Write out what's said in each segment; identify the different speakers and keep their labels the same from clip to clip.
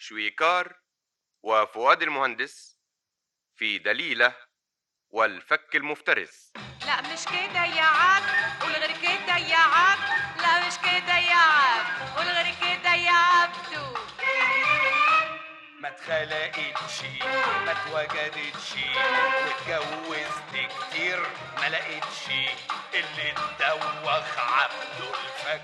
Speaker 1: شويكار وفؤاد المهندس في دليلة والفك المفترس
Speaker 2: لا مش كده يا عبد قول غير كده يا عبد لا مش كده يا عبد قول غير كده يا عبدو
Speaker 3: ما اتخلقتش ما اتوجدتش واتجوزت كتير ما لقيتش اللي تدوخ عبده الفك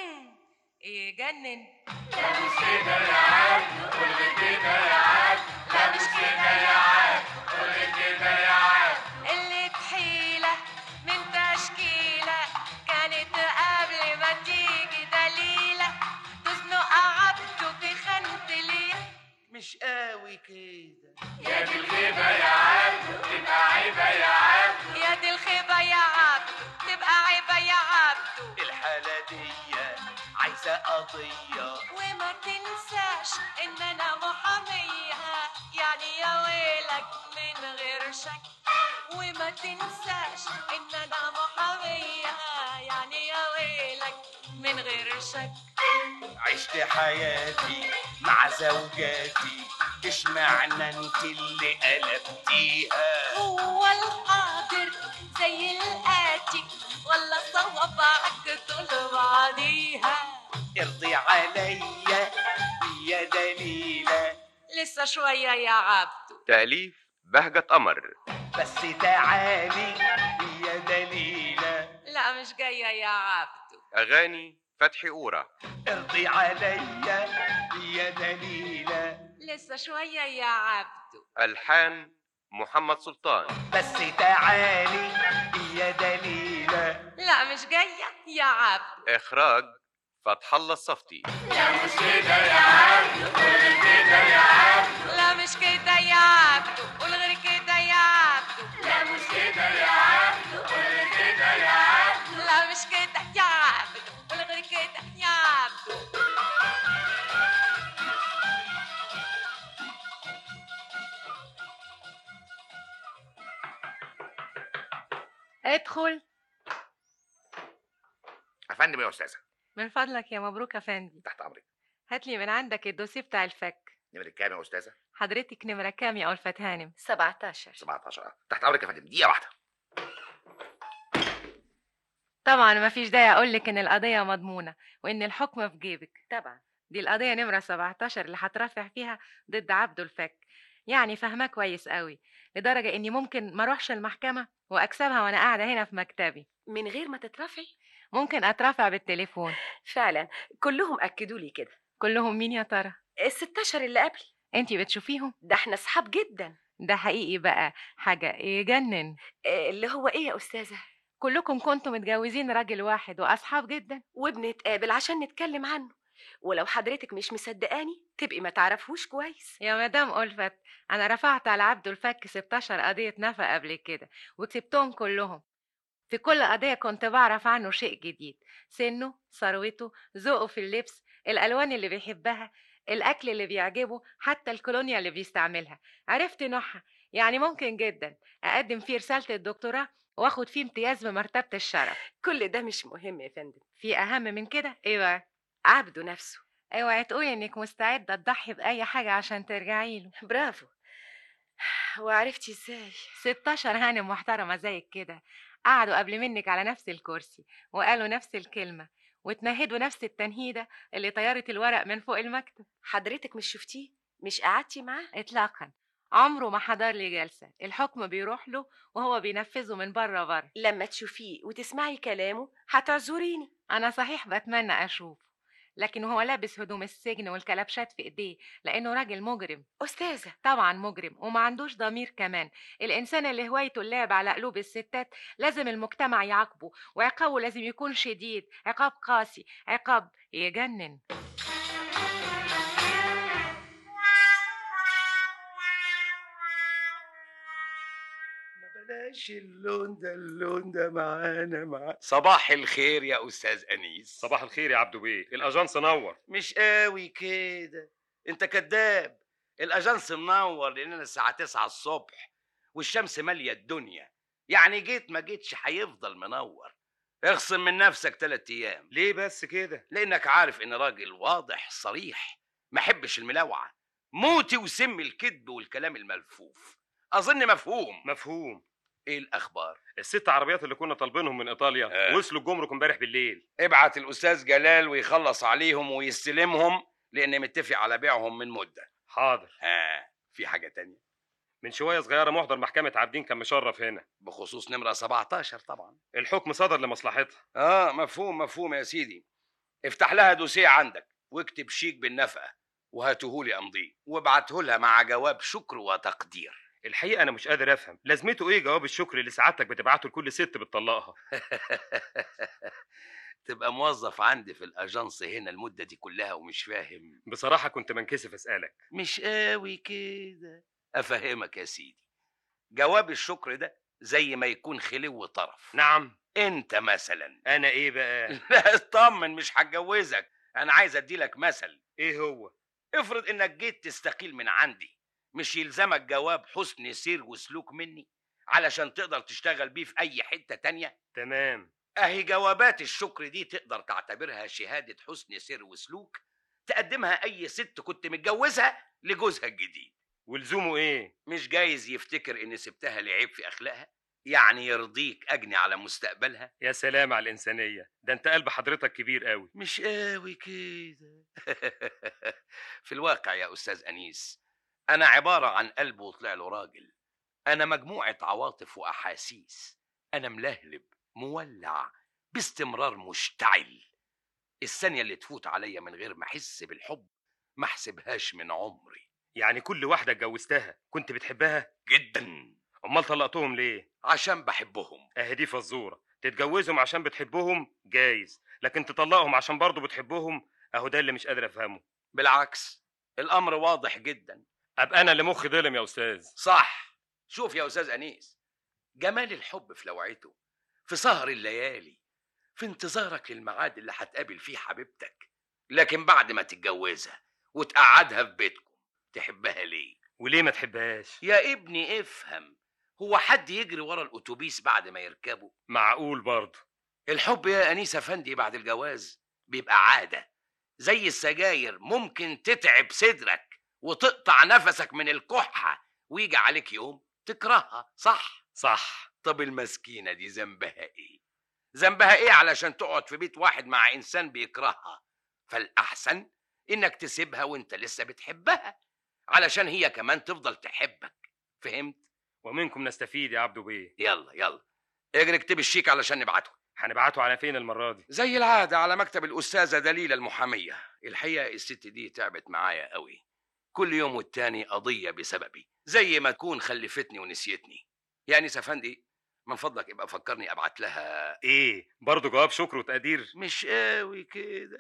Speaker 2: يجنن
Speaker 3: لا مش كده يا عبد قول كده يا عبد لا مش كده يا عبد قول كده يا عبد
Speaker 2: اللي تحيلة من تشكيلة كانت قبل ما تيجي دليلة تزنق عبده في خانة ليه
Speaker 3: مش قوي كده
Speaker 2: يا
Speaker 3: دي الخيبة يا عبد تبقى عيبة يا عبد
Speaker 2: يا دي الخيبة يا عبد تبقى عيبة يا عبد
Speaker 3: الحالة دي عايزة قضية
Speaker 2: وما تنساش ان انا محامية يعني يا ويلك من غير شك وما تنساش ان انا محامية يعني يا ويلك من غير شك
Speaker 3: عشت حياتي مع زوجاتي اشمعنى انت اللي قلبتيها
Speaker 2: هو القادر زي الآتي ولا صوابعك طول بعضيها
Speaker 3: ارضي عليا يا دليلة
Speaker 2: لسه شوية يا عبدو
Speaker 1: تأليف بهجة قمر
Speaker 3: بس تعالي يا دليلة
Speaker 2: لا مش جاية يا عبدو
Speaker 1: أغاني فتحي أورا
Speaker 3: ارضي عليا يا دليلة
Speaker 2: لسه شوية يا عبدو
Speaker 1: ألحان محمد سلطان
Speaker 3: بس تعالي يا دليلة
Speaker 2: لا مش جاية يا عبدو
Speaker 1: إخراج فتح الله الصفتي
Speaker 3: لا مش كده يا عبد قول كده يا عبد
Speaker 2: لا مش كده يا عبدو قول غير كده يا عبدو
Speaker 3: لا مش كده يا عبد قول كده يا عبد
Speaker 2: لا مش كده يا عبدو قول غير كده يا عبدو ادخل
Speaker 4: افندم يا استاذه
Speaker 2: من فضلك يا مبروك يا فندم
Speaker 4: تحت امرك
Speaker 2: هات لي من عندك الدوسيه بتاع الفك
Speaker 4: نمرة كام يا استاذه
Speaker 2: حضرتك نمرة كام يا ألفت هانم
Speaker 5: 17
Speaker 4: 17 تحت امرك يا فندم دقيقه واحده
Speaker 2: طبعا ما فيش داعي أقول لك إن القضية مضمونة وإن الحكم في جيبك
Speaker 5: طبعا
Speaker 2: دي القضية نمرة 17 اللي هترافع فيها ضد عبده الفك يعني فاهماه كويس قوي لدرجة إني ممكن ما أروحش المحكمة وأكسبها وأنا قاعدة هنا في مكتبي
Speaker 5: من غير ما تترفعي
Speaker 2: ممكن أترافع بالتليفون
Speaker 5: فعلا كلهم اكدوا لي كده
Speaker 2: كلهم مين يا ترى
Speaker 5: ال 16 اللي قبلي
Speaker 2: انتي بتشوفيهم
Speaker 5: ده احنا اصحاب جدا
Speaker 2: ده حقيقي بقى حاجة يجنن
Speaker 5: آه، اللي هو ايه يا استاذه
Speaker 2: كلكم كنتوا متجوزين راجل واحد وأصحاب جدا
Speaker 5: وبنتقابل عشان نتكلم عنه ولو حضرتك مش مصدقاني تبقي ما تعرفوش كويس
Speaker 2: يا مدام ألفت أنا رفعت على عبده الفك 16 قضية نفقة قبل كده وكسبتهم كلهم في كل قضية كنت بعرف عنه شيء جديد سنه ثروته ذوقه في اللبس الألوان اللي بيحبها الأكل اللي بيعجبه حتى الكولونيا اللي بيستعملها عرفت نوعها يعني ممكن جدا أقدم فيه رسالة الدكتوراه واخد فيه امتياز بمرتبة الشرف
Speaker 5: كل ده مش مهم يا فندم
Speaker 2: في أهم من كده إيه بقى
Speaker 5: عبده نفسه
Speaker 2: اوعي تقولي انك مستعدة تضحي بأي حاجة عشان ترجعي له
Speaker 5: برافو وعرفتي ازاي
Speaker 2: 16 هانم محترمة زيك كده قعدوا قبل منك على نفس الكرسي وقالوا نفس الكلمة وتنهدوا نفس التنهيدة اللي طيرت الورق من فوق المكتب
Speaker 5: حضرتك مش شفتيه مش قعدتي معاه
Speaker 2: اطلاقا عمره ما حضر لي جلسة الحكم بيروح له وهو بينفذه من بره بره
Speaker 5: لما تشوفيه وتسمعي كلامه هتعذريني
Speaker 2: انا صحيح بتمنى اشوفه لكن هو لابس هدوم السجن والكلبشات في ايديه لانه راجل مجرم
Speaker 5: استاذه
Speaker 2: طبعا مجرم وما عندوش ضمير كمان الانسان اللي هوايته اللعب على قلوب الستات لازم المجتمع يعاقبه وعقابه لازم يكون شديد عقاب قاسي عقاب يجنن
Speaker 3: ما بلاش اللون ده اللون ده معانا مع
Speaker 6: صباح الخير يا استاذ انيس
Speaker 7: صباح الخير يا عبدو بيه الاجانس نور
Speaker 3: مش قوي كده انت كذاب الاجانس منور لاننا الساعه 9 الصبح والشمس ماليه الدنيا يعني جيت ما جيتش هيفضل منور اخصم من نفسك تلات ايام
Speaker 7: ليه بس كده
Speaker 3: لانك عارف ان راجل واضح صريح ما حبش الملاوعه موتي وسم الكذب والكلام الملفوف اظن مفهوم
Speaker 7: مفهوم
Speaker 3: ايه الاخبار
Speaker 7: الست عربيات اللي كنا طالبينهم من ايطاليا
Speaker 3: آه.
Speaker 7: وصلوا الجمرك امبارح بالليل
Speaker 3: ابعت الاستاذ جلال ويخلص عليهم ويستلمهم لان متفق على بيعهم من مده
Speaker 7: حاضر
Speaker 3: ها في حاجه تانية
Speaker 7: من شويه صغيره محضر محكمه عابدين كان مشرف هنا
Speaker 3: بخصوص نمره 17 طبعا
Speaker 7: الحكم صدر لمصلحتها
Speaker 3: اه مفهوم مفهوم يا سيدي افتح لها دوسيه عندك واكتب شيك بالنفقه وهاتهولي امضيه وابعته لها مع جواب شكر وتقدير
Speaker 7: الحقيقه انا مش قادر افهم لازمته ايه جواب الشكر اللي سعادتك بتبعته لكل ست بتطلقها
Speaker 3: تبقى موظف عندي في الاجانس هنا المده دي كلها ومش فاهم
Speaker 7: بصراحه كنت منكسف اسالك
Speaker 3: مش قوي كده افهمك يا سيدي جواب الشكر ده زي ما يكون خلو طرف
Speaker 7: نعم
Speaker 3: انت مثلا
Speaker 7: انا ايه بقى
Speaker 3: لا اطمن مش هتجوزك انا عايز اديلك مثل
Speaker 7: ايه هو
Speaker 3: افرض انك جيت تستقيل من عندي مش يلزمك جواب حسن سير وسلوك مني علشان تقدر تشتغل بيه في اي حتة تانية
Speaker 7: تمام
Speaker 3: اهي جوابات الشكر دي تقدر تعتبرها شهادة حسن سير وسلوك تقدمها اي ست كنت متجوزها لجوزها الجديد
Speaker 7: ولزومه ايه
Speaker 3: مش جايز يفتكر اني سبتها لعيب في اخلاقها يعني يرضيك اجني على مستقبلها
Speaker 7: يا سلام على الانسانيه ده انت قلب حضرتك كبير قوي
Speaker 3: مش قوي كده في الواقع يا استاذ انيس انا عباره عن قلب وطلع له راجل انا مجموعه عواطف واحاسيس انا ملهلب مولع باستمرار مشتعل الثانيه اللي تفوت عليا من غير ما احس بالحب ما احسبهاش من عمري
Speaker 7: يعني كل واحده اتجوزتها كنت بتحبها
Speaker 3: جدا
Speaker 7: امال طلقتهم ليه
Speaker 3: عشان بحبهم
Speaker 7: اهي دي فزوره تتجوزهم عشان بتحبهم جايز لكن تطلقهم عشان برضه بتحبهم اهو ده اللي مش قادر افهمه
Speaker 3: بالعكس الامر واضح جدا
Speaker 7: ابقى انا اللي مخي ظلم يا استاذ
Speaker 3: صح شوف يا استاذ انيس جمال الحب في لوعته في سهر الليالي في انتظارك للميعاد اللي هتقابل فيه حبيبتك لكن بعد ما تتجوزها وتقعدها في بيتكم تحبها ليه
Speaker 7: وليه ما تحبهاش
Speaker 3: يا ابني افهم هو حد يجري ورا الاتوبيس بعد ما يركبه
Speaker 7: معقول برضه
Speaker 3: الحب يا انيس افندي بعد الجواز بيبقى عاده زي السجاير ممكن تتعب صدرك وتقطع نفسك من الكحه ويجي عليك يوم تكرهها صح
Speaker 7: صح
Speaker 3: طب المسكينه دي ذنبها ايه ذنبها ايه علشان تقعد في بيت واحد مع انسان بيكرهها فالاحسن انك تسيبها وانت لسه بتحبها علشان هي كمان تفضل تحبك فهمت
Speaker 7: ومنكم نستفيد يا عبدو بيه
Speaker 3: يلا يلا اجري اكتب الشيك علشان نبعته
Speaker 7: هنبعته على فين المره دي
Speaker 3: زي العادة على مكتب الأستاذة دليلة المحامية الحقيقة الست دي تعبت معايا قوي كل يوم والتاني قضية بسببي زي ما تكون خلفتني ونسيتني يعني سفندي من فضلك ابقى فكرني ابعت لها
Speaker 7: ايه برضه جواب شكر وتقدير
Speaker 3: مش قوي كده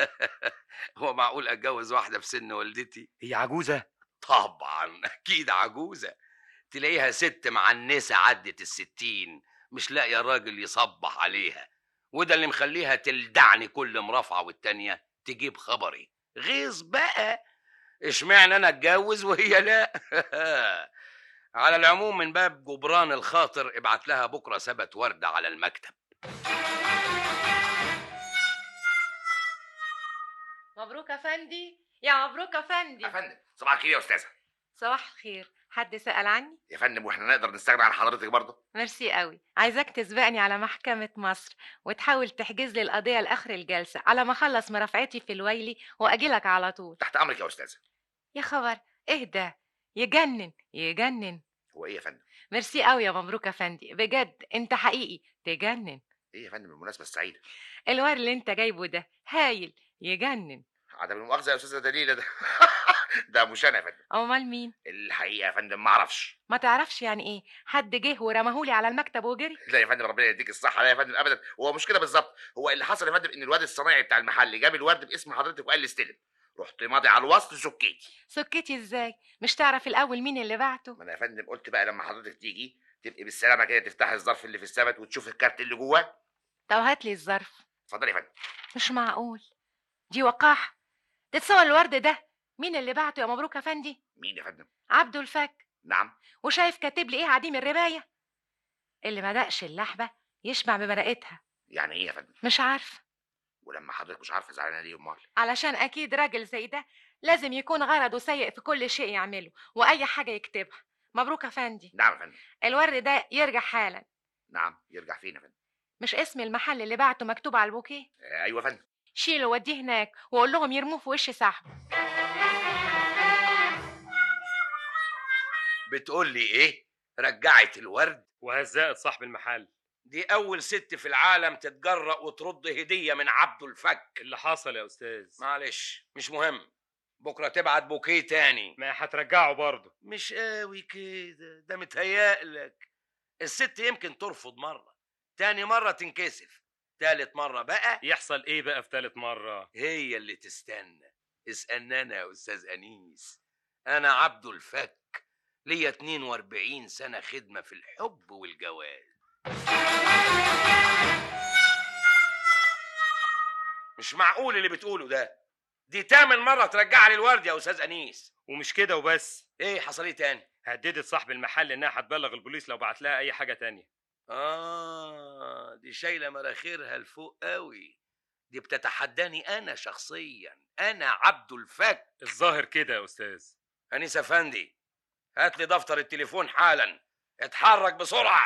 Speaker 3: هو معقول اتجوز واحدة في سن والدتي
Speaker 7: هي عجوزه
Speaker 3: طبعا اكيد عجوزة تلاقيها ست معنسة عدت الستين مش لاقية راجل يصبح عليها وده اللي مخليها تلدعني كل مرافعة والتانية تجيب خبري غيظ بقى اشمعنى انا اتجوز وهي لا على العموم من باب جبران الخاطر ابعت لها بكرة سبت وردة على المكتب
Speaker 2: مبروك يا فندي يا مبروك يا فندي
Speaker 4: يا فندم صباح الخير يا استاذه
Speaker 2: صباح الخير حد سأل عني
Speaker 4: يا فندم واحنا نقدر نستغنى عن حضرتك برضه
Speaker 2: ميرسي قوي عايزاك تسبقني على محكمة مصر وتحاول تحجز لي القضية لآخر الجلسة على ما أخلص مرافعتي في الويلي وأجيلك على طول
Speaker 4: تحت امرك يا استاذه
Speaker 2: يا خبر اهدى يجنن يجنن
Speaker 4: هو ايه يا فندم
Speaker 2: ميرسي قوي يا مبروك يا فندي بجد انت حقيقي تجنن
Speaker 4: ايه يا فندم المناسبه السعيده
Speaker 2: الورد اللي انت جايبه ده هايل يجنن
Speaker 4: عدم المؤاخذه يا استاذه دليله ده ده مش انا يا فندم
Speaker 2: امال مين
Speaker 4: الحقيقه يا فندم ما اعرفش
Speaker 2: ما تعرفش يعني ايه حد جه ورماهولي على المكتب وجري
Speaker 4: لا يا فندم ربنا يديك الصحه لا يا فندم ابدا هو مش كده بالظبط هو اللي حصل يا فندم ان الواد الصنايعي بتاع المحل جاب الورد باسم حضرتك وقال لي استلم رحت ماضي على الوصل سكيتي
Speaker 2: سكتي ازاي مش تعرف الاول مين اللي بعته
Speaker 4: ما انا يا فندم قلت بقى لما حضرتك تيجي تبقي بالسلامه كده تفتحي الظرف اللي في السبت وتشوفي الكارت اللي جواه
Speaker 2: طب هات لي الظرف
Speaker 4: اتفضلي يا فندم
Speaker 2: مش معقول دي وقاحة تتصور الورد ده مين اللي بعته يا مبروك يا فندي
Speaker 4: مين يا فندم
Speaker 2: عبده الفك
Speaker 4: نعم
Speaker 2: وشايف كاتب لي ايه عديم الرباية اللي ما دقش اللحبة يشبع بمرقتها
Speaker 4: يعني ايه يا فندم
Speaker 2: مش عارفة
Speaker 4: ولما حضرتك مش عارفه زعلانه ليه امال
Speaker 2: علشان اكيد راجل زي ده لازم يكون غرضه سيء في كل شيء يعمله واي حاجه يكتبها مبروك يا فندي
Speaker 4: نعم يا فندم
Speaker 2: الورد ده يرجع حالا
Speaker 4: نعم يرجع فينا يا فندم
Speaker 2: مش اسم المحل اللي بعته مكتوب على البوكيه
Speaker 4: آه، ايوه يا فندم
Speaker 2: شيله وديه هناك وقول لهم يرموه في وش صاحبه
Speaker 3: بتقول لي ايه رجعت الورد
Speaker 7: وهزقت صاحب المحل
Speaker 3: دي اول ست في العالم تتجرأ وترد هديه من عبده الفك
Speaker 7: اللي حصل يا استاذ
Speaker 3: معلش مش مهم بكره تبعت بوكيه تاني
Speaker 7: ما هترجعه برضه
Speaker 3: مش قوي كده ده متهيألك الست يمكن ترفض مرة تاني مرة تنكسف تالت مرة بقى
Speaker 7: يحصل ايه بقى في تالت مره
Speaker 3: هي اللي تستنى اسألني أنا يا أستاذ أنيس أنا عبده الفك ليا 42 سنة خدمة في الحب والجواز مش معقول اللي بتقوله ده دي تامن مرة ترجع لي الورد يا أستاذ أنيس
Speaker 7: ومش كده وبس
Speaker 3: إيه حصل إيه تاني؟
Speaker 7: هددت صاحب المحل انها هتبلغ البوليس لو بعت لها اي حاجه تانية
Speaker 3: آه دي شايلة مراخيرها لفوق قوي دي بتتحداني أنا شخصيا أنا عبد الفك
Speaker 7: الظاهر كده يا استاذ
Speaker 3: أنيس أفندي هات لي دفتر التليفون حالا اتحرك بسرعة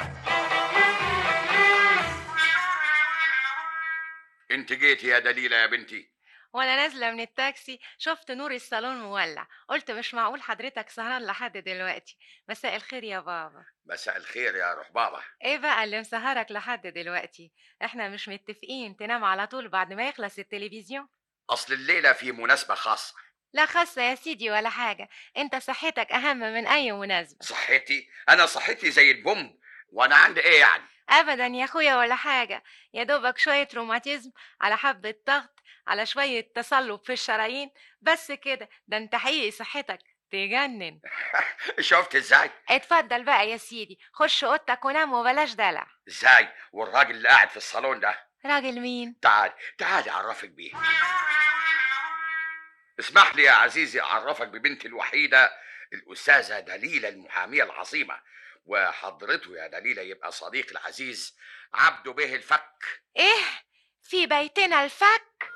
Speaker 4: انت جيتي يا دليله يا بنتي
Speaker 2: وانا نازله من التاكسي شفت نور الصالون مولع قلت مش معقول حضرتك سهران لحد دلوقتي مساء الخير يا بابا
Speaker 4: مساء الخير يا روح بابا
Speaker 2: ايه بقى اللي مسهرك لحد دلوقتي احنا مش متفقين تنام على طول بعد ما يخلص التلفزيون
Speaker 4: اصل الليله في مناسبه خاصه
Speaker 2: لا خاصة يا سيدي ولا حاجة انت صحتك اهم من اي مناسبة
Speaker 4: صحتي انا صحتي زي البوم وانا عندي ايه يعني
Speaker 2: ابدا يا اخويا ولا حاجة يا دوبك شوية روماتيزم على حبة ضغط على شوية تصلب في الشرايين بس كده ده انت حقيقي صحتك تجنن
Speaker 4: شفت ازاي
Speaker 2: اتفضل بقى يا سيدي خش اوضتك ونام وبلاش دلع
Speaker 4: ازاي والراجل اللي قاعد في الصالون ده
Speaker 2: راجل مين
Speaker 4: تعال تعال اعرفك بيه اسمح لي يا عزيزي اعرفك ببنتي الوحيده الاستاذه دليله المحاميه العظيمه وحضرته يا دليله يبقى صديقي العزيز عبده به الفك
Speaker 2: ايه في بيتنا الفك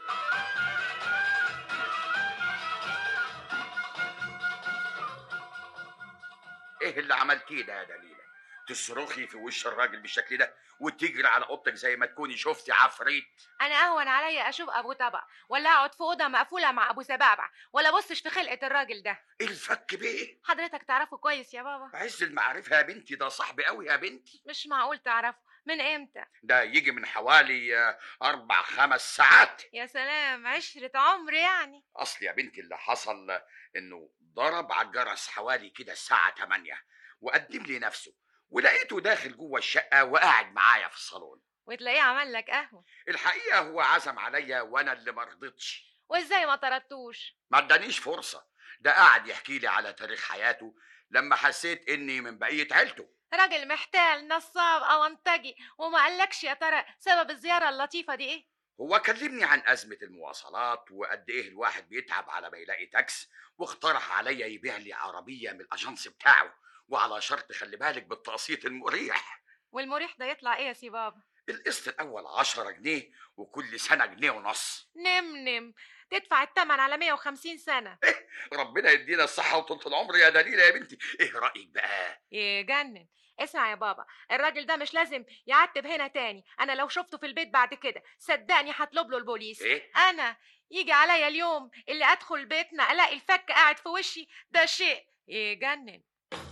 Speaker 4: ايه اللي عملتيه ده يا دليله تصرخي في وش الراجل بالشكل ده وتجري على اوضتك زي ما تكوني شفتي عفريت
Speaker 2: انا اهون عليا اشوف ابو طبق ولا اقعد في اوضه مقفوله مع ابو سبابع ولا بصش في خلقه الراجل ده
Speaker 4: الفك بيه
Speaker 2: حضرتك تعرفه كويس يا بابا
Speaker 4: عز المعرفة يا بنتي ده صاحبي قوي يا بنتي
Speaker 2: مش معقول تعرفه من امتى
Speaker 4: ده يجي من حوالي آه، أربع خمس ساعات
Speaker 2: يا سلام عشرة عمر يعني
Speaker 4: أصل يا بنتي اللي حصل آه، إنه ضرب على الجرس حوالي كده الساعة 8 وقدم لي نفسه ولقيته داخل جوه الشقة وقاعد معايا في الصالون
Speaker 2: وتلاقيه عمل لك قهوه
Speaker 4: الحقيقة هو عزم عليا وأنا اللي مرضتش
Speaker 2: وازاي ما طردتوش
Speaker 4: ما ادانيش فرصة ده قاعد يحكي لي على تاريخ حياته لما حسيت إني من بقية عيلته
Speaker 2: راجل محتال نصاب او انتجي وما قالكش يا ترى سبب الزياره اللطيفه دي ايه
Speaker 4: هو كلمني عن أزمة المواصلات وقد إيه الواحد بيتعب على ما يلاقي تاكس واقترح عليا يبيع لي عربية من الأجنس بتاعه وعلى شرط خلي بالك بالتقسيط المريح
Speaker 2: والمريح ده يطلع ايه يا سي بابا
Speaker 4: القسط الأول عشرة جنيه وكل سنة جنيه ونص
Speaker 2: نم نم تدفع التمن على 150 سنة
Speaker 4: ربنا يدينا الصحة وطولة العمر يا دليلة يا بنتي إيه رأيك بقى
Speaker 2: يجنن اسمع يا بابا الراجل ده مش لازم يعتب هنا تاني انا لو شفته في البيت بعد كده صدقني هطلب له البوليس
Speaker 4: إيه
Speaker 2: انا يجي عليا اليوم اللي ادخل بيتنا الاقي الفك قاعد في وشي ده شيء يجنن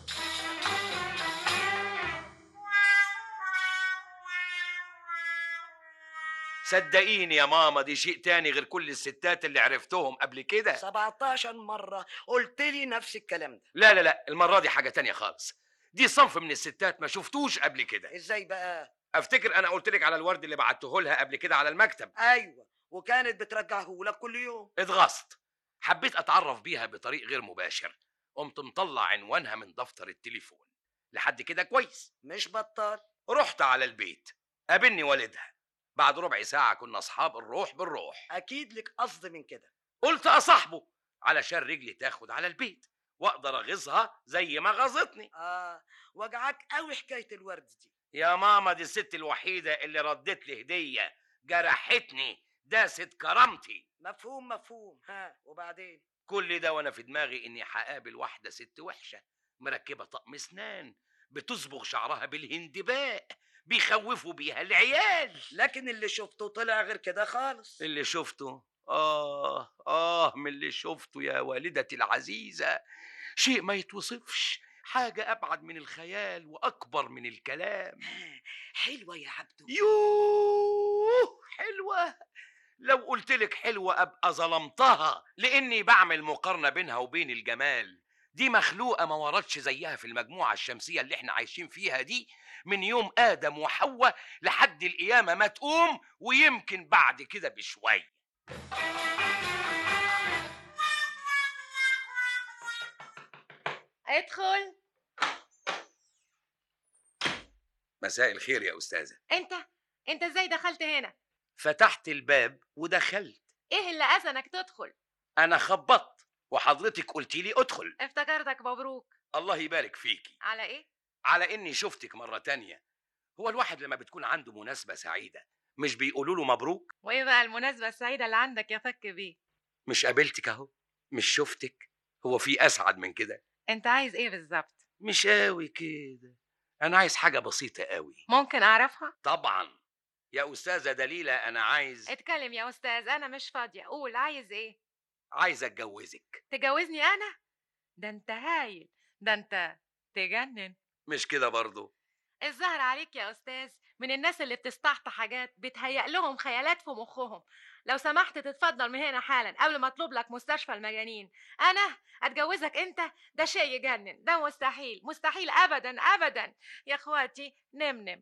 Speaker 3: صدقيني يا ماما دي شيء تاني غير كل الستات اللي عرفتهم قبل كده
Speaker 8: 17 مرة قلت لي نفس الكلام ده
Speaker 3: لا لا لا المرة دي حاجة تانية خالص دي صنف من الستات ما شفتوش قبل كده
Speaker 8: ازاي بقى
Speaker 3: افتكر انا قلت لك على الورد اللي بعته لها قبل كده على المكتب
Speaker 8: ايوه وكانت بترجعه لك كل يوم
Speaker 3: اتغصت حبيت اتعرف بيها بطريق غير مباشر قمت مطلع عنوانها من دفتر التليفون لحد كده كويس
Speaker 8: مش بطال
Speaker 3: رحت على البيت قابلني والدها بعد ربع ساعة كنا أصحاب الروح بالروح
Speaker 8: اكيد لك قصد من كده
Speaker 3: قلت أصاحبه علشان رجلي تاخد على البيت وأقدر أغيظها زي ما غاظتني
Speaker 8: اه وجعك قوي حكاية الورد دي
Speaker 3: يا ماما دي الست الوحيدة اللي ردت لي هدية جرحتني داست كرامتي
Speaker 8: مفهوم مفهوم ها وبعدين
Speaker 3: كل ده وانا في دماغي اني هقابل واحده ست وحشه مركبه طقم اسنان بتصبغ شعرها بالهندباء بيخوفوا بيها العيال
Speaker 8: لكن اللي شفته طلع غير كده خالص
Speaker 3: اللي شفته آه آه من اللي شفته يا والدتي العزيزة شيء ما يتوصفش حاجة أبعد من الخيال وأكبر من الكلام
Speaker 8: حلوة يا عبدو
Speaker 3: يوه حلوة لو قلت لك حلوة أبقى ظلمتها لأني بعمل مقارنة بينها وبين الجمال دي مخلوقة ما وردش زيها في المجموعة الشمسية اللي احنا عايشين فيها دي من يوم آدم وحواء لحد القيامة ما تقوم ويمكن بعد كده بشوية
Speaker 2: ادخل
Speaker 3: مساء الخير يا أستاذة
Speaker 2: انت انت ازاي دخلت هنا
Speaker 3: فتحت الباب ودخلت
Speaker 2: ايه اللي اذنك تدخل
Speaker 3: أنا خبطت وحضرتك قلت لي ادخل
Speaker 2: افتكرتك مبروك
Speaker 3: الله يبارك فيكي
Speaker 2: على ايه
Speaker 3: على إني شفتك مرة تانية هو الواحد لما بتكون عنده مناسبة سعيدة مش بيقولوا له مبروك
Speaker 2: وايه بقى المناسبة السعيدة اللي عندك يا فك بيه
Speaker 3: مش قابلتك أهو مش شفتك هو في أسعد من كده
Speaker 2: انت عايز ايه بالظبط
Speaker 3: مش قوي كده أنا عايز حاجة بسيطة قوي
Speaker 2: ممكن اعرفها
Speaker 3: طبعا يا أستاذة دليلة أنا عايز
Speaker 2: اتكلم يا استاذ انا مش فاضية قول عايز ايه
Speaker 3: عايز أتجوزك
Speaker 2: تجوزني انا ده انت هايل ده انت تجنن
Speaker 3: مش كده برضو
Speaker 2: الظاهر عليك يا استاذ من الناس اللي بتستحط حاجات بتهيأ لهم خيالات في مخهم لو سمحت تتفضل من هنا حالا قبل ما اطلب لك مستشفى المجانين انا اتجوزك انت ده شيء يجنن ده مستحيل مستحيل ابدا ابدا يا اخواتي نم نم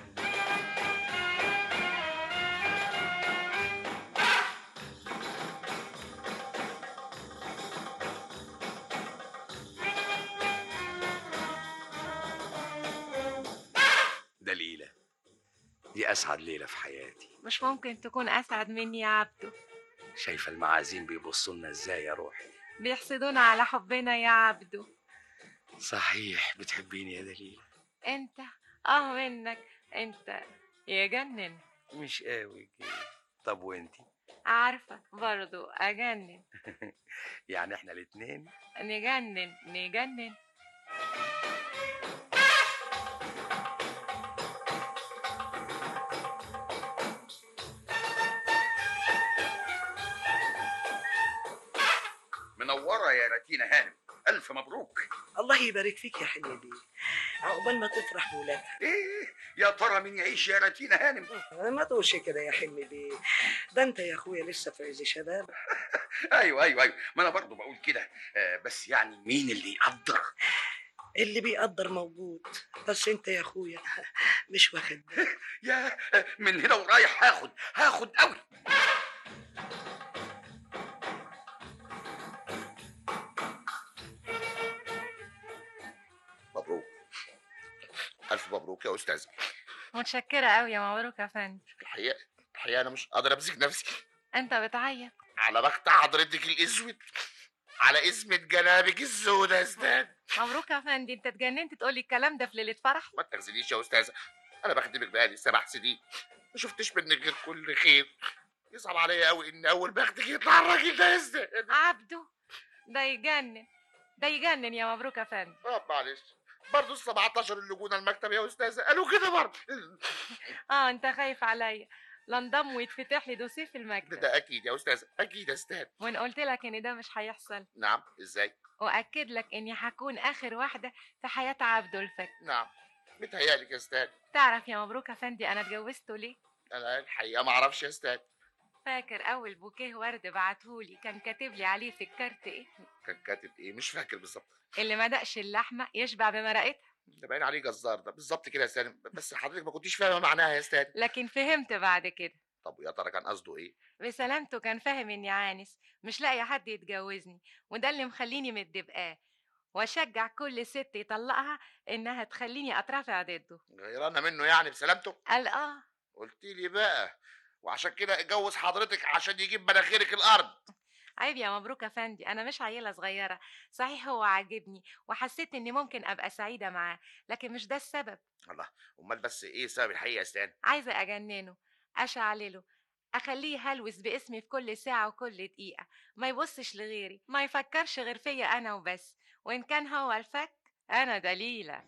Speaker 3: دليلة دي أسعد ليلة في حياتي
Speaker 2: مش ممكن تكون اسعد مني يا عبدو
Speaker 3: شايفة المعازيم بيبصوا لنا إزاي يا روحي
Speaker 2: بيحسدونا على حبنا يا عبدو
Speaker 3: صحيح بتحبيني يا دليلة
Speaker 2: انت اه منك انت يجنن
Speaker 3: مش قوي كده طب وانتي
Speaker 2: عارفة برضو اجنن
Speaker 3: يعني احنا الاتنين
Speaker 2: نجنن نجنن
Speaker 4: منوره يا رتينا هانم الف مبروك
Speaker 8: الله يبارك فيك يا حبيبي عقبال ما تفرح بولادها
Speaker 4: ايه يا ترى مين يعيش يا رتينا هانم
Speaker 8: ما تقولش كده يا حبيبي ده انت يا اخويا لسه في عز شباب
Speaker 4: ايوه ايوه ايوه ما انا برضه بقول كده آه، بس يعني مين اللي يقدر
Speaker 8: اللي بيقدر موجود بس انت يا اخويا مش واخد بالك.
Speaker 4: يا آه، من هنا ورايح هاخد هاخد قوي مبروك الف مبروك يا استاذ
Speaker 2: متشكرة قوي يا مبروك يا فندم
Speaker 4: الحقيقه الحقيقه انا مش قادر امسك نفسي
Speaker 2: انت بتعيط
Speaker 4: على بخت حضرتك الاسود على اسم جنابك السوداء يا استاذ
Speaker 2: مبروك يا فندم انت اتجننت تقولي الكلام ده في ليلة فرح
Speaker 4: ما تغزليش يا استاذه انا بخدمك بقالي سبع سنين ما شفتش منك غير كل خير يصعب عليا قوي ان اول بختك يطلع الراجل ده يا استاذ
Speaker 2: عبده ده يجنن ده يجنن يا مبروك يا فندم
Speaker 4: طب معلش برضه ال 17 اللي جونا المكتب يا استاذه قالوا كده برضه
Speaker 2: اه انت خايف عليا لا انضم ويتفتح لي دوسيه في
Speaker 4: ده,
Speaker 2: المكتب
Speaker 4: ده اكيد يا استاذه اكيد يا استاذ
Speaker 2: وان قلت لك ان ده مش هيحصل
Speaker 4: نعم ازاي
Speaker 2: واكد لك اني هكون اخر واحده في حياه عبده الفك
Speaker 4: نعم متهيألك يا استاذ
Speaker 2: تعرف يا مبروك يا فندي انا اتجوزته ليه
Speaker 4: انا الحقيقه ما اعرفش يا استاذ
Speaker 2: فاكر اول بوكيه ورد بعتهولي كان كاتب لي عليه في الكارت ايه
Speaker 4: كان كاتب ايه مش فاكر بالظبط
Speaker 2: اللي ما دقش اللحمه يشبع بمرقتها
Speaker 4: ده باين عليه جزار ده بالظبط كده يا استاذ بس حضرتك ما كنتيش فاهمه معناها يا استاذ
Speaker 2: لكن فهمت بعد كده
Speaker 4: طب ويا ترى كان قصده ايه
Speaker 2: بسلامته كان فاهم اني عانس مش لاقي حد يتجوزني وده اللي مخليني متدبقاه واشجع كل ست يطلقها انها تخليني اترافع ضده
Speaker 4: غيرانه منه يعني بسلامته
Speaker 2: قال اه
Speaker 4: قلت لي بقى وعشان كده اتجوز حضرتك عشان يجيب مناخيرك الارض
Speaker 2: عيب يا مبروك يا فندي انا مش عيله صغيره صحيح هو عاجبني وحسيت اني ممكن ابقى سعيده معاه لكن مش ده السبب
Speaker 4: الله امال بس ايه سبب الحقيقه يا استاذ
Speaker 2: عايزه اجننه اشعلله اخليه يهلوس باسمي في كل ساعة وكل دقيقة ما يبصش لغيري ما يفكرش غير فيا انا وبس وان كان هو الفك انا دليلة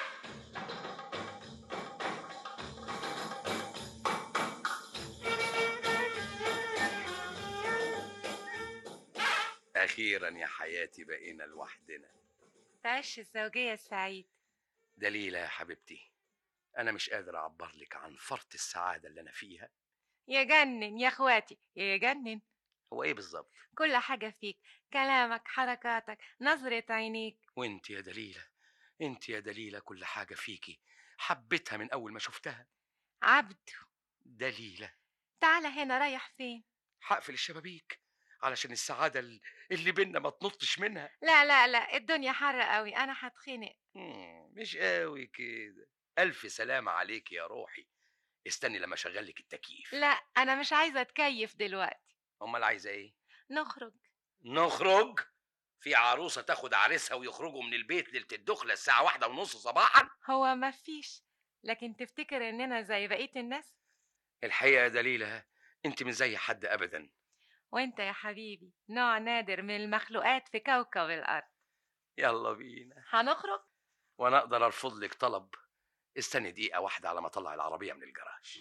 Speaker 3: اخيرا يا حياتي بقينا لوحدنا
Speaker 2: تعيش الزوجية السعيد
Speaker 3: دليلة يا حبيبتي انا مش قادر اعبر لك عن فرط السعاده اللي انا فيها
Speaker 2: يجنن يا اخواتي يجنن
Speaker 3: هو ايه بالظبط
Speaker 2: كل حاجة فيك كلامك حركاتك نظرة عينيك
Speaker 3: وانت يا دليلة انت يا دليلة كل حاجة فيكي حبيتها من أول ما شفتها
Speaker 2: عبده
Speaker 3: دليلة
Speaker 2: تعالى هنا رايح فين
Speaker 3: هقفل الشبابيك علشان السعادة ال- اللي بينا ما تنطش منها
Speaker 2: لا لا لا الدنيا حر قوي انا هتخنق
Speaker 3: مم، مش قوي كده ألف سلامة عليك يا روحي استني لما أشغل لك التكييف
Speaker 2: لا انا مش عايزة اتكيف دلوقتي
Speaker 3: أمال عايزة إيه؟
Speaker 2: نخرج
Speaker 3: نخرج في عروسة تاخد عريسها ويخرجوا من البيت ليلة الدخلة الساعة واحدة ونص صباحا
Speaker 2: هو ما فيش لكن تفتكر اننا زي بقية الناس
Speaker 3: الحقيقة يا دليلة انت مش زي حد أبدا
Speaker 2: وانت يا حبيبي نوع نادر من المخلوقات في كوكب الارض
Speaker 3: يلا بينا
Speaker 2: هنخرج
Speaker 3: وانا اقدر ارفض لك طلب استني دقيقة واحدة على ما اطلع العربية من الجراج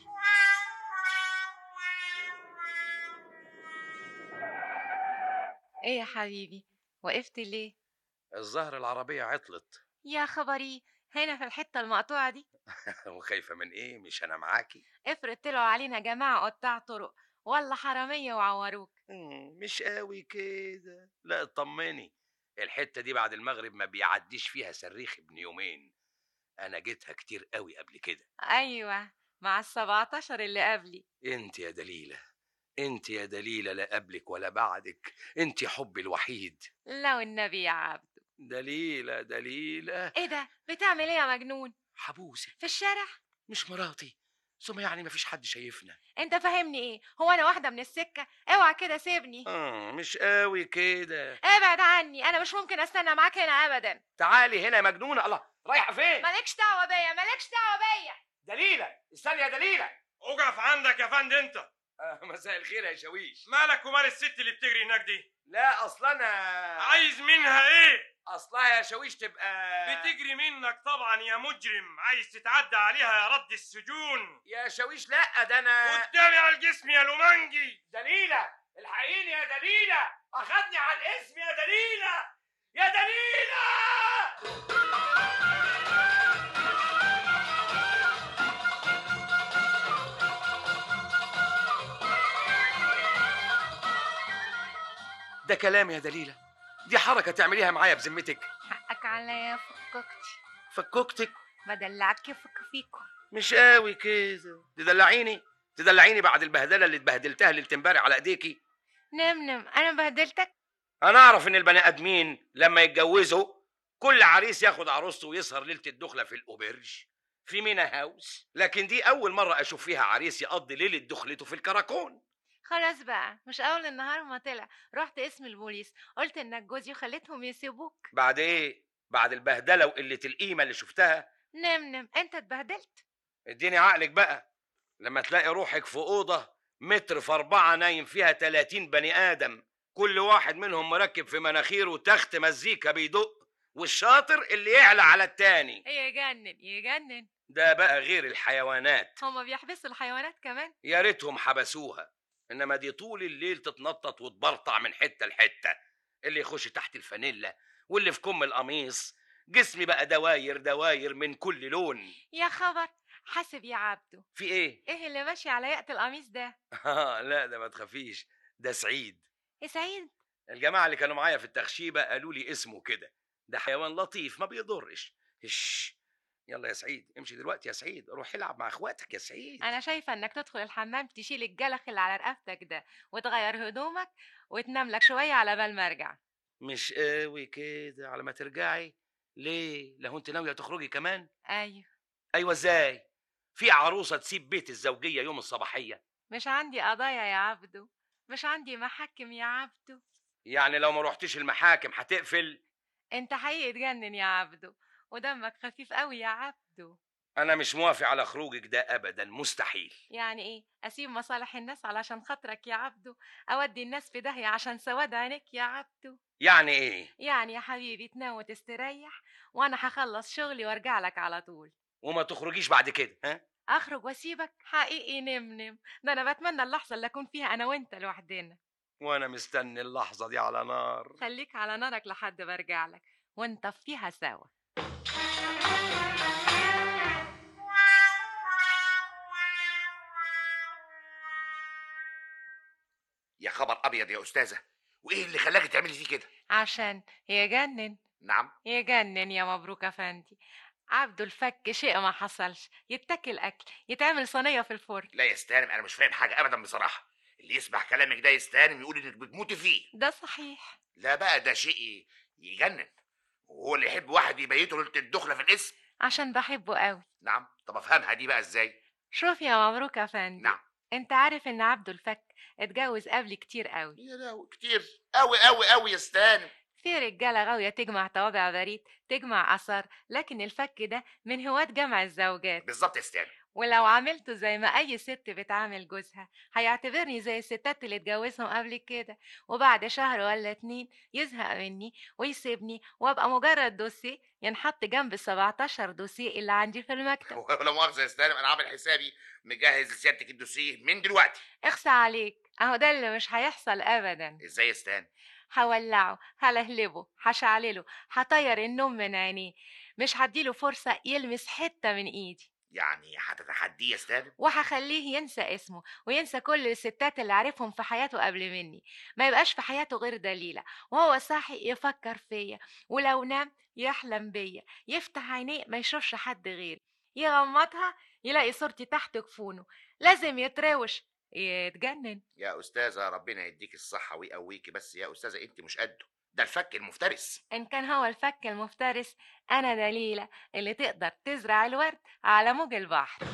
Speaker 2: ايه يا حبيبي وقفت ليه
Speaker 3: الظهر العربية عطلت
Speaker 2: يا خبري هنا في الحتة المقطوعة دي
Speaker 3: وخايفة من ايه مش انا معاكي
Speaker 2: افرض طلعوا علينا جماعة قطاع طرق ولا حرامية وعوروك
Speaker 3: مم، مش قوي كده لا اطمني الحتة دي بعد المغرب ما بيعديش فيها صريخ ابن يومين انا جيتها كتير قوي قبل كده
Speaker 2: ايوه مع السبعتاشر اللي قبلي
Speaker 3: انت يا دليلة انت يا دليلة لا قبلك ولا بعدك انت حبي الوحيد
Speaker 2: لو النبي يا عبد
Speaker 3: دليلة دليلة
Speaker 2: ايه ده بتعمل ايه يا مجنون
Speaker 3: حبوسة
Speaker 2: في الشارع
Speaker 3: مش مراتي ثم يعني مفيش حد شايفنا
Speaker 2: انت فاهمني ايه هو انا واحدة من السكة اوعى كده سيبني
Speaker 3: آه مش قوي كده
Speaker 2: ابعد عني انا مش ممكن استنى معاك هنا ابدا
Speaker 3: تعالي هنا يا مجنونة الله رايحة فين
Speaker 2: مالكش دعوة بيا مالكش دعوة بيا
Speaker 3: دليلة استني يا دليلة
Speaker 7: اقف عندك يا فندم انت
Speaker 3: آه مساء الخير يا شويش
Speaker 7: مالك ومال الست اللي بتجري هناك دي
Speaker 3: لا اصلا انا
Speaker 7: عايز منها ايه
Speaker 3: اصلها يا شويش تبقى
Speaker 7: بتجري منك طبعا يا مجرم عايز تتعدى عليها يا رد السجون
Speaker 3: يا شويش لا ده انا
Speaker 7: قدامي على الجسم يا لومانجي
Speaker 3: دليلة الحقيني يا دليلة اخدني على الاسم يا دليلة يا دليلة ده كلام يا دليلة دي حركة تعمليها معايا بذمتك
Speaker 2: حقك عليا فككتي
Speaker 3: فكوكتك
Speaker 2: بدلعك كيفك فيكم
Speaker 3: مش قوي كده تدلعيني تدلعيني بعد البهدله اللي اتبهدلتها ليله امبارح على ايديكي
Speaker 2: نم نم انا بهدلتك
Speaker 3: انا اعرف ان البني ادمين لما يتجوزوا كل عريس ياخد عروسته ويسهر ليله الدخله في الاوبرج في مينا هاوس لكن دي اول مره اشوف فيها عريس يقضي ليله دخلته في الكراكون
Speaker 2: خلاص بقى مش اول النهار ما طلع رحت اسم البوليس قلت انك جوزي وخليتهم يسيبوك
Speaker 3: بعد ايه بعد البهدله وقله القيمه اللي شفتها
Speaker 2: نم نم انت اتبهدلت
Speaker 3: اديني عقلك بقى لما تلاقي روحك في اوضه متر في اربعه نايم فيها 30 بني ادم كل واحد منهم مركب في مناخيره تخت مزيكا بيدق والشاطر اللي يعلى على التاني
Speaker 2: يجنن يجنن
Speaker 3: ده بقى غير الحيوانات
Speaker 2: هما بيحبسوا الحيوانات كمان
Speaker 3: يا ريتهم حبسوها انما دي طول الليل تتنطط وتبرطع من حته لحته اللي يخش تحت الفانيلا واللي في كم القميص جسمي بقى دواير دواير من كل لون
Speaker 2: يا خبر حاسب يا عبدو
Speaker 3: في ايه
Speaker 2: ايه اللي ماشي على يقة القميص ده
Speaker 3: آه لا ده ما تخافيش ده سعيد
Speaker 2: يا سعيد
Speaker 3: الجماعة اللي كانوا معايا في التخشيبة قالوا لي اسمه كده ده حيوان لطيف ما بيضرش هش يلا يا سعيد امشي دلوقتي يا سعيد روح العب مع اخواتك يا سعيد
Speaker 2: انا شايفه انك تدخل الحمام تشيل الجلخ اللي على رقبتك ده وتغير هدومك وتنام لك شويه على بال ما ارجع
Speaker 3: مش قوي كده على ما ترجعي ليه لو انت ناوية تخرجي كمان
Speaker 2: ايوه
Speaker 3: ايوه ازاي في عروسة تسيب بيت الزوجية يوم الصباحية
Speaker 2: مش عندي قضايا يا عبدو مش عندي محاكم يا عبدو
Speaker 3: يعني لو ما روحتيش المحاكم هتقفل
Speaker 2: انت حقيقي تجنن يا عبدو ودمك خفيف قوي يا عبدو
Speaker 3: انا مش موافق على خروجك ده ابدا مستحيل
Speaker 2: يعني ايه اسيب مصالح الناس علشان خاطرك يا عبدو اودي الناس في داهيه عشان سواد عينيك يا عبدو
Speaker 3: يعني ايه
Speaker 2: يعني يا حبيبي تنام وتستريح وانا هخلص شغلي وارجع لك على طول
Speaker 3: وما تخرجيش بعد كده ها
Speaker 2: اخرج واسيبك حقيقي نم نم ده انا بتمنى اللحظه اللي اكون فيها انا وانت لوحدنا
Speaker 3: وانا مستني اللحظه دي على نار
Speaker 2: خليك على نارك لحد ما ارجع لك ونطفيها سوا
Speaker 4: يا خبر ابيض يا استاذه وايه اللي خلاكي تعملي فيه كده
Speaker 2: عشان يجنن
Speaker 4: نعم
Speaker 2: يجنن يا مبروك افندي عبده الفك شيء ما حصلش يتاكل اكل يتعمل صينيه في الفرن
Speaker 4: لا يا ستانم انا مش فاهم حاجه ابدا بصراحه اللي يسمع كلامك ده يستانم يقول انك بتموتي فيه
Speaker 2: ده صحيح
Speaker 4: لا بقى ده شيء يجنن وهو اللي يحب واحد يبيته ليله الدخله في الاسم
Speaker 2: عشان بحبه قوي
Speaker 4: نعم طب افهمها دي بقى ازاي
Speaker 2: شوف يا مبروك افندي
Speaker 4: نعم
Speaker 2: انت عارف ان عبده الفك اتجوز قبلي كتير قوي
Speaker 4: يا لهوي كتير قوي قوي قوي يا ستانم
Speaker 2: في رجالة غاوية تجمع توابع بريد تجمع آثار لكن الفك ده من هواة جمع الزوجات
Speaker 4: بالظبط يا ستانم
Speaker 2: ولو عملته زي ما أي ست بتعامل جوزها هيعتبرني زي الستات اللي اتجوزهم قبل كده وبعد شهر ولا اتنين يزهق مني ويسيبني وابقى مجرد دوسيه ينحط جنب ال 17 دوسيه اللي عندي في المكتب
Speaker 4: ولا مؤاخذه يا ستانم انا عامل حسابي مجهز لسيادتك الدوسيه من دلوقتي
Speaker 2: اخسى عليك اهو ده اللي مش هيحصل ابدا
Speaker 4: ازاي يا ستانم
Speaker 2: هولعه هلهلبه هشعلله هطير النوم من عينيه مش هديله فرصة يلمس حتة من ايدي
Speaker 4: يعني هتتحديه يا ستانم
Speaker 2: وهخليه ينسى اسمه وينسى كل الستات اللي عارفهم في حياته قبل مني ما يبقاش في حياته غير دليلة وهو صاحي يفكر فيا ولو نام يحلم بيا يفتح عينيه ما يشوفش حد غيري يغمضها يلاقي صورتي تحت جفونه لازم يتروش يتجنن
Speaker 4: يا استاذه ربنا يديك الصحه ويقويكي بس يا استاذه انت مش قده ده الفك المفترس
Speaker 2: إن كان هو الفك المفترس أنا دليلة اللي تقدر تزرع الورد على موج البحر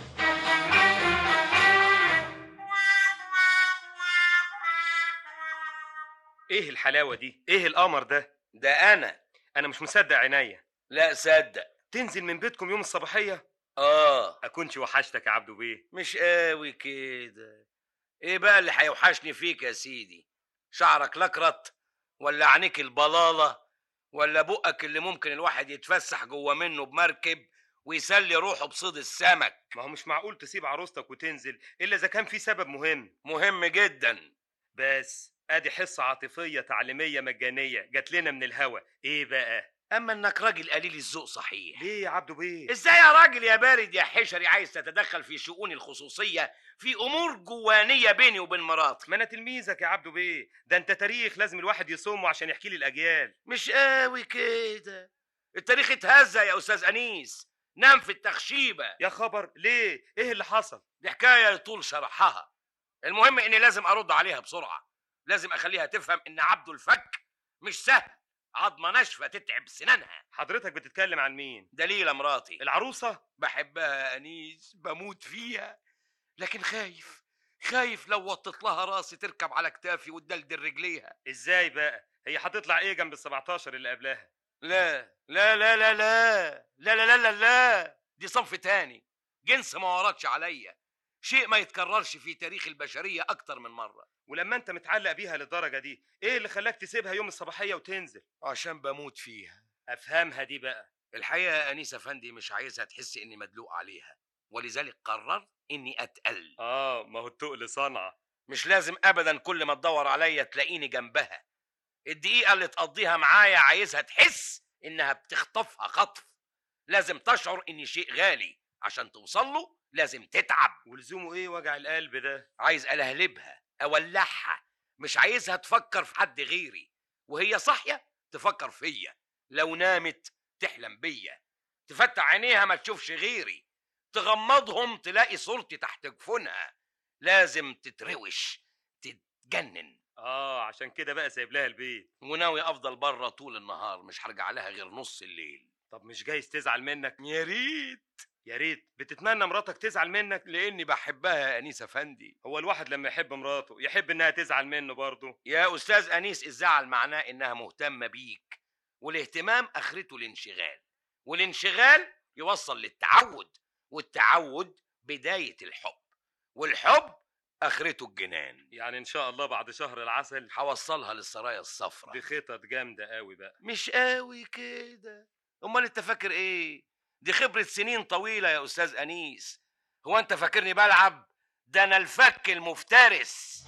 Speaker 7: ايه الحلاوه دي ايه القمر ده
Speaker 3: ده انا
Speaker 7: انا مش مصدق عينيا
Speaker 3: لا صدق
Speaker 7: تنزل من بيتكم يوم الصباحيه
Speaker 3: اه
Speaker 7: اكونش وحشتك يا عبدو بيه
Speaker 3: مش قوي كده ايه بقى اللي هيوحشني فيك يا سيدي شعرك لكرت ولا عينيك البلاله ولا بقك اللي ممكن الواحد يتفسح جوه منه بمركب ويسلي روحه بصيد السمك
Speaker 7: ما هو مش معقول تسيب عروستك وتنزل الا اذا كان في سبب مهم
Speaker 3: مهم جدا
Speaker 7: بس ادي حصه عاطفيه تعليميه مجانيه جات لنا من الهوا ايه بقى
Speaker 3: اما انك راجل قليل الذوق صحيح
Speaker 7: ليه يا عبدو بيه
Speaker 3: ازاي يا راجل يا بارد يا حشري عايز تتدخل في شؤوني الخصوصيه في امور جوانيه بيني وبين مراتي
Speaker 7: ما انا تلميذك يا عبدو بيه ده انت تاريخ لازم الواحد يصومه عشان يحكي لي الاجيال
Speaker 3: مش قوي كده التاريخ اتهزى يا استاذ انيس نام في التخشيبه
Speaker 7: يا خبر ليه ايه اللي حصل
Speaker 3: دي حكايه يطول شرحها المهم اني لازم ارد عليها بسرعه لازم اخليها تفهم ان عبده الفك مش سهل عظمه ناشفه تتعب سنانها
Speaker 7: حضرتك بتتكلم عن مين
Speaker 3: دليله مراتي
Speaker 7: العروسه
Speaker 3: بحبها يا انيس بموت فيها لكن خايف خايف لو وطيت لها راسي تركب على كتافي وتدلدل رجليها
Speaker 7: ازاي بقى هي هتطلع ايه جنب ال 17 اللي قبلها
Speaker 3: لا لا لا لا لا لا لا لا لا لا دي صنف تاني جنس ما وردش عليا شيء ما يتكررش في تاريخ البشرية أكتر من مرة
Speaker 7: ولما انت متعلق بيها للدرجه دي ايه اللي خلاك تسيبها يوم الصباحيه وتنزل
Speaker 3: عشان بموت فيها
Speaker 7: افهمها دي بقى
Speaker 3: الحقيقة يا أنيس أفندي مش عايزها تحس إني مدلوق عليها ولذلك قررت إني أتقل
Speaker 7: اه ما هو التقل صنعه
Speaker 3: مش لازم أبدا كل ما تدور عليا تلاقيني جنبها الدقيقة اللي تقضيها معايا عايزها تحس إنها بتخطفها خطف لازم تشعر إني شيء غالي عشان توصل له لازم تتعب
Speaker 7: ولزومه ايه وجع القلب ده
Speaker 3: عايز ألهلبها أولعها مش عايزها تفكر في حد غيري وهي صاحية تفكر فيا لو نامت تحلم بيا تفتح عينيها ما تشوفش غيري تغمضهم تلاقي صورتي تحت جفونها لازم تتروش تتجنن
Speaker 7: اه عشان كده بقى سايب لها البيت
Speaker 3: وناوي افضل بره طول النهار مش هرجع لها غير نص الليل
Speaker 7: طب مش جايز تزعل منك
Speaker 3: يا ريت
Speaker 7: يا ريت بتتمنى مراتك تزعل منك
Speaker 3: لاني بحبها يا انيس افندي
Speaker 7: هو الواحد لما يحب مراته يحب انها تزعل منه برضه
Speaker 3: يا استاذ انيس الزعل معناه انها مهتمه بيك والاهتمام اخرته الانشغال والانشغال يوصل للتعود والتعود بداية الحب والحب اخرته الجنان
Speaker 7: يعني ان شاء الله بعد شهر العسل
Speaker 3: هوصلها للسرايا الصفراء
Speaker 7: دي خطط جامده قوي بقى
Speaker 3: مش قوي كده امال انت فاكر ايه دي خبرة سنين طويلة يا استاذ انيس هو انت فاكرني بلعب ده انا الفك المفترس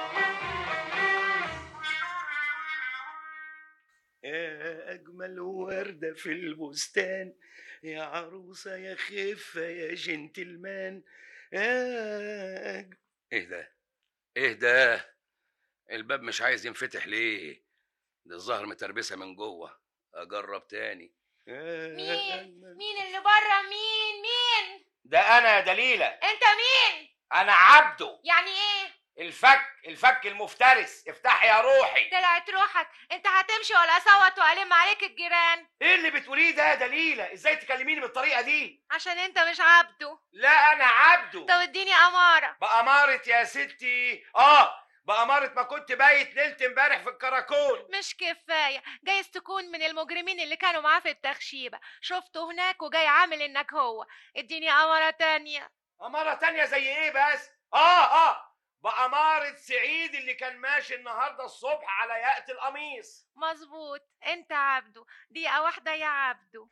Speaker 3: يا اجمل وردة في البستان يا عروسة يا خفة يا جنتلمان يا أج... ايه ده ايه ده الباب مش عايز ينفتح ليه ده الظهر متربسة من جوه اجرب تاني
Speaker 2: مين مين اللي بره مين مين
Speaker 3: ده انا يا دليلة
Speaker 2: انت مين
Speaker 3: انا عبده
Speaker 2: يعني ايه
Speaker 3: الفك الفك المفترس افتحي يا روحي
Speaker 2: طلعت روحك انت هتمشي ولا اصوت والم عليك الجيران
Speaker 3: ايه اللي بتقوليه ده يا دليلة ازاي تكلميني بالطريقة دي
Speaker 2: عشان انت مش عبده
Speaker 3: لا انا عبده
Speaker 2: طب اديني اماره
Speaker 3: بأمارة يا ستي اه بأمارة ما كنت بايت ليلة امبارح في الكراكون
Speaker 2: مش كفايه جايز تكون من المجرمين اللي كانوا معاه في التخشيبه شفته هناك وجاي عامل انك هو اديني اماره تانية
Speaker 3: أمارة تانية زي ايه بس اه اه بأمارة سعيد اللي كان ماشي النهاردة الصبح على ياقة القميص
Speaker 2: مظبوط انت عبده دقيقه واحده يا عبده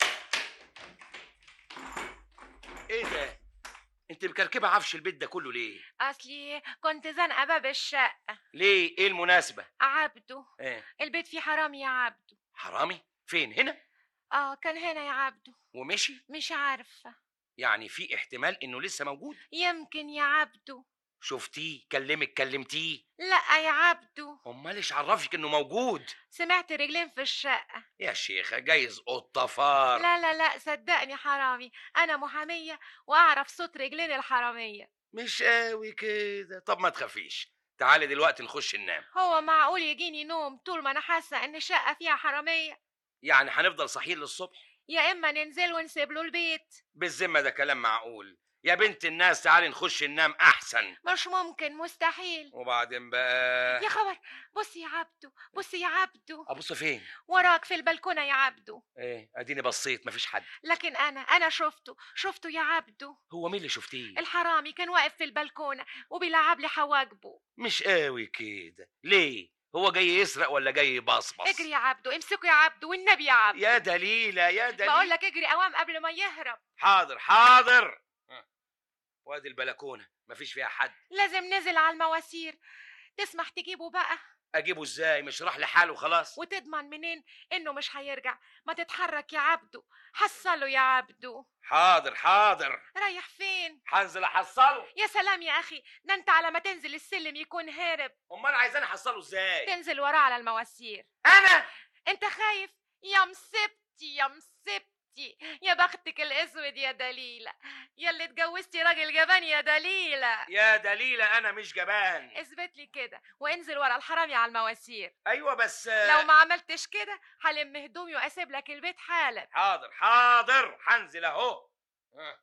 Speaker 3: ايه ده انت مكركبة عفش البيت ده كله ليه
Speaker 2: اصلي كنت زنقه باب الشقه
Speaker 3: ليه ايه المناسبة
Speaker 2: عبده
Speaker 3: ايه
Speaker 2: البيت فيه حرامي يا عبده
Speaker 3: حرامي فين هنا
Speaker 2: اه كان هنا يا عبده
Speaker 3: ومشي
Speaker 2: مش عارفه
Speaker 3: يعني في احتمال انه لسه موجود
Speaker 2: يمكن يا عبده
Speaker 3: شفتيه كلمك كلمتيه
Speaker 2: لا يا عبده
Speaker 3: امال ايش عرفك انه موجود
Speaker 2: سمعت رجلين في الشقه
Speaker 3: يا شيخة جايز قطة فار
Speaker 2: لا لا لا صدقني حرامي انا محاميه واعرف صوت رجلين الحراميه
Speaker 3: مش قوي كده طب ما تخافيش تعالي دلوقتي نخش ننام
Speaker 2: هو معقول يجيني نوم طول ما انا حاسه ان الشقه فيها حراميه
Speaker 3: يعني هنفضل صاحيين للصبح
Speaker 2: يا اما ننزل ونسيب له البيت
Speaker 3: بالذمة ده كلام معقول يا بنت الناس تعالي نخش ننام احسن
Speaker 2: مش ممكن مستحيل
Speaker 3: وبعدين بقى
Speaker 2: يا خبر بص يا عبده بص يا عبده
Speaker 3: ابص فين
Speaker 2: وراك في البلكونه يا عبده
Speaker 3: ايه اديني بصيت مفيش حد
Speaker 2: لكن انا انا شفته شفته يا عبده
Speaker 3: هو مين اللي شفتيه
Speaker 2: الحرامي كان واقف في البلكونه وبيلعب لي حواجبه
Speaker 3: مش قوي كده ليه هو جاي يسرق ولا جاي يبصبص
Speaker 2: اجري يا عبده امسكه يا عبده والنبي يا عبده
Speaker 3: يا دليلة يا دليلة
Speaker 2: بقول لك اجري اوام قبل ما يهرب
Speaker 3: حاضر حاضر ها. وادي البلكونة مفيش فيها حد
Speaker 2: لازم نزل على المواسير تسمح تجيبه بقى
Speaker 3: اجيبه ازاي مش راح لحاله خلاص
Speaker 2: وتضمن منين انه مش هيرجع ما تتحرك يا عبده حصله يا عبده
Speaker 3: حاضر حاضر
Speaker 2: رايح فين
Speaker 3: هنزل احصله
Speaker 2: يا سلام يا اخي ده انت على ما تنزل السلم يكون هرب
Speaker 3: امال عايزاني احصله ازاي
Speaker 2: تنزل وراه على المواسير
Speaker 3: انا
Speaker 2: انت خايف يا مسبتي يا مسبتي يا بختك الاسود يا دليلة يا اللي اتجوزتي راجل جبان يا دليلة
Speaker 3: يا دليلة انا مش جبان
Speaker 2: اثبت لي كده وانزل ورا الحرامي على المواسير
Speaker 3: ايوه بس
Speaker 2: لو ما عملتش كده هلم هدومي واسيب لك البيت حالا
Speaker 3: حاضر حاضر هنزل اهو ها.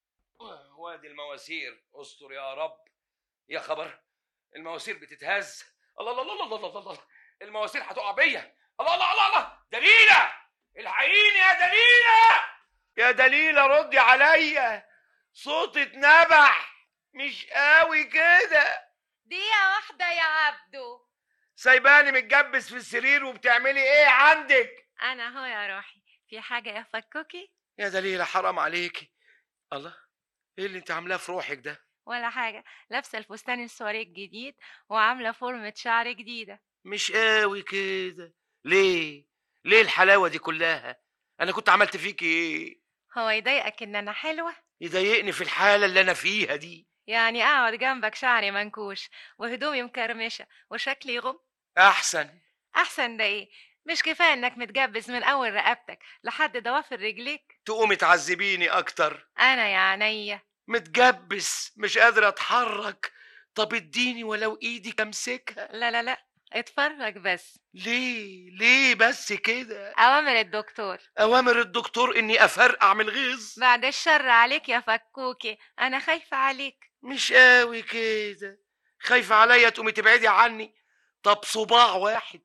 Speaker 3: وادي المواسير استر يا رب يا خبر المواسير بتتهز الله الله الله الله الله الله المواسير هتقع بيا الله الله الله الله دليلة الحقيني يا دليلة يا دليلة ردي عليا صوتي اتنبح مش قوي كده
Speaker 2: دقيقة واحدة يا عبدو
Speaker 3: سايباني متجبس في السرير وبتعملي ايه عندك
Speaker 2: انا هو يا روحي في حاجة يا فكوكي
Speaker 3: يا دليلة حرام عليكي الله ايه اللي انت عاملاه في روحك ده
Speaker 2: ولا حاجة لابسة الفستان السواري الجديد وعاملة فورمة شعر جديدة
Speaker 3: مش قوي كده ليه ليه الحلاوة دي كلها انا كنت عملت فيكي ايه
Speaker 2: هو يضايقك ان انا حلوة
Speaker 3: يضايقني في الحالة اللي انا فيها دي
Speaker 2: يعني اقعد جنبك شعري منكوش وهدومي مكرمشة وشكلي يغم
Speaker 3: احسن
Speaker 2: احسن ده ايه مش كفاية انك متجبس من اول رقبتك لحد ضوافر رجليك
Speaker 3: تقومي تعذبيني اكتر
Speaker 2: انا يا عينيا
Speaker 3: متجبس مش قادر اتحرك طب اديني ولو ايدي امسكها
Speaker 2: لا لا لا اتفرج بس
Speaker 3: ليه ليه بس كده
Speaker 2: اوامر الدكتور
Speaker 3: اوامر الدكتور اني افرقع من الغيظ
Speaker 2: بعد الشر عليك يا فكوكي انا خايفة عليك
Speaker 3: مش قوي كده خايفة عليا تقومي تبعدي عني طب صباع واحد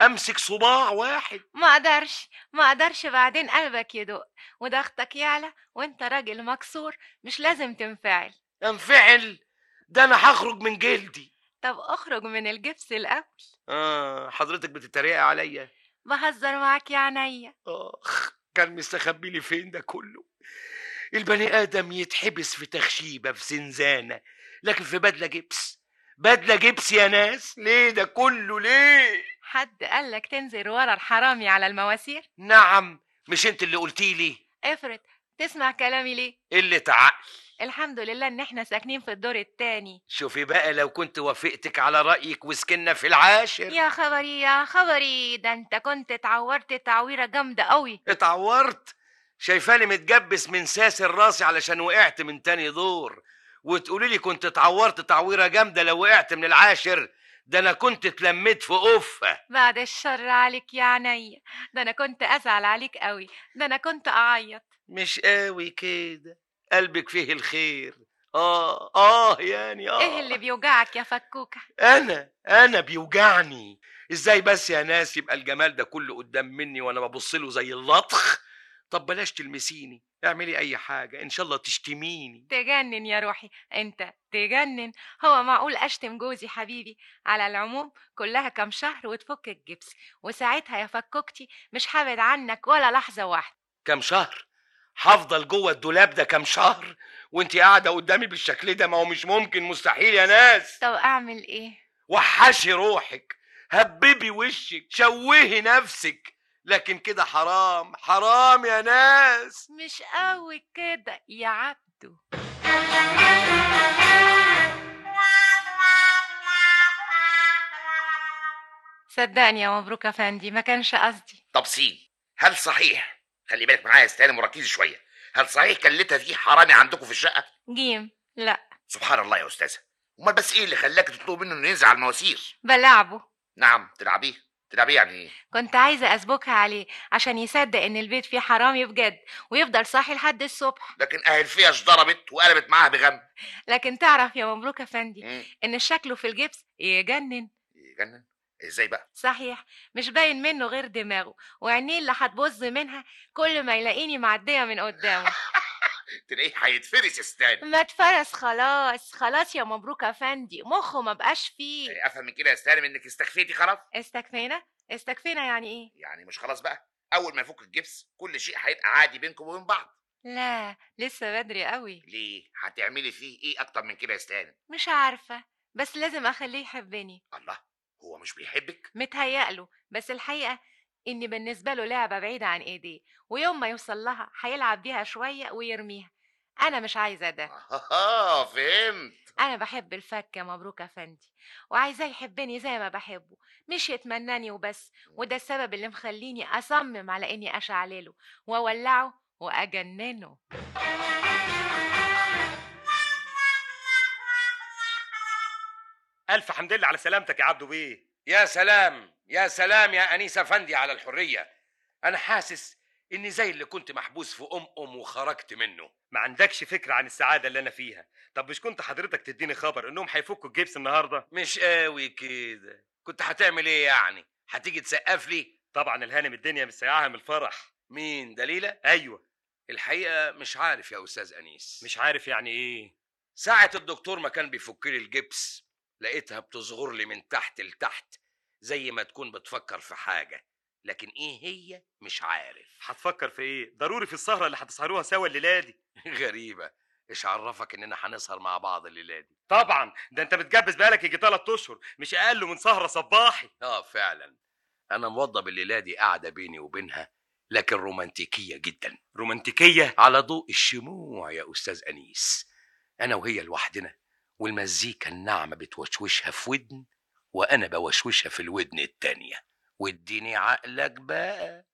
Speaker 3: امسك صباع واحد
Speaker 2: ما اقدرش ما اقدرش بعدين قلبك يدق وضغطك يعلى وانت راجل مكسور مش لازم تنفعل
Speaker 3: انفعل ده انا هخرج من جلدي
Speaker 2: طب اخرج من الجبس الاول
Speaker 3: اه حضرتك بتتريقي عليا
Speaker 2: بهزر معاك يا عينيا
Speaker 3: اخ كان مستخبي لي فين ده كله البني ادم يتحبس في تخشيبه في زنزانه لكن في بدله جبس بدله جبس يا ناس ليه ده كله ليه
Speaker 2: حد قالك تنزل ورا الحرامي على المواسير
Speaker 3: نعم مش انت اللي قلتي لي
Speaker 2: افرض تسمع كلامي ليه
Speaker 3: قله عقل
Speaker 2: الحمد لله ان احنا ساكنين في الدور التاني
Speaker 3: شوفي بقى لو كنت وافقتك على رايك وسكننا في العاشر
Speaker 2: يا خبري يا خبري ده انت كنت اتعورت تعويره جامده قوي
Speaker 3: اتعورت شايفاني متجبس من ساسر راسي علشان وقعت من تاني دور وتقولي لي كنت اتعورت تعويره جامده لو وقعت من العاشر ده انا كنت اتلميت في قفه
Speaker 2: بعد الشر عليك يا عينيا ده انا كنت ازعل عليك قوي ده انا كنت اعيط
Speaker 3: مش قوي كده قلبك فيه الخير اه اه يعني اه
Speaker 2: ايه اللي بيوجعك يا فكوكه
Speaker 3: انا انا بيوجعني ازاي بس يا ناس يبقى الجمال ده كله قدام مني وانا ببص له زي اللطخ طب بلاش تلمسيني اعملي اي حاجه ان شاء الله تشتميني
Speaker 2: تجنن يا روحي انت تجنن هو معقول اشتم جوزي حبيبي على العموم كلها كام شهر وتفك الجبس وساعتها يا فكوكتي مش هبعد عنك ولا لحظه واحده
Speaker 3: كام شهر هفضل جوه الدولاب ده كام شهر وانت قاعده قدامي بالشكل ده ما هو مش ممكن مستحيل يا ناس
Speaker 2: طب اعمل ايه
Speaker 3: وحشي روحك هببي وشك شوهي نفسك لكن كده حرام حرام يا ناس
Speaker 2: مش قوي كده يا عبدو صدقني يا مبروك افندي ما كانش قصدي
Speaker 4: طب سين هل صحيح خلي بالك معايا يا استلم وركزي شويه هل صحيح كلتها دي حرامي عندكم في الشقه
Speaker 2: جيم لا
Speaker 4: سبحان الله يا استاذه امال بس ايه اللي خلاك تطلب منه انه ينزل على المواسير
Speaker 2: بلعبه
Speaker 4: نعم تلعبيه تلعبيه يعني ايه
Speaker 2: كنت عايزة أسبكها عليه عشان يصدق إن البيت فيه حرامي بجد ويفضل صاحي لحد الصبح
Speaker 4: لكن اهل فيش ضربت وقلبت معاها بغم
Speaker 2: لكن تعرف يا مبروك أفندي
Speaker 4: مم،
Speaker 2: إن شكله في الجبس يجنن
Speaker 4: يجنن ازاي بقى
Speaker 2: صحيح مش باين منه غير دماغه وعينيه اللي هتبظ منها كل ما يلاقيني معدية من قدامه
Speaker 4: تلاقيه هيتفرس استاني
Speaker 2: ما اتفرس خلاص خلاص يا مبروك أفندي مخه ما بقاش فيه
Speaker 4: افهم من كده يا استلم انك استخفيتي خلاص
Speaker 2: استكفينا استكفينا يعني إيه
Speaker 4: يعني مش خلاص بقى اول ما يفك الجبس كل شيء هيبقى عادي بينكم وبين بعض
Speaker 2: لا لسه بدري قوي
Speaker 4: ليه هتعملي فيه ايه اكتر من كده يا استاني
Speaker 2: مش عارفة بس لازم أخليه يحبني
Speaker 4: الله هو مش بيحبك
Speaker 2: متهيأله بس الحقيقة إن بالنسبة له لعبة بعيدة عن إيديه ويوم ما يوصل لها هيلعب بيها شوية ويرميها أنا مش عايزة ده
Speaker 4: اه فهمت
Speaker 2: أنا بحب الفك يا مبروك أفندي وعايزاه يحبني زي ما بحبه مش يتمناني وبس وده السبب اللي مخليني أصمم على إني أشعلله وأولعه وأجننه
Speaker 7: الف حمد لله على سلامتك يا عبدو بيه
Speaker 3: يا سلام يا سلام يا انيس افندي على الحريه انا حاسس اني زي اللي كنت محبوس في ام ام وخرجت منه
Speaker 7: ما عندكش فكره عن السعاده اللي انا فيها طب مش كنت حضرتك تديني خبر انهم هيفكوا الجبس النهارده
Speaker 3: مش قوي كده كنت هتعمل ايه يعني هتيجي تسقف لي
Speaker 7: طبعا الهانم الدنيا مسيعاها من الفرح
Speaker 3: مين دليله
Speaker 7: ايوه
Speaker 3: الحقيقه مش عارف يا استاذ انيس
Speaker 7: مش عارف يعني ايه
Speaker 3: ساعه الدكتور ما كان بيفك لي الجبس لقيتها بتصغر لي من تحت لتحت زي ما تكون بتفكر في حاجه لكن ايه هي مش عارف
Speaker 7: هتفكر في ايه ضروري في السهره اللي هتسهروها سوا الليله دي
Speaker 3: غريبه ايش عرفك اننا هنسهر مع بعض الليله دي
Speaker 7: طبعا ده انت متجبس بقالك يجي ثلاث اشهر مش اقل من سهره صباحي
Speaker 3: اه فعلا انا موضب الليله دي قاعده بيني وبينها لكن رومانتيكيه جدا
Speaker 7: رومانتيكيه
Speaker 3: على ضوء الشموع يا استاذ انيس انا وهي لوحدنا والمزيكا الناعمه بتوشوشها في ودن وانا بوشوشها في الودن التانيه واديني عقلك بقى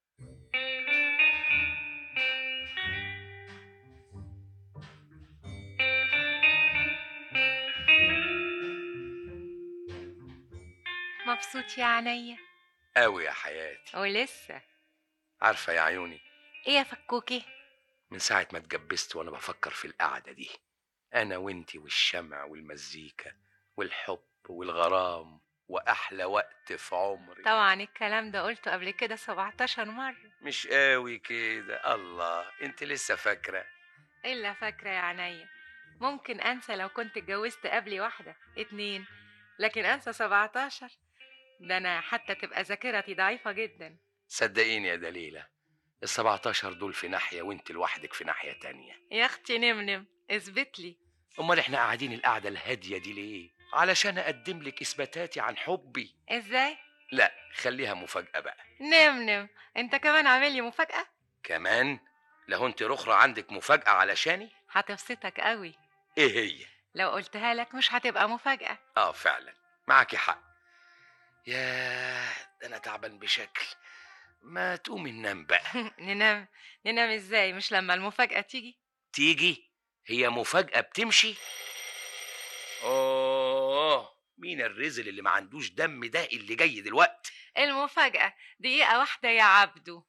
Speaker 2: مبسوط يا عينيا
Speaker 3: قوي يا حياتي
Speaker 2: ولسه
Speaker 3: عارفه يا عيوني
Speaker 2: إيه يا فكوكي
Speaker 3: من ساعه ما اتجبست وانا بفكر في القعده دي انا وانتي والشمع والمزيكا والحب والغرام واحلى وقت في عمري
Speaker 2: طبعا الكلام ده قلته قبل كده 17 مرة
Speaker 3: مش قوي كده الله انت لسه فاكره
Speaker 2: إلا فاكرة يا عينيا ممكن أنسى لو كنت اتجوزت قبلي واحدة اتنين لكن أنسى 17 ده أنا حتى تبقى ذاكرتي ضعيفة جدا
Speaker 3: صدقيني يا دليلة ال 17 دول في ناحية وانت لوحدك في ناحية تانية
Speaker 2: يا أختي نمنم اثبت لي
Speaker 3: امال احنا قاعدين القعدة الهادية دي ليه علشان اقدم لك اثباتاتي عن حبي
Speaker 2: إزاي؟
Speaker 3: لا خليها مفاجأة بقى
Speaker 2: نمنم أنت كمان عامل لي مفاجأة
Speaker 3: كمان لو انت رخرة عندك مفاجأة علشاني
Speaker 2: هتبسطك قوي
Speaker 3: ايه هي
Speaker 2: لو قلتها لك مش هتبقى مفاجأة
Speaker 3: اه فعلا معاكي حق يا ده انا تعبان بشكل ما تقومي ننام بقى
Speaker 2: ننام ننام ازاي مش لما المفاجأة تيجي
Speaker 3: تيجي هي مفاجأة بتمشي اوه مين الرزل اللي ما عندوش دم ده اللي جاي دلوقتي
Speaker 2: المفاجأة دقيقة واحدة يا عبدو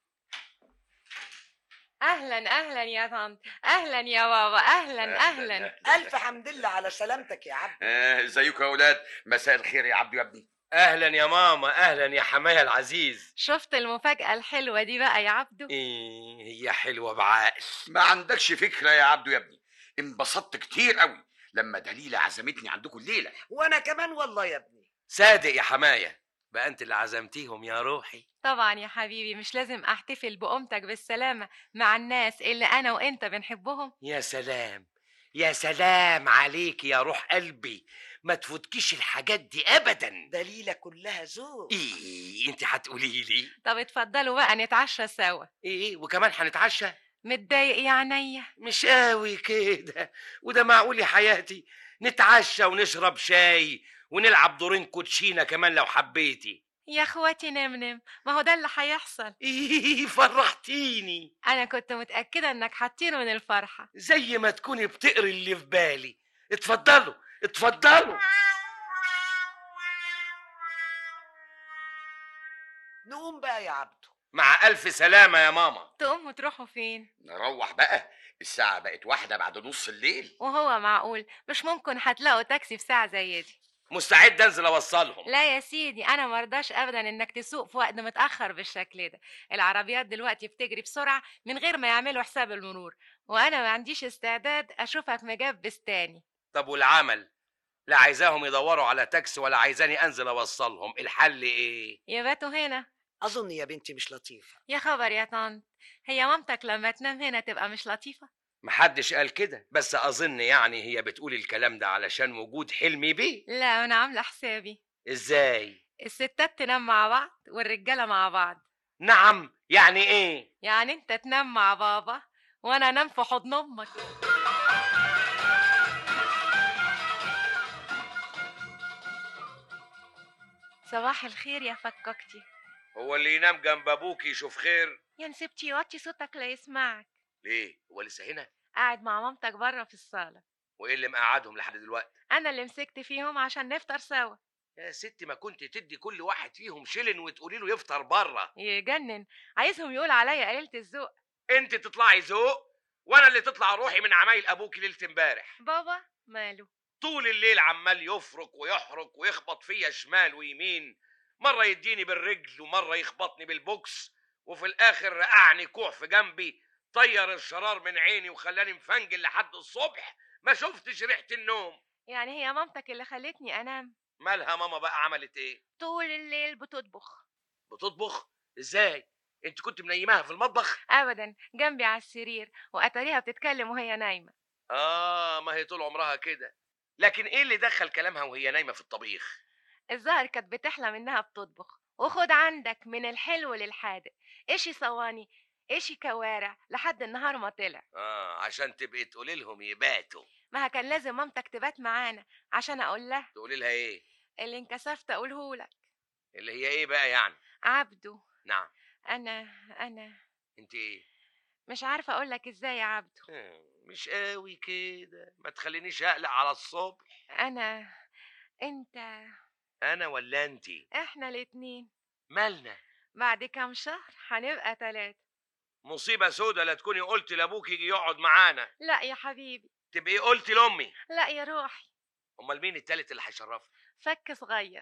Speaker 2: أهلا أهلا يا طنط أهلا يا بابا أهلا أهلا
Speaker 8: الف حمد لله على سلامتك يا عبد
Speaker 4: آه، ازيكم يا اولاد مساء الخير يا عبدو يا ابني
Speaker 3: اهلا يا ماما اهلا يا حماية العزيز
Speaker 2: شفت المفاجأة الحلوة دي بقى يا عبدو
Speaker 3: ايه هي حلوة بعقل
Speaker 4: ما عندكش فكره يا عبدو يا ابني انبسطت كتير قوي لما دليله عزمتني عندكم الليله
Speaker 8: وانا كمان والله يا ابني
Speaker 3: صادق يا حماية بقى انت اللي عزمتيهم يا روحي
Speaker 2: طبعا يا حبيبي مش لازم أحتفل بقومتك بالسلامة مع الناس اللي أنا وأنت بنحبهم
Speaker 3: يا سلام يا سلام عليك يا روح قلبي ما تفوتكيش الحاجات دي ابدا
Speaker 8: دليلة كلها ذوق
Speaker 3: ايه انت هتقولي لي
Speaker 2: طب اتفضلوا بقى نتعشى سوا
Speaker 3: ايه وكمان هنتعشى
Speaker 2: متضايق يا عينيا
Speaker 3: مش قوي كده وده معقول يا حياتي نتعشى ونشرب شاي ونلعب دورين كوتشينه كمان لو حبيتي
Speaker 2: يا اخواتي نمنم ما هو ده اللي هيحصل
Speaker 3: ايه فرحتيني
Speaker 2: انا كنت متاكده انك هتطير من الفرحه
Speaker 3: زي ما تكوني بتقري اللي في بالي اتفضلوا اتفضلوا
Speaker 8: نقوم بقى يا عبدو
Speaker 3: مع الف سلامه يا ماما
Speaker 2: تقوموا تروحوا فين
Speaker 4: نروح بقى الساعه بقت واحدة بعد نص الليل
Speaker 2: وهو معقول مش ممكن هتلاقوا تاكسي في ساعه زي دي
Speaker 3: مستعد انزل اوصلهم
Speaker 2: لا يا سيدي انا مرضاش ابدا انك تسوق في وقت متاخر بالشكل ده العربيات دلوقتي بتجري بسرعه من غير ما يعملوا حساب المرور وانا ما عنديش استعداد اشوفك مجبس تاني
Speaker 3: طب والعمل لا عايزاهم يدوروا على تاكسي ولا عايزاني انزل اوصلهم الحل ايه
Speaker 2: يباتوا هنا
Speaker 8: اظن يا بنتي مش لطيفة
Speaker 2: يا خبر يا طنط هي مامتك لما تنام هنا تبقى مش لطيفه
Speaker 3: محدش قال كده بس اظن يعني هي بتقول الكلام ده علشان وجود حلمي بيه
Speaker 2: لا انا عامله حسابي
Speaker 3: ازاي
Speaker 2: الستات تنام مع بعض والرجاله مع بعض
Speaker 3: نعم يعني ايه
Speaker 2: يعني انت تنام مع بابا وانا انام في حضن امك صباح الخير يا فككتي
Speaker 3: هو اللي ينام جنب ابوك يشوف خير
Speaker 2: يا نسيبتي وطي صوتك لا يسمعك
Speaker 3: ليه هو لسه هنا
Speaker 2: قاعد مع مامتك بره في الصاله
Speaker 3: وايه اللي مقعدهم لحد دلوقتي
Speaker 2: انا اللي مسكت فيهم عشان نفطر سوا
Speaker 3: يا ستي ما كنت تدي كل واحد فيهم شلن وتقولي له يفطر بره
Speaker 2: يجنن عايزهم يقول عليا قليله الذوق
Speaker 3: انت تطلعي ذوق وانا اللي تطلع روحي من عمايل ابوك ليله امبارح
Speaker 2: بابا ماله
Speaker 3: طول الليل عمال يفرك ويحرك ويخبط فيا شمال ويمين مرة يديني بالرجل ومرة يخبطني بالبوكس وفي الآخر رقعني كوع في جنبي طير الشرار من عيني وخلاني مفنجل لحد الصبح ما شفتش ريحة النوم
Speaker 2: يعني هي مامتك اللي خلتني انام
Speaker 3: مالها ماما بقى عملت ايه
Speaker 2: طول الليل بتطبخ
Speaker 3: بتطبخ ازاي انت كنت منيماها في المطبخ
Speaker 2: ابدا جنبي على السرير واتاريها بتتكلم وهي نايمه
Speaker 3: اه ما هي طول عمرها كده لكن ايه اللي دخل كلامها وهي نايمة في الطبيخ
Speaker 2: الظاهر كانت بتحلم انها بتطبخ وخد عندك من الحلو للحادق ايشي صواني ايشي كوارع لحد النهار ما طلع
Speaker 3: اه عشان تبقي تقولي لهم يباتوا
Speaker 2: ما كان لازم مامتك تبات معانا عشان اقول لها
Speaker 3: تقولي لها ايه
Speaker 2: اللي انكسفت اقوله لك
Speaker 3: اللي هي ايه بقى يعني
Speaker 2: عبدو
Speaker 3: نعم
Speaker 2: انا انا
Speaker 3: انت ايه
Speaker 2: مش عارفه اقول لك ازاي يا عبدو
Speaker 3: آه، مش قوي كده ما تخلينيش اقلق على الصبح
Speaker 2: انا انت
Speaker 3: انا ولا انت
Speaker 2: احنا الاتنين
Speaker 3: مالنا
Speaker 2: بعد كام شهر هنبقى تلاتة
Speaker 3: مصيبه سودة لا تكوني قلت لابوك يجي يقعد معانا
Speaker 2: لا يا حبيبي
Speaker 3: تبقي قلت لامي
Speaker 2: لا يا روحي
Speaker 3: امال مين التالت اللي هيشرفني
Speaker 2: فك صغير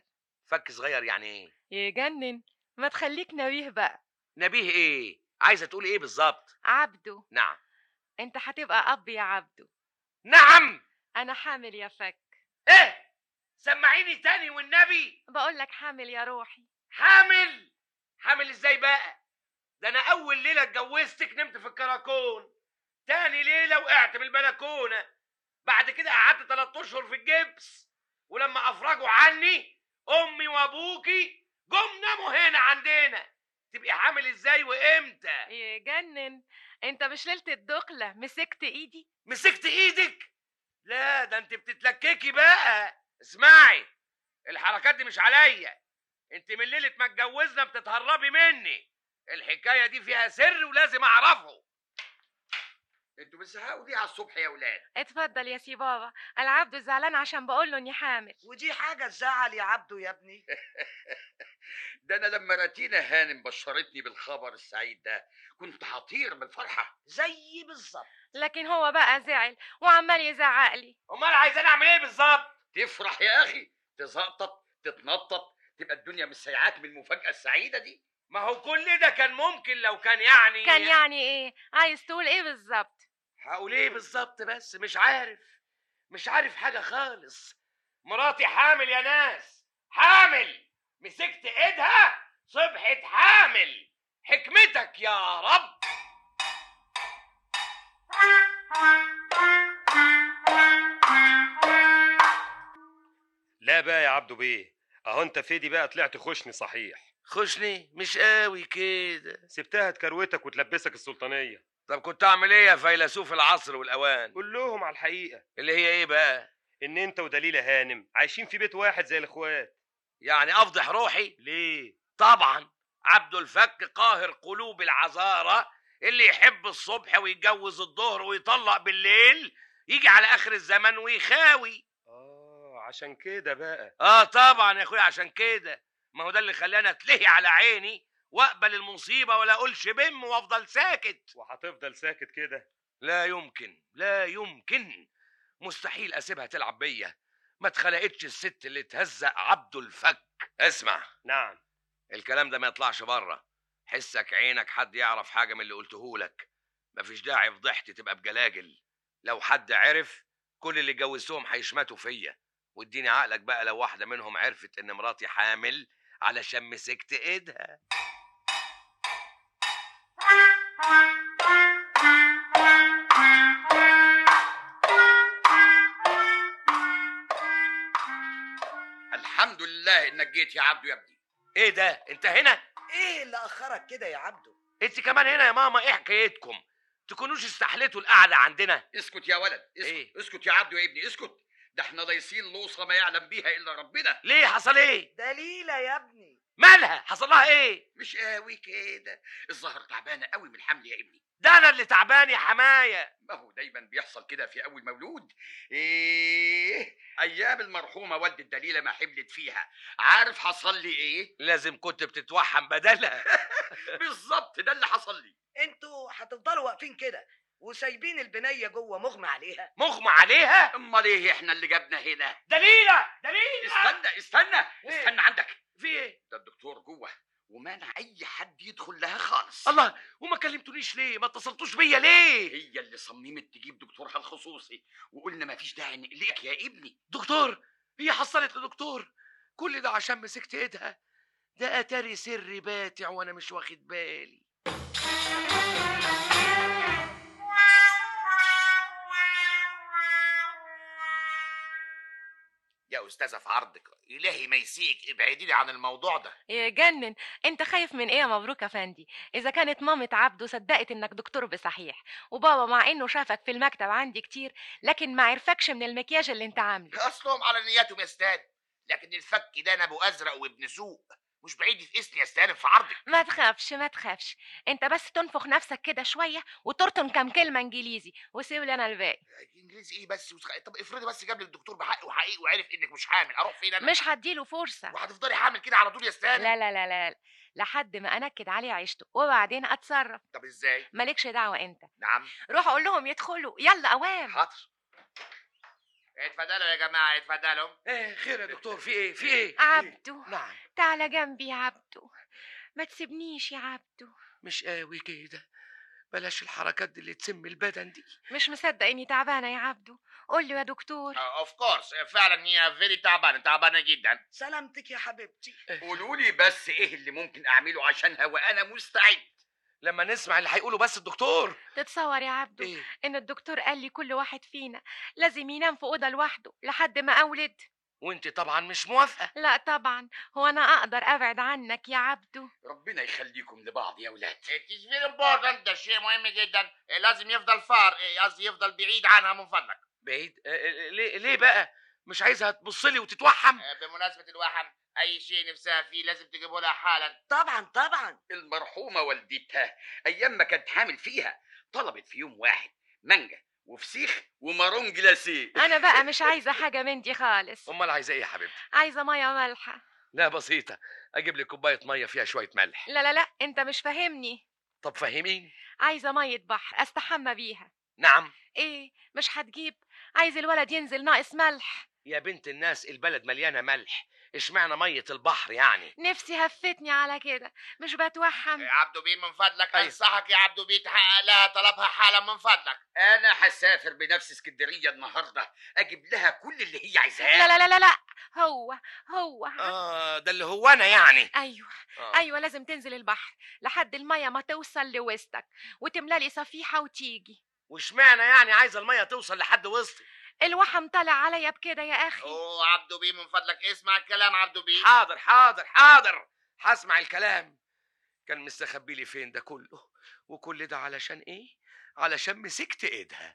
Speaker 3: فك صغير يعني ايه
Speaker 2: يجنن ما تخليك نبيه بقى
Speaker 3: نبيه ايه عايزه تقول ايه بالظبط
Speaker 2: عبده
Speaker 3: نعم
Speaker 2: انت هتبقى اب يا عبده
Speaker 3: نعم
Speaker 2: انا حامل يا فك
Speaker 3: ايه سمعيني تاني والنبي
Speaker 2: بقول لك حامل يا روحي
Speaker 3: حامل حامل ازاي بقى ده انا اول ليله اتجوزتك نمت في الكراكون تاني ليله وقعت من البلكونه بعد كده قعدت تلات اشهر في الجبس ولما افرجوا عني امي وابوكي جم ناموا هنا عندنا تبقي حامل ازاي وامتى
Speaker 2: يجنن انت مش ليله الدخله مسكت ايدي
Speaker 3: مسكت ايدك لا ده انت بتتلككي بقى اسمعي الحركات دي مش عليا انت من ليله ما اتجوزنا بتتهربي مني الحكايه دي فيها سر ولازم اعرفه
Speaker 4: انتوا بتزهقوا دي على الصبح يا ولاد
Speaker 2: اتفضل يا سي بابا انا عبده زعلان عشان بقول له اني حامل
Speaker 8: ودي حاجة تزعل يا عبده يا ابني
Speaker 4: ده انا لما راتينا هانم بشرتني بالخبر السعيد ده كنت هطير من الفرحه
Speaker 8: زي بالظبط
Speaker 2: لكن هو بقى زعل وعمال يزعق لي
Speaker 3: امال عايزين اعمل ايه بالظبط
Speaker 4: تفرح يا اخي تزقطط تتنطط تبقى الدنيا مش سايعاك من المفاجاه السعيده دي
Speaker 3: ما هو كل ده كان ممكن لو كان يعني
Speaker 2: كان يعني ايه عايز تقول ايه بالظبط
Speaker 3: هقول ايه بالظبط بس مش عارف مش عارف حاجه خالص مراتي حامل يا ناس حامل مسكت ايدها صبحت حامل حكمتك يا رب
Speaker 7: لا بقى يا عبدو بيه اهو انت فيدي بقى طلعت خشني صحيح
Speaker 3: خشني مش قوي كده
Speaker 7: سبتها تكروتك وتلبسك السلطانيه
Speaker 3: طب كنت اعمل ايه يا فيلسوف العصر والاوان
Speaker 7: قول لهم على الحقيقه
Speaker 3: اللي هي ايه بقى
Speaker 7: ان انت ودليله هانم عايشين في بيت واحد زي الاخوات
Speaker 3: يعني افضح روحي
Speaker 7: ليه
Speaker 3: طبعا عبد الفك قاهر قلوب العذارى اللي يحب الصبح ويتجوز الظهر ويطلق بالليل يجي على اخر الزمن ويخاوي
Speaker 7: اه عشان كده بقى
Speaker 3: اه طبعا يا اخويا عشان كده ما هو ده اللي خلاني اتلهي على عيني واقبل المصيبه ولا اقولش بم وافضل ساكت
Speaker 7: وهتفضل ساكت كده
Speaker 3: لا يمكن لا يمكن مستحيل اسيبها تلعب بيا ما اتخلقتش الست اللي تهزق عبد الفك اسمع
Speaker 7: نعم
Speaker 3: الكلام ده ما يطلعش بره حسك عينك حد يعرف حاجه من اللي قلته لك مفيش داعي فضحتي تبقى بجلاجل لو حد عرف كل اللي جوزتهم هيشمتوا فيا واديني عقلك بقى لو واحده منهم عرفت ان مراتي حامل علشان مسكت ايدها
Speaker 4: الحمد لله انك جيت يا عبدو يا ابني
Speaker 3: ايه ده انت هنا
Speaker 8: ايه اللي اخرك كده يا عبده
Speaker 3: انت كمان هنا يا ماما ايه حكايتكم تكونوش استحليتوا القعده عندنا
Speaker 4: اسكت يا ولد اسكت
Speaker 3: إيه؟
Speaker 4: اسكت يا عبدو يا ابني اسكت ده احنا ضايسين الاسره ما يعلم بيها الا ربنا
Speaker 3: ليه حصل ايه
Speaker 8: دليلة يا ابني
Speaker 3: مالها حصل لها ايه
Speaker 4: مش قوي كده الظهر تعبانه قوي من الحمل يا ابني
Speaker 3: ده انا اللي تعبان يا حمايه
Speaker 4: ما هو دايما بيحصل كده في اول مولود ايه ايام المرحومه والدة دليله ما حملت فيها عارف حصل لي ايه
Speaker 3: لازم كنت بتتوحم بدلها
Speaker 4: بالظبط ده اللي حصل لي
Speaker 8: انتوا هتفضلوا واقفين كده وسايبين البنية جوه مغمى عليها
Speaker 3: مغمى عليها
Speaker 4: امال ايه احنا اللي جابنا هنا
Speaker 3: دليله دليله
Speaker 4: استنى استنى
Speaker 3: إيه؟
Speaker 4: استنى عندك
Speaker 3: في ايه
Speaker 4: ده الدكتور جوه ومانع اي حد يدخل لها خالص
Speaker 3: الله وما كلمتونيش ليه ما اتصلتوش بيا ليه
Speaker 4: هي اللي صممت تجيب دكتورها الخصوصي وقلنا ما فيش داعي نقلقك يا ابني
Speaker 3: دكتور هي حصلت لدكتور كل ده عشان مسكت ايدها ده اتاري سر باتع وانا مش واخد بالي
Speaker 6: يا استاذه في عرضك الهي ما يسيئك ابعدي لي عن الموضوع ده
Speaker 2: يجنن انت خايف من ايه يا مبروك يا فندي اذا كانت مامة عبده صدقت انك دكتور بصحيح وبابا مع انه شافك في المكتب عندي كتير لكن ما عرفكش من المكياج اللي انت عامله
Speaker 6: اصلهم على نياتهم يا استاذ لكن الفك ده انا ابو ازرق وابن سوق مش بعيد يفقسني يا استاذ في عرضك
Speaker 2: ما تخافش ما تخافش انت بس تنفخ نفسك كده شويه وترطن كام كلمه انجليزي وسيب لي انا الباقي
Speaker 6: انجليزي ايه بس وسخ... طب افرضي بس جاب لي الدكتور بحق وحقيقي وعرف انك مش حامل اروح فين انا
Speaker 2: مش هديله فرصه
Speaker 6: وهتفضلي حامل كده على طول يا استاذ
Speaker 2: لا لا لا لا لحد ما انكد عليه عيشته وبعدين اتصرف
Speaker 6: طب ازاي
Speaker 2: مالكش دعوه انت
Speaker 6: نعم
Speaker 2: روح اقول لهم يدخلوا يلا اوام
Speaker 6: حاضر اتفضلوا يا جماعه اتفضلوا
Speaker 3: ايه خير يا دكتور في ايه في ايه
Speaker 2: عبدو
Speaker 3: نعم
Speaker 2: تعال جنبي يا عبدو ما تسيبنيش يا عبدو
Speaker 3: مش قوي كده بلاش الحركات دي اللي تسم البدن دي
Speaker 2: مش مصدق اني تعبانه يا عبدو قول له يا دكتور
Speaker 6: اوف كورس فعلا هي فيري تعبانه تعبانه جدا
Speaker 8: سلامتك يا حبيبتي
Speaker 4: قولوا لي بس ايه اللي ممكن اعمله عشانها وانا مستعد
Speaker 3: لما نسمع اللي هيقوله بس الدكتور
Speaker 2: تتصور يا عبدو
Speaker 3: ايه
Speaker 2: ان الدكتور قال لي كل واحد فينا لازم ينام في اوضه لوحده لحد ما اولد
Speaker 3: وانت طبعا مش موافقه
Speaker 2: لا طبعا هو انا اقدر ابعد عنك يا عبدو
Speaker 4: ربنا يخليكم لبعض يا ولاد
Speaker 6: It is very important ده شيء مهم جدا لازم يفضل فار قصدي يفضل بعيد عنها من فضلك
Speaker 3: بعيد آه، آه، ليه ليه بقى مش عايزها تبص لي وتتوحم
Speaker 6: آه، بمناسبه الوحم اي شيء نفسها فيه لازم تجيبه لها حالا
Speaker 8: طبعا طبعا
Speaker 4: المرحومه والدتها ايام ما كانت حامل فيها طلبت في يوم واحد مانجا وفسيخ ومارون جلاسيه
Speaker 2: انا بقى مش عايزه حاجه من دي خالص
Speaker 3: امال عايزه ايه يا حبيبتي
Speaker 2: عايزه ميه مالحه
Speaker 3: لا بسيطه اجيب لي كوبايه ميه فيها شويه ملح
Speaker 2: لا لا لا انت مش فاهمني
Speaker 3: طب فهميني
Speaker 2: عايزه ميه بحر استحمى بيها
Speaker 3: نعم
Speaker 2: ايه مش هتجيب عايز الولد ينزل ناقص ملح
Speaker 3: يا بنت الناس البلد مليانه ملح اشمعنى ميه البحر يعني
Speaker 2: نفسي هفتني على كده مش بتوحم
Speaker 6: يا عبدو بيه من فضلك
Speaker 3: أيوة.
Speaker 6: انصحك يا عبدو بيه تحقق لها طلبها حالا من فضلك
Speaker 4: انا هسافر بنفس اسكندريه النهارده اجيب لها كل اللي هي عايزاه
Speaker 2: لا لا لا لا لا هو هو
Speaker 3: اه ده اللي هو انا يعني
Speaker 2: ايوه
Speaker 3: آه.
Speaker 2: ايوه لازم تنزل البحر لحد الميه ما توصل لوسطك وتملى لي صفيحه وتيجي
Speaker 3: واشمعنى يعني عايزه الميه توصل لحد وسطي
Speaker 2: الوحم طالع عليا بكده يا اخي
Speaker 6: اوه عبدو بيه من فضلك اسمع الكلام عبدو بيه
Speaker 3: حاضر حاضر حاضر هسمع الكلام كان مستخبي لي فين ده كله وكل ده علشان ايه علشان مسكت ايدها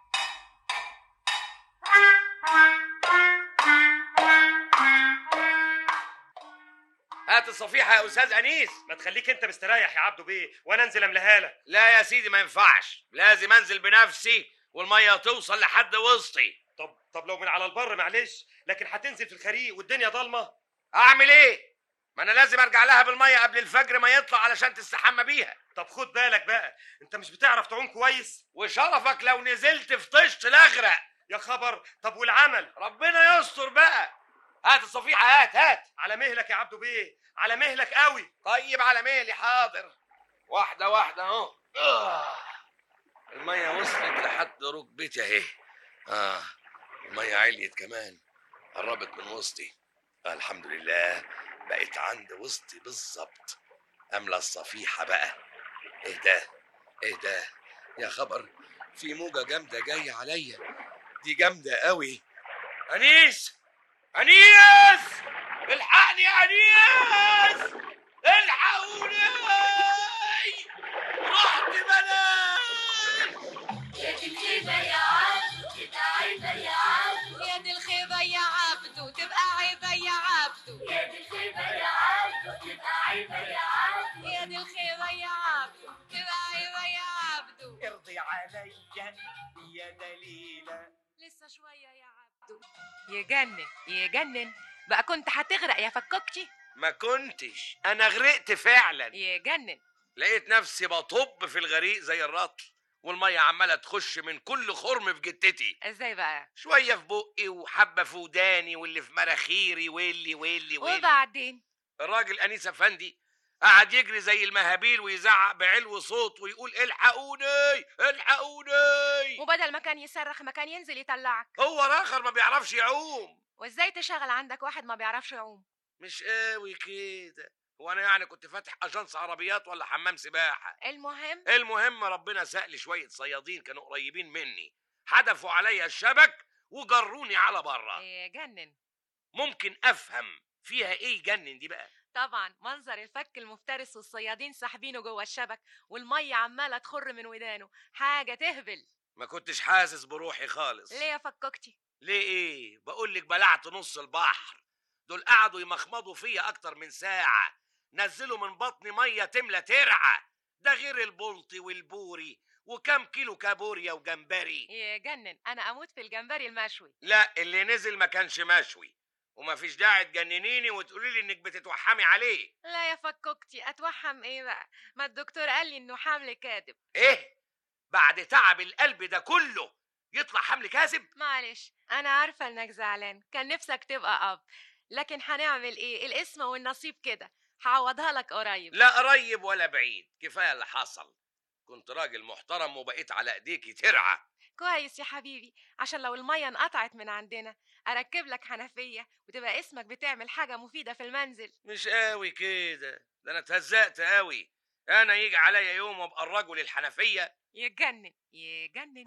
Speaker 3: هات الصفيحه يا استاذ انيس
Speaker 7: ما تخليك انت مستريح يا عبدو بيه وانا انزل املاها لك
Speaker 3: لا يا سيدي ما ينفعش لازم انزل بنفسي والميه توصل لحد وسطي
Speaker 7: طب طب لو من على البر معلش لكن هتنزل في الخريق والدنيا ضلمه
Speaker 3: اعمل ايه ما انا لازم ارجع لها بالميه قبل الفجر ما يطلع علشان تستحمى بيها
Speaker 7: طب خد بالك بقى انت مش بتعرف تعوم كويس
Speaker 3: وشرفك لو نزلت في طشت الاغرق
Speaker 7: يا خبر طب والعمل
Speaker 3: ربنا يستر بقى هات الصفيحه هات هات
Speaker 7: على مهلك يا عبدو بيه على مهلك قوي
Speaker 3: طيب على مهلي حاضر واحده واحده اهو آه. الميه وصلت لحد ركبتي اهي اه الميه عليت كمان قربت من وسطي آه الحمد لله بقت عند وسطي بالظبط املى الصفيحه بقى اهدى اهدى يا خبر في موجه جامده جايه عليا دي جامده قوي انيس انيس الحقني يا انيس الحقوني رحت بلاش
Speaker 2: يا دي الخيبه يا عبدو تبقى عيبه يا عبدو يا دي الخيبه يا عبدو تبقى عيبه يا عبدو يا دي الخيبه يا عبدو تبقى عيبه يا عبدو
Speaker 9: ارضي عليا يا دليلة
Speaker 2: لسه شويه يا عبدو يجنن يجنن بقى كنت هتغرق يا فكوكتي
Speaker 3: ما كنتش انا غرقت فعلا
Speaker 2: يجنن
Speaker 3: لقيت نفسي بطب في الغريق زي الرطل والميه عماله تخش من كل خرم في جتتي
Speaker 2: ازاي بقى
Speaker 3: شويه في بقي وحبه في وداني واللي في مناخيري واللي واللي واللي
Speaker 2: وبعدين
Speaker 3: الراجل انيس افندي قعد يجري زي المهابيل ويزعق بعلو صوت ويقول الحقوني الحقوني
Speaker 2: وبدل ما كان يصرخ ما كان ينزل يطلعك
Speaker 3: هو راخر ما بيعرفش يعوم
Speaker 2: وازاي تشغل عندك واحد ما بيعرفش يعوم
Speaker 3: مش قوي كده هو انا يعني كنت فاتح اجنس عربيات ولا حمام سباحه
Speaker 2: المهم
Speaker 3: المهم ربنا سأل شويه صيادين كانوا قريبين مني حدفوا عليا الشبك وجروني على بره
Speaker 2: يجنن
Speaker 3: ممكن افهم فيها ايه يجنن دي بقى
Speaker 2: طبعا منظر الفك المفترس والصيادين ساحبينه جوه الشبك والميه عماله تخر من ودانه حاجه تهبل
Speaker 3: ما كنتش حاسس بروحي خالص
Speaker 2: ليه يا فكوكتي
Speaker 3: ليه ايه بقول لك بلعت نص البحر دول قعدوا يمخمضوا فيا اكتر من ساعه نزلوا من بطني ميه تملى ترعه ده غير البلطي والبوري وكم كيلو كابوريا وجمبري
Speaker 2: يجنن انا اموت في الجمبري المشوي
Speaker 3: لا اللي نزل ما كانش مشوي وما فيش داعي تجننيني وتقولي لي انك بتتوحمي عليه
Speaker 2: لا يا فكوكتي اتوحم ايه بقى ما الدكتور قال لي انه حمل كاذب
Speaker 3: ايه بعد تعب القلب ده كله يطلع حمل كاذب
Speaker 2: معلش انا عارفه انك زعلان كان نفسك تبقى اب لكن هنعمل ايه الاسم والنصيب كده هعوضها لك قريب
Speaker 3: لا قريب ولا بعيد كفايه اللي حصل كنت راجل محترم وبقيت على ايديكي ترعى
Speaker 2: كويس يا حبيبي عشان لو الميه انقطعت من عندنا اركب لك حنفيه وتبقى اسمك بتعمل حاجه مفيده في المنزل
Speaker 3: مش قوي كده ده انا اتهزقت قوي انا يجي عليا يوم وابقى الرجل الحنفيه
Speaker 2: يجنن يجنن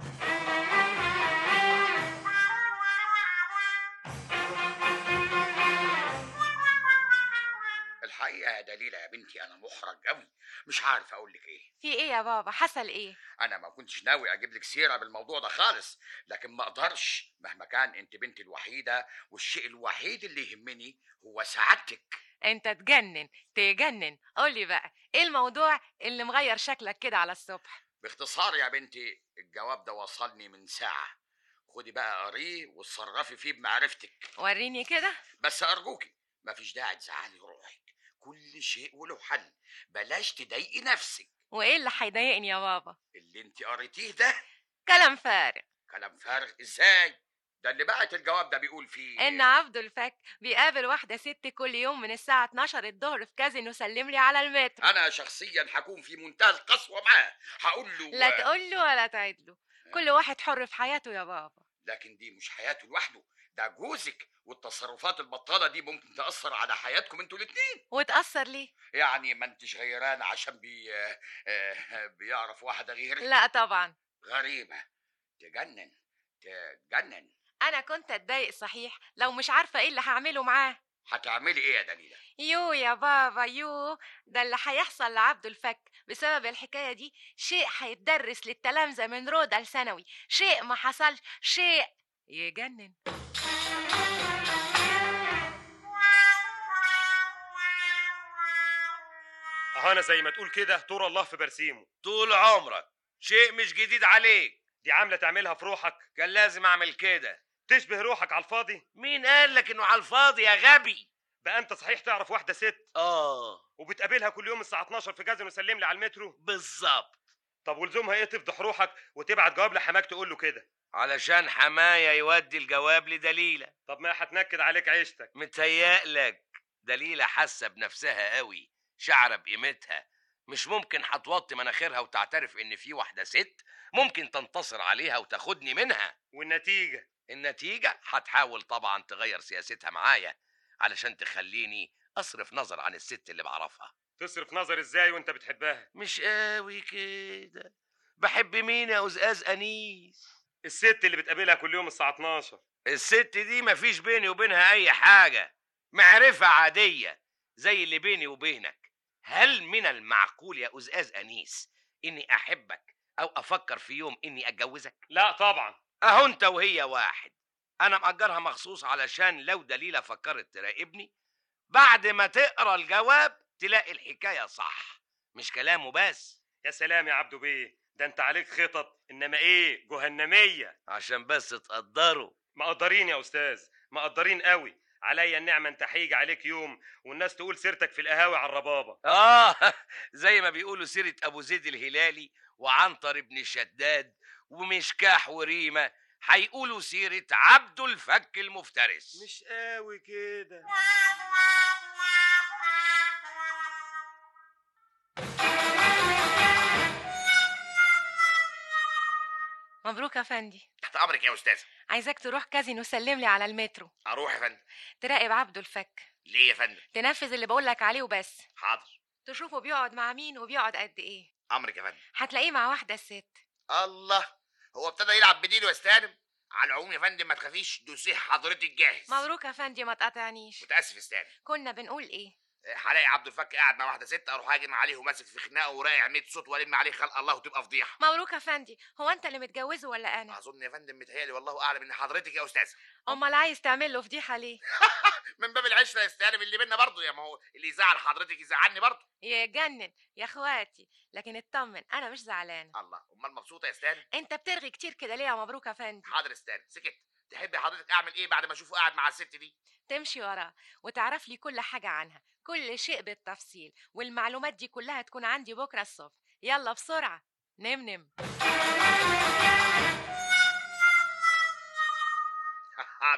Speaker 4: الحقيقه يا دليله يا بنتي انا محرج قوي مش عارف اقول لك ايه
Speaker 2: في ايه يا بابا حصل ايه
Speaker 4: انا ما كنتش ناوي اجيب لك سيره بالموضوع ده خالص لكن ما اقدرش مهما كان انت بنتي الوحيده والشيء الوحيد اللي يهمني هو سعادتك
Speaker 2: انت تجنن تجنن قولي بقى ايه الموضوع اللي مغير شكلك كده على الصبح
Speaker 4: باختصار يا بنتي الجواب ده وصلني من ساعه خدي بقى قريه وتصرفي فيه بمعرفتك
Speaker 2: وريني كده
Speaker 4: بس ارجوكي مفيش داعي تزعلي روحك كل شيء وله حل بلاش تضايقي نفسك
Speaker 2: وايه اللي هيضايقني يا بابا
Speaker 4: اللي انت قريتيه ده
Speaker 2: كلام فارغ
Speaker 4: كلام فارغ ازاي ده اللي بعت الجواب ده بيقول فيه
Speaker 2: ان عبد الفك بيقابل واحده ست كل يوم من الساعه 12 الظهر في كازينو سلم لي على المترو
Speaker 4: انا شخصيا هكون في منتهى القسوه معاه هقول له
Speaker 2: لا تقول له ولا تعيد له كل واحد حر في حياته يا بابا
Speaker 4: لكن دي مش حياته لوحده ده جوزك والتصرفات البطاله دي ممكن تاثر على حياتكم انتوا الاثنين
Speaker 2: وتاثر ليه
Speaker 4: يعني ما انتش غيران عشان بي آه، آه، بيعرف واحده غيرك
Speaker 2: لا طبعا
Speaker 4: غريبه تجنن تجنن
Speaker 2: انا كنت اتضايق صحيح لو مش عارفه ايه اللي هعمله معاه
Speaker 4: هتعملي ايه يا دليله
Speaker 2: يو يا بابا يو ده اللي هيحصل لعبد الفك بسبب الحكايه دي شيء هيتدرس للتلامذه من روضه لثانوي شيء ما حصلش شيء يجنن
Speaker 7: اهو انا زي ما تقول كده طور الله في برسيمه
Speaker 3: طول عمرك شيء مش جديد عليك
Speaker 7: دي عامله تعملها في روحك
Speaker 3: كان لازم اعمل كده
Speaker 7: تشبه روحك على الفاضي
Speaker 3: مين قال لك انه على الفاضي يا غبي
Speaker 7: بقى انت صحيح تعرف واحده ست
Speaker 3: اه
Speaker 7: وبتقابلها كل يوم الساعه 12 في جازم وسلم لي على المترو
Speaker 3: بالظبط
Speaker 7: طب ولزومها ايه تفضح روحك وتبعت جواب لحماك تقول له كده
Speaker 3: علشان حماية يودي الجواب لدليلة
Speaker 7: طب ما هتنكد عليك عيشتك
Speaker 3: متهيألك دليلة حاسة بنفسها قوي شعرة بقيمتها مش ممكن هتوطي مناخيرها وتعترف ان في واحدة ست ممكن تنتصر عليها وتاخدني منها
Speaker 7: والنتيجه
Speaker 3: النتيجة هتحاول طبعا تغير سياستها معايا علشان تخليني اصرف نظر عن الست اللي بعرفها
Speaker 7: تصرف نظر ازاي وانت بتحبها
Speaker 3: مش قوي كده بحب مين يا أزاز أنيس
Speaker 7: الست اللي بتقابلها كل يوم الساعه 12
Speaker 3: الست دي مفيش بيني وبينها أي حاجة معرفة عادية زي اللي بيني وبينك هل من المعقول يا أزاز أنيس إني أحبك أو أفكر في يوم إني أتجوزك
Speaker 7: لا طبعا
Speaker 3: أهو أنت وهي واحد أنا مأجرها مخصوص علشان لو دليلة فكرت تراقبني بعد ما تقرا الجواب تلاقي الحكاية صح مش كلامه بس
Speaker 7: يا سلام يا عبدو بيه ده انت عليك خطط انما ايه جهنميه
Speaker 3: عشان بس تقدروا
Speaker 7: مقدرين يا استاذ مقدرين قوي عليا النعمه انت هيجي عليك يوم والناس تقول سيرتك في القهاوي على الربابه
Speaker 3: آه زي ما بيقولوا سيرة أبو زيد الهلالي وعنتر بن شداد ومشكاح وريمة هيقولوا سيرة عبد الفك المفترس
Speaker 7: مش قوي كده
Speaker 2: مبروك يا فندي
Speaker 6: تحت امرك يا استاذ
Speaker 2: عايزاك تروح كازينو سلم لي على المترو
Speaker 6: اروح يا فندم
Speaker 2: تراقب عبده الفك
Speaker 6: ليه يا فندم
Speaker 2: تنفذ اللي بقولك عليه وبس
Speaker 6: حاضر
Speaker 2: تشوفه بيقعد مع مين وبيقعد قد ايه
Speaker 6: امرك يا فندم
Speaker 2: هتلاقيه مع واحده ست
Speaker 6: الله هو ابتدى يلعب بديل ويستلم على العموم يا فندم ما تخافيش دوسيه حضرتك جاهز
Speaker 2: مبروك يا فندي ما تقاطعنيش
Speaker 6: متاسف استاذ
Speaker 2: كنا بنقول ايه
Speaker 6: هلاقي عبد الفك قاعد مع واحده ست اروح هاجم عليه وماسك في خناقه ورايع 100 صوت والم عليه خلق الله وتبقى فضيحه
Speaker 2: مبروك يا فندي هو انت اللي متجوزه ولا انا
Speaker 6: اظن يا فندم متهيألي والله اعلم ان حضرتك يا استاذ
Speaker 2: امال عايز تعمل له فضيحه ليه
Speaker 6: من باب العشره يا استاذ اللي بينا برضه يا ما هو اللي يزعل حضرتك يزعلني برضه
Speaker 2: يجنن يا اخواتي لكن اطمن انا مش زعلانه
Speaker 6: الله امال مبسوطه يا استاذ
Speaker 2: انت بترغي كتير كده ليه يا مبروك يا فندي
Speaker 6: حاضر يا استاذ سكت تحبي حضرتك اعمل ايه بعد ما اشوفه قاعد مع الست دي
Speaker 2: تمشي وراه وتعرف لي كل حاجه عنها كل شيء بالتفصيل والمعلومات دي كلها تكون عندي بكره الصبح يلا بسرعه نم نم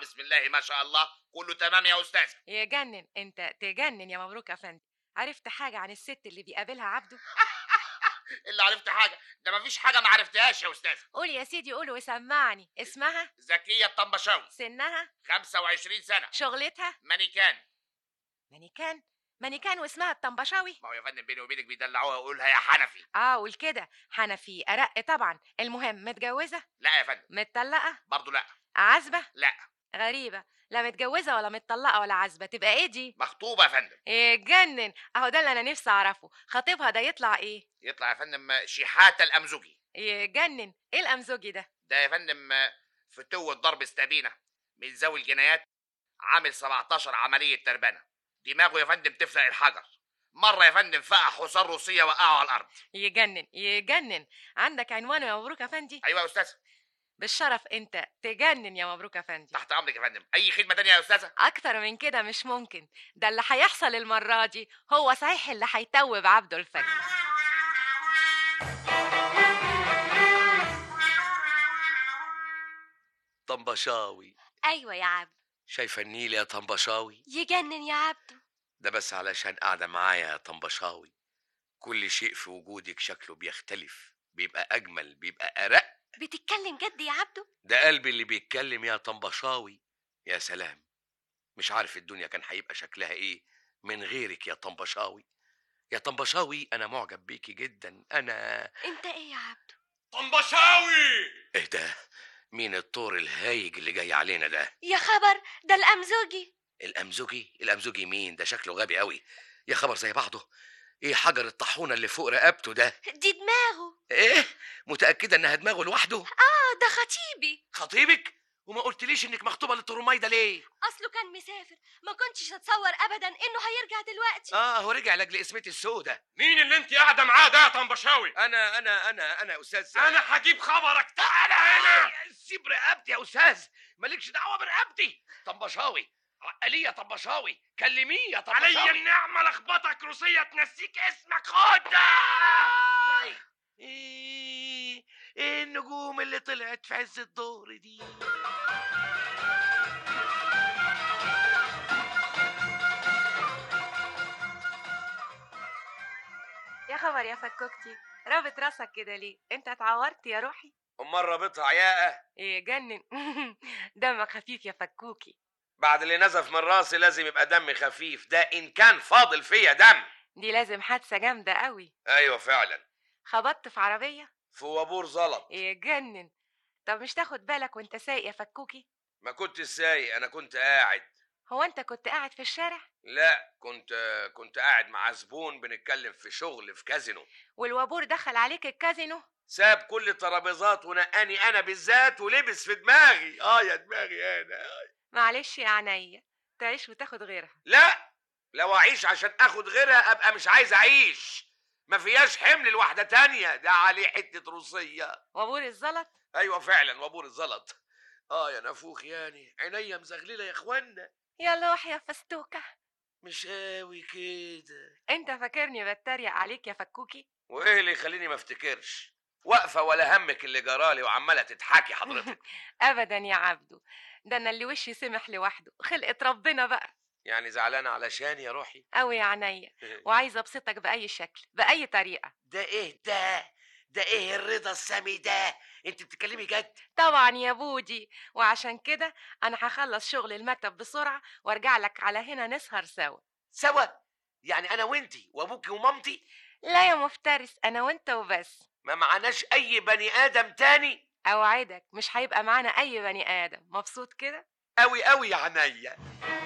Speaker 6: بسم الله ما شاء الله كله تمام يا استاذ
Speaker 2: يجنن انت تجنن يا مبروك يا فندم عرفت حاجة عن الست اللي بيقابلها عبده
Speaker 6: اللي عرفت حاجه ده مفيش حاجه ما عرفتهاش يا استاذ
Speaker 2: قول يا سيدي قول وسمعني اسمها
Speaker 6: زكيه الطنبشاوي
Speaker 2: سنها
Speaker 6: 25 سنه
Speaker 2: شغلتها
Speaker 6: مانيكان
Speaker 2: مانيكان مانيكان واسمها الطنبشاوي
Speaker 6: ما هو يا فندم بيني وبينك بيدلعوها ويقولها يا حنفي
Speaker 2: اه قول كده حنفي ارق طبعا المهم متجوزة
Speaker 6: لا يا فندم
Speaker 2: متطلقة
Speaker 6: برضه لا
Speaker 2: عازبة
Speaker 6: لا
Speaker 2: غريبة لا متجوزة ولا متطلقة ولا عازبة تبقى ايه دي
Speaker 6: مخطوبه يا فندم
Speaker 2: يجنن اهو ده اللي انا نفسي اعرفه خطيبها ده يطلع ايه
Speaker 6: يطلع يا فندم شحاته الامزجي
Speaker 2: يجنن ايه الامزوجي ده
Speaker 6: ده يا فندم فتوة ضرب استبينه من ذوي الجنايات عامل 17 عمليه تربانه دماغه يا فندم تفلق الحجر مره يا فندم فقع حصان روسيه وقعه على الارض
Speaker 2: يجنن يجنن عندك عنوان يا مبروك يا فندي
Speaker 6: ايوه يا استاذ
Speaker 2: بالشرف انت تجنن يا مبروك يا فندي
Speaker 6: تحت امرك يا فندم اي خدمه تانية يا استاذه
Speaker 2: اكتر من كده مش ممكن ده اللي هيحصل المرة دي هو صحيح اللي هيتوب عبده الفجر
Speaker 3: طنبشاوي
Speaker 5: ايوه يا عبد
Speaker 3: شايفه النيل يا طنبشاوي
Speaker 5: يجنن يا عبده
Speaker 3: ده بس علشان قاعده معايا يا طنبشاوي كل شيء في وجودك شكله بيختلف بيبقى اجمل بيبقى ارق
Speaker 5: بتتكلم جد يا عبده
Speaker 3: ده قلبي اللي بيتكلم يا طنبشاوي يا سلام مش عارف الدنيا كان هيبقى شكلها ايه من غيرك يا طنبشاوي يا طنبشاوي انا معجب بيكي جدا انا
Speaker 5: انت ايه يا عبده
Speaker 7: طنبشاوي
Speaker 3: ايه ده مين الطور الهايج اللي جاي علينا ده
Speaker 5: يا خبر ده الامزوجي
Speaker 3: الامزجي الامزجي مين ده شكله غبي قوي يا خبر زي بعضه ايه حجر الطاحونه اللي فوق رقبته ده
Speaker 5: دي دماغه
Speaker 3: ايه متاكده انها دماغه لوحده
Speaker 5: اه ده خطيبي
Speaker 3: خطيبك وما قلتليش انك مخطوبه للترمايده ليه
Speaker 5: اصله كان مسافر ما كنتش اتصور ابدا انه هيرجع دلوقتي
Speaker 3: اه هو رجع لاجل اسمتي السودة
Speaker 7: مين اللي انت قاعده معاه ده يا طنبشاوي
Speaker 3: انا انا انا انا استاذ
Speaker 7: انا هجيب خبرك تعالى هنا
Speaker 3: سيب رقبتي يا استاذ مالكش دعوه برقبتي طنبشاوي عقليه طنبشاوي كلميه يا طنبشاوي
Speaker 7: عليا النعمه لخبطك روسيه تنسيك اسمك خد
Speaker 3: ايه ايه النجوم اللي طلعت في عز الظهر دي
Speaker 2: يا خبر يا فكوكتي رابط راسك كده ليه انت اتعورت يا روحي
Speaker 3: امال رابطها عياقه
Speaker 2: يجنن دمك خفيف يا فكوكي
Speaker 3: بعد اللي نزف من راسي لازم يبقى دمي خفيف ده ان كان فاضل فيا دم
Speaker 2: دي لازم حادثة جامدة قوي
Speaker 3: ايوه فعلا
Speaker 2: خبطت في عربية
Speaker 3: في وابور زلط
Speaker 2: يجنن طب مش تاخد بالك وانت سايق يا فكوكي
Speaker 3: ما كنت سايق انا كنت قاعد
Speaker 2: هو انت كنت قاعد في الشارع
Speaker 3: لا كنت كنت قاعد مع زبون بنتكلم في شغل في كازينو
Speaker 2: والوابور دخل عليك الكازينو
Speaker 3: ساب كل الترابيزات ونقاني انا بالذات ولبس في دماغي اه يا دماغي انا
Speaker 2: معلش يا عينيا تعيش وتاخد غيرها
Speaker 3: لا لو اعيش عشان اخد غيرها ابقى مش عايز اعيش ما فياش حمل لواحده تانية ده عليه حته روسيه
Speaker 2: وابور الزلط
Speaker 3: ايوه فعلا وابور الزلط اه يا نفوخ يعني عينيا مزغلله يا اخوانا
Speaker 2: يا لوح يا فستوكة
Speaker 3: مش قوي كده
Speaker 2: انت فاكرني بتريق عليك يا فكوكي
Speaker 3: وايه اللي يخليني ما افتكرش واقفه ولا همك اللي جرالي وعماله تضحكي حضرتك
Speaker 2: ابدا يا عبدو ده انا اللي وشي سمح لوحده خلقة ربنا بقى
Speaker 3: يعني زعلانه علشان يا روحي
Speaker 2: قوي يا عينيا وعايزه ابسطك باي شكل باي طريقه
Speaker 3: ده ايه ده ده ايه الرضا السامي ده انت بتتكلمي جد
Speaker 2: طبعا يا بودي وعشان كده انا هخلص شغل المكتب بسرعه وارجع لك على هنا نسهر سوا
Speaker 3: سوا يعني انا وانتي وابوكي ومامتي
Speaker 2: لا يا مفترس انا وانت وبس
Speaker 3: ما معناش اي بني ادم تاني
Speaker 2: اوعدك مش هيبقى معانا اي بني ادم مبسوط كده
Speaker 3: قوي قوي يا عينيا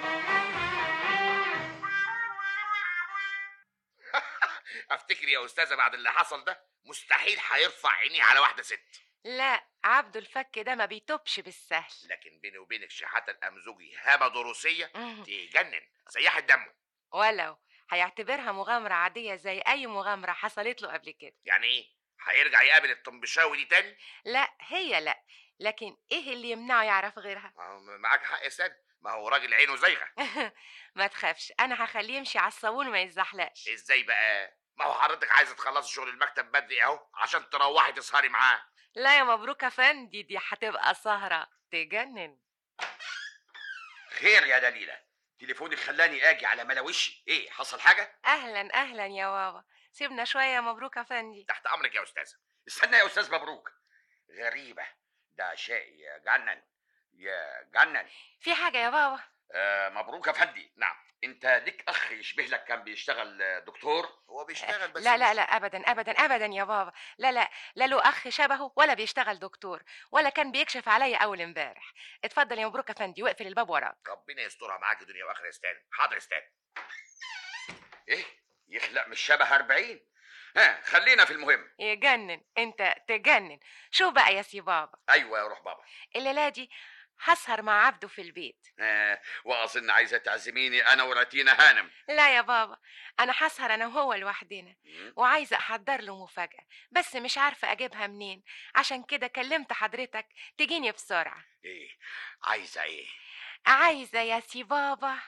Speaker 6: افتكر يا استاذه بعد اللي حصل ده مستحيل هيرفع عينيه على واحده ست
Speaker 2: لا عبده الفك ده ما بيتوبش بالسهل
Speaker 6: لكن بيني وبينك شحاته الامزجي هبه روسيه تجنن سيحت دمه
Speaker 2: ولو هيعتبرها مغامرة عادية زي أي مغامرة حصلت له قبل كده
Speaker 6: يعني ايه هيرجع يقابل الطنبشاوي دي تاني
Speaker 2: لا هي لا لكن إيه اللي يمنعه يعرف غيرها
Speaker 6: ما هو معاك حق يا استاذ ما هو راجل عينه زيغه
Speaker 2: ما تخافش أنا هخليه يمشي على الصابون وما يتزحلقش
Speaker 6: ازاي بقى ما هو حضرتك عايزه تخلصي شغل المكتب بدري اهو عشان تروحي تسهري معاه
Speaker 2: لا يا مبروك يا فندي دي هتبقى سهرة تجنن
Speaker 4: خير يا دليلة تليفونك خلاني اجي على ملاوشي ايه حصل حاجة
Speaker 2: اهلا اهلا يا بابا سيبنا شويه مبروك يا فندي
Speaker 6: تحت امرك يا استاذه
Speaker 4: استنى يا استاذ مبروك غريبة ده شيء يجنن يجنن
Speaker 2: في حاجه يا بابا
Speaker 4: آه مبروك يا فندي نعم انت ليك اخ يشبه لك كان بيشتغل آه، دكتور
Speaker 6: هو بيشتغل بس
Speaker 2: لا لا
Speaker 6: مش-
Speaker 2: لا ابدا ابدا ابدا يا بابا لا لا لا له اخ شبهه ولا بيشتغل دكتور ولا كان بيكشف عليا اول امبارح اتفضل يا مبروك يا فندي واقفل الباب وراك
Speaker 6: ربنا يسترها معاك دنيا واخره يا استاذ حاضر يا استاذ
Speaker 4: ايه يخلق مش شبه 40 ها خلينا في المهم
Speaker 2: يجنن انت تجنن شو بقى يا سي بابا
Speaker 4: ايوه يا روح بابا
Speaker 2: الليله دي هسهر مع عبده في البيت
Speaker 4: آه واظن عايزه تعزميني انا وراتينا هانم
Speaker 2: لا يا بابا انا هسهر انا وهو لوحدنا وعايزه احضر له مفاجاه بس مش عارفه اجيبها منين عشان كده كلمت حضرتك تجيني بسرعه
Speaker 4: ايه عايزه ايه
Speaker 2: عايزه يا سي بابا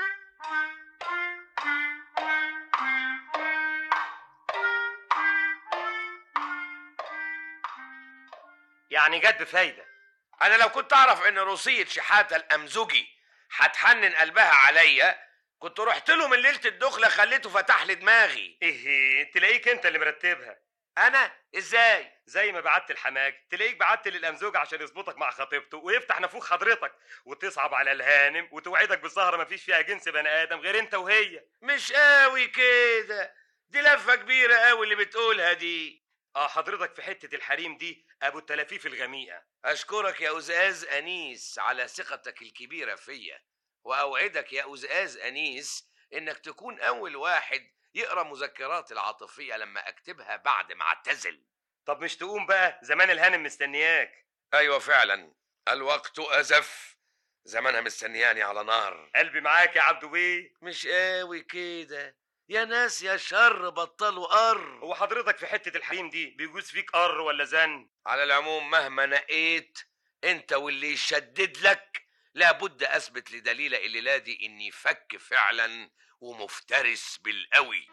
Speaker 7: يعني جت بفايده
Speaker 3: انا لو كنت اعرف ان روسية شحاتة الامزجي هتحنن قلبها عليا كنت رحت له من ليله الدخله خليته فتح لي دماغي
Speaker 7: ايه تلاقيك انت اللي مرتبها
Speaker 3: انا ازاي
Speaker 7: زي ما بعت الحماج تلاقيك بعت للامزوج عشان يظبطك مع خطيبته ويفتح نافوخ حضرتك وتصعب على الهانم وتوعدك بالسهره مفيش فيها جنس بني ادم غير انت وهي
Speaker 3: مش قوي كده دي لفه كبيره قوي اللي بتقولها دي
Speaker 7: اه حضرتك في حته الحريم دي ابو التلافيف الغميقه
Speaker 3: اشكرك يا أزاز انيس على ثقتك الكبيره فيا واوعدك يا أزاز انيس انك تكون اول واحد يقرا مذكراتي العاطفيه لما اكتبها بعد ما اعتزل
Speaker 7: طب مش تقوم بقى زمان الهانم مستنياك
Speaker 3: ايوه فعلا الوقت ازف زمانها مستنياني على نار
Speaker 7: قلبي معاك يا عبدو بيه
Speaker 3: مش قوي كده يا ناس يا شر بطلوا قر
Speaker 7: هو حضرتك في حته الحريم دي بيجوز فيك قر ولا زن
Speaker 3: على العموم مهما نقيت انت واللي يشدد لك لابد اثبت لدليلة الليلة دي اني فك فعلا ومفترس بالقوي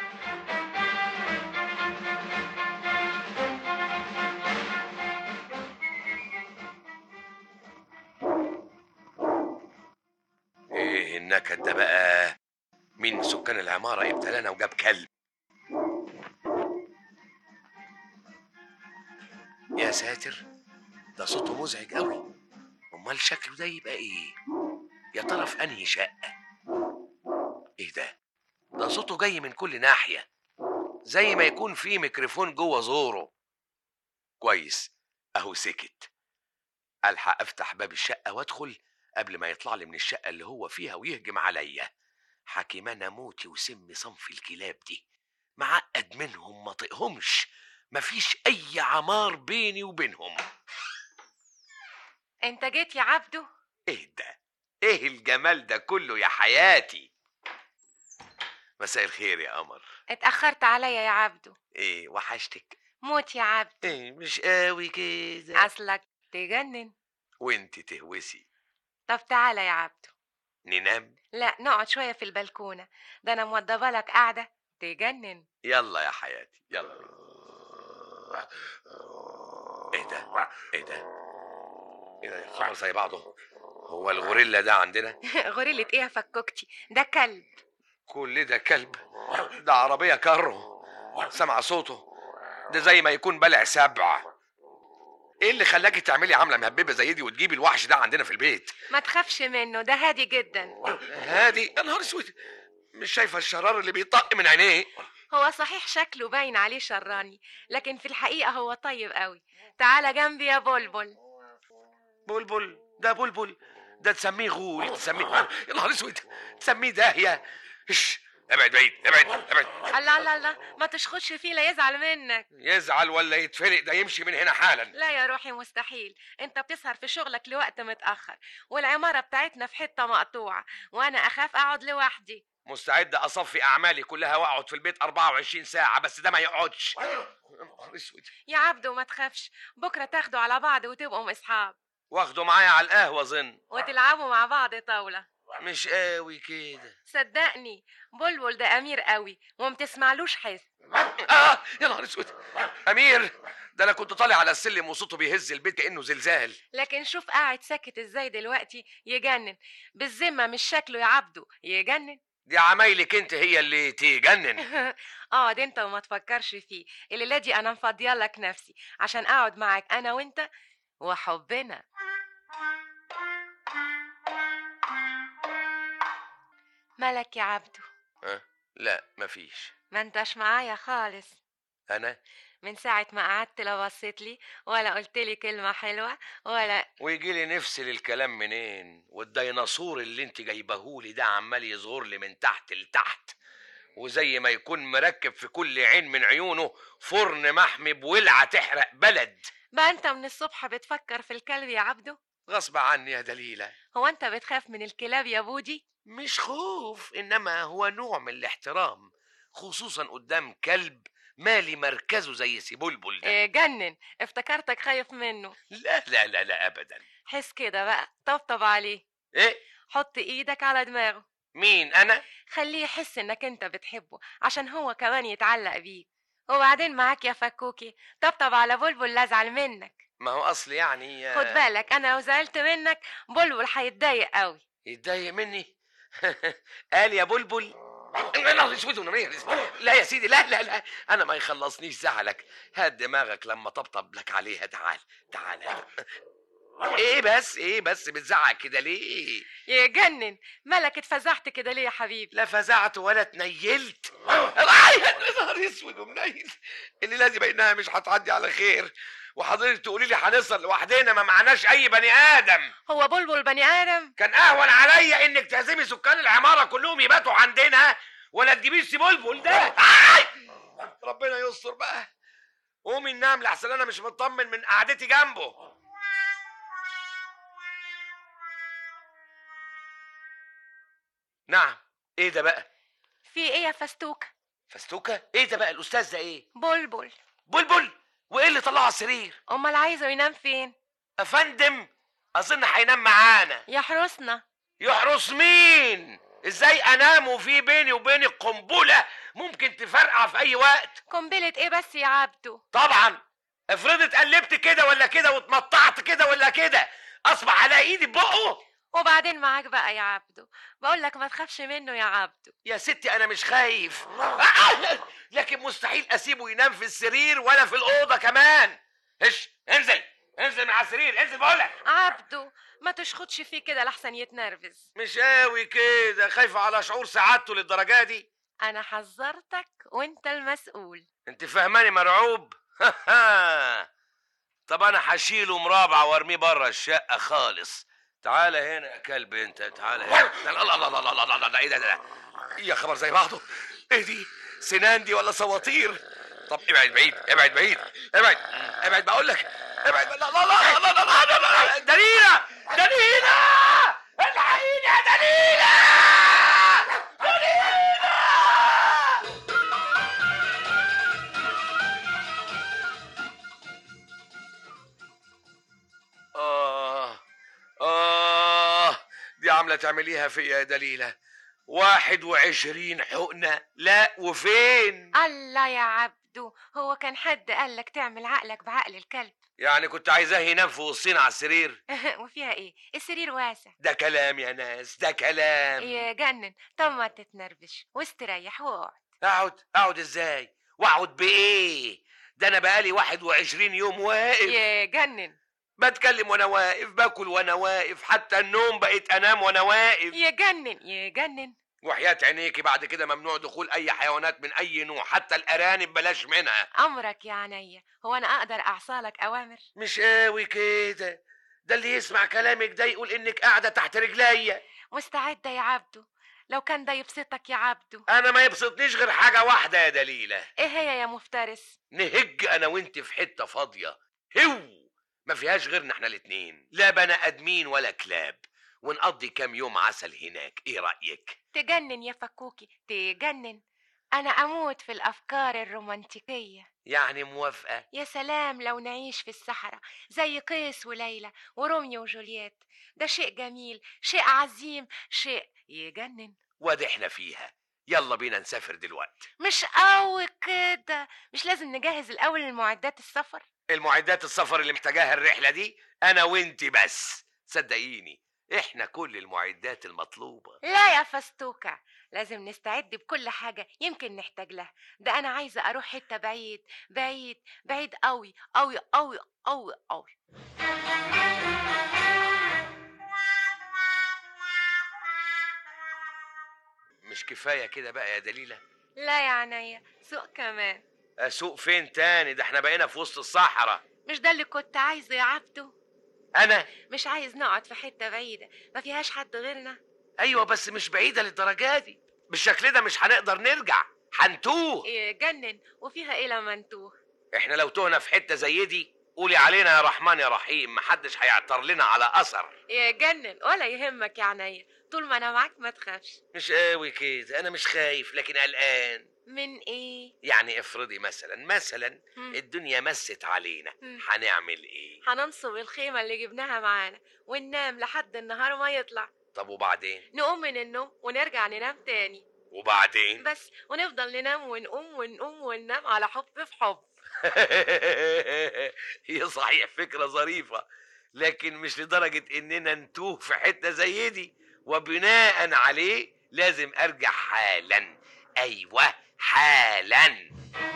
Speaker 3: ايه النكد ده بقى مين من سكان العمارة ابتلانا وجاب كلب يا ساتر ده صوته مزعج قوي امال شكله ده يبقى ايه يا ترى في انهي شقه ايه ده ده صوته جاي من كل ناحيه زي ما يكون في ميكروفون جوه زوره كويس اهو سكت الحق افتح باب الشقه وادخل قبل ما يطلع لي من الشقه اللي هو فيها ويهجم عليا حكيمانة موتي وسم صنف الكلاب دي معقد منهم ما طقهمش مفيش اي عمار بيني وبينهم
Speaker 2: انت جيت يا عبده
Speaker 3: ايه ده ايه الجمال ده كله يا حياتي مساء الخير يا قمر
Speaker 2: اتاخرت عليا يا عبده
Speaker 3: ايه وحشتك
Speaker 2: موت يا عبد
Speaker 3: ايه مش قوي كده
Speaker 2: اصلك تجنن
Speaker 3: وانت تهوسي
Speaker 2: طب تعالى يا عبده
Speaker 3: ننام
Speaker 2: لا نقعد شويه في البلكونه ده انا موضبه لك قاعده تجنن
Speaker 3: يلا يا حياتي يلا ايه ده ايه ده ايه ده خبر زي بعضه هو الغوريلا ده عندنا
Speaker 2: غوريلة ايه يا فكوكتي ده كلب
Speaker 3: كل ده كلب ده عربية كارو سمع صوته ده زي ما يكون بلع سبع ايه اللي خلاكي تعملي عاملة مهببة زي دي وتجيبي الوحش ده عندنا في البيت
Speaker 2: ما تخافش منه ده هادي جدا
Speaker 3: هادي يا نهار اسود مش شايفة الشرار اللي بيطق من عينيه
Speaker 2: هو صحيح شكله باين عليه شراني لكن في الحقيقة هو طيب قوي تعالى جنبي يا بلبل
Speaker 3: بلبل ده بلبل ده تسميه غول تسميه يا نهار اسود تسميه داهية اش ابعد بعيد ابعد ابعد
Speaker 2: الله الله الله ما تشخدش فيه لا يزعل منك
Speaker 3: يزعل ولا يتفرق ده يمشي من هنا حالا
Speaker 2: لا يا روحي مستحيل انت بتسهر في شغلك لوقت متأخر والعمارة بتاعتنا في حتة مقطوعة وانا اخاف اقعد لوحدي
Speaker 3: مستعد اصفي اعمالي كلها واقعد في البيت 24 ساعة بس ده ما يقعدش يا نهار اسود
Speaker 2: يا عبدو ما تخافش بكرة تاخدوا على بعض وتبقوا اصحاب
Speaker 3: واخده معايا على القهوة ظن
Speaker 2: وتلعبوا مع بعض طاولة
Speaker 3: مش قوي كده
Speaker 2: صدقني بلبل ده امير قوي وما بتسمعلوش حس
Speaker 3: اه يا نهار اسود امير ده انا كنت طالع على السلم وصوته بيهز البيت كانه زلزال
Speaker 2: لكن شوف قاعد ساكت ازاي دلوقتي يجنن بالذمه مش شكله يا عبده يجنن
Speaker 3: دي عمايلك انت هي اللي تجنن
Speaker 2: اقعد انت وما تفكرش فيه الليله دي انا مفضيالك نفسي عشان اقعد معاك انا وانت وحبنا مالك يا عبده
Speaker 3: لا مفيش
Speaker 2: ما انتش معايا خالص
Speaker 3: انا
Speaker 2: من ساعة ما قعدت لا بصيت لي ولا قلت لي كلمة حلوة ولا
Speaker 3: ويجي لي نفس للكلام منين والديناصور اللي انت جايبهولي ده عمال يظهر لي من تحت لتحت وزي ما يكون مركب في كل عين من عيونه فرن محمي بولعة تحرق بلد
Speaker 2: بقى انت من الصبح بتفكر في الكلب يا عبده
Speaker 3: غصب عني يا دليلة
Speaker 2: هو انت بتخاف من الكلاب يا بودي
Speaker 3: مش خوف انما هو نوع من الاحترام خصوصا قدام كلب مالي مركزه زي سيبلبل ده
Speaker 2: إيه جنن افتكرتك خايف منه
Speaker 3: لا لا لا لا ابدا
Speaker 2: حس كده بقى طبطب عليه
Speaker 3: ايه
Speaker 2: حط ايدك على دماغه
Speaker 3: مين انا
Speaker 2: خليه يحس انك انت بتحبه عشان هو كمان يتعلق بيك وبعدين معاك يا فكوكي طبطب على بلبل لا ازعل منك
Speaker 3: ما هو اصل يعني
Speaker 2: خد بالك انا لو زعلت منك بلبل هيتضايق قوي
Speaker 3: يتضايق مني قال يا بلبل لا اسود ونمير لا يا سيدي لا لا لا انا ما يخلصنيش زعلك هات دماغك لما طبطب لك عليها تعال تعال ايه بس ايه بس بتزعق كده ليه
Speaker 2: يجنن مالك اتفزعت كده ليه يا حبيبي
Speaker 3: لا فزعت ولا اتنيلت آي، يا نهار اسود ومنيل اللي لازم انها مش هتعدي على خير وحضرتك تقولي لي هنصل لوحدنا ما معناش اي بني ادم
Speaker 2: هو بلبل بني ادم
Speaker 3: كان اهون عليا انك تعزمي سكان العماره كلهم يباتوا عندنا ولا تجيبيش سي بلبل ده آي! ربنا يستر بقى قومي ننام لحسن انا مش مطمن من قعدتي جنبه نعم ايه ده بقى
Speaker 2: في ايه يا فستوكة
Speaker 3: فستوكه ايه ده بقى الاستاذ ده ايه
Speaker 2: بلبل
Speaker 3: بلبل وايه اللي طلعه على السرير
Speaker 2: امال عايزه ينام فين
Speaker 3: افندم اظن هينام معانا
Speaker 2: يحرسنا
Speaker 3: يحرس مين ازاي انام وفي بيني وبينك قنبله ممكن تفرقع في اي وقت
Speaker 2: قنبلة ايه بس يا عبده
Speaker 3: طبعا افرض اتقلبت كده ولا كده واتمطعت كده ولا كده اصبح على ايدي بقه
Speaker 2: وبعدين معاك بقى يا عبده بقول لك ما تخافش منه يا عبده
Speaker 3: يا ستي انا مش خايف لكن مستحيل اسيبه ينام في السرير ولا في الاوضه كمان ايش انزل انزل من على السرير انزل بقولك
Speaker 2: عبده ما تشخطش فيه كده لحسن يتنرفز
Speaker 3: مش قوي كده خايفه على شعور سعادته للدرجه دي
Speaker 2: انا حذرتك وانت المسؤول
Speaker 3: انت فهماني مرعوب طب انا هشيله مرابعه وارميه بره الشقه خالص تعالى هنا يا كلب انت تعالى هنا لا لا لا لا لا لا لا لا ايه ده ده يا خبر زي بعضه ايه دي سنان دي ولا سواطير طب ابعد بعيد ابعد بعيد ابعد ابعد بقول لك ابعد لا لا لا لا لا لا لا لا لا دليلة دليلة الحقيني يا دليلة دليلة آه آه دي عاملة تعمليها فيا يا دليلة واحد وعشرين حقنة لا وفين
Speaker 2: الله يا عبده هو كان حد قال لك تعمل عقلك بعقل الكلب
Speaker 3: يعني كنت عايزاه ينام في وسطينا على السرير
Speaker 2: وفيها ايه السرير واسع
Speaker 3: ده كلام يا ناس ده كلام
Speaker 2: يجنن طب ما تتنرفش واستريح واقعد
Speaker 3: اقعد اقعد ازاي واقعد بايه ده انا بقالي واحد وعشرين يوم واقف
Speaker 2: يجنن
Speaker 3: بتكلم وانا واقف باكل وانا واقف حتى النوم بقيت انام وانا واقف
Speaker 2: يجنن يجنن
Speaker 3: وحياة عينيكي بعد كده ممنوع دخول اي حيوانات من اي نوع حتى الارانب بلاش منها
Speaker 2: امرك يا عينيا هو انا اقدر اعصالك اوامر
Speaker 3: مش قوي كده ده اللي يسمع كلامك ده يقول انك قاعده تحت رجليا
Speaker 2: مستعدة يا عبده لو كان ده يبسطك يا عبده
Speaker 3: انا ما يبسطنيش غير حاجه واحده يا دليله
Speaker 2: ايه هي يا مفترس
Speaker 3: نهج انا وانت في حته فاضيه هو ما فيهاش غيرنا احنا الاتنين لا بني ادمين ولا كلاب ونقضي كام يوم عسل هناك ايه رايك
Speaker 2: تجنن يا فكوكي تجنن أنا أموت في الأفكار الرومانتيكية
Speaker 3: يعني موافقة
Speaker 2: يا سلام لو نعيش في الصحراء زي قيس وليلى وروميو وجولييت ده شيء جميل شيء عظيم شيء يجنن
Speaker 3: وادي احنا فيها يلا بينا نسافر دلوقتي
Speaker 2: مش قوي كده مش لازم نجهز الأول المعدات السفر
Speaker 3: المعدات السفر اللي محتاجاها الرحلة دي أنا وإنتي بس صدقيني إحنا كل المعدات المطلوبة
Speaker 2: لا يا فستوكة لازم نستعد بكل حاجة يمكن نحتاج لها ده أنا عايزة أروح حتة بعيد بعيد بعيد قوي قوي قوي قوي قوي
Speaker 3: مش كفاية كده بقى يا دليلة
Speaker 2: لا يا عينيا سوق كمان
Speaker 3: أسوق فين تاني ده احنا بقينا في وسط الصحراء
Speaker 2: مش ده اللي كنت عايزه يا عبده
Speaker 3: أنا
Speaker 2: مش عايز نقعد في حتة بعيدة ما فيهاش حد غيرنا
Speaker 3: أيوة بس مش بعيدة للدرجة دي بالشكل ده مش هنقدر نرجع هنتوه
Speaker 2: يجنن وفيها ايه لما نتوه
Speaker 3: احنا لو تهنا في حتة زي دي قولي علينا يا رحمن يا رحيم محدش هيعتر لنا على أثر
Speaker 2: يجنن ولا يهمك يا عينيا طول ما انا معاك ما تخافش
Speaker 3: مش قوي كده أنا مش خايف لكن قلقان
Speaker 2: من ايه
Speaker 3: يعني افرضي مثلا مثلا
Speaker 2: مم.
Speaker 3: الدنيا مست علينا
Speaker 2: مم.
Speaker 3: هنعمل ايه
Speaker 2: هننصب الخيمة اللي جبناها معانا وننام لحد النهار ما يطلع
Speaker 3: طب وبعدين
Speaker 2: نقوم من النوم ونرجع ننام تاني
Speaker 3: وبعدين
Speaker 2: بس ونفضل ننام ونقوم ونقوم وننام على حب في حب
Speaker 3: هي صحيح فكرة ظريفة لكن مش لدرجة اننا نتوه في حتة زي دي وبناء عليه لازم ارجع حالا ايوه حالا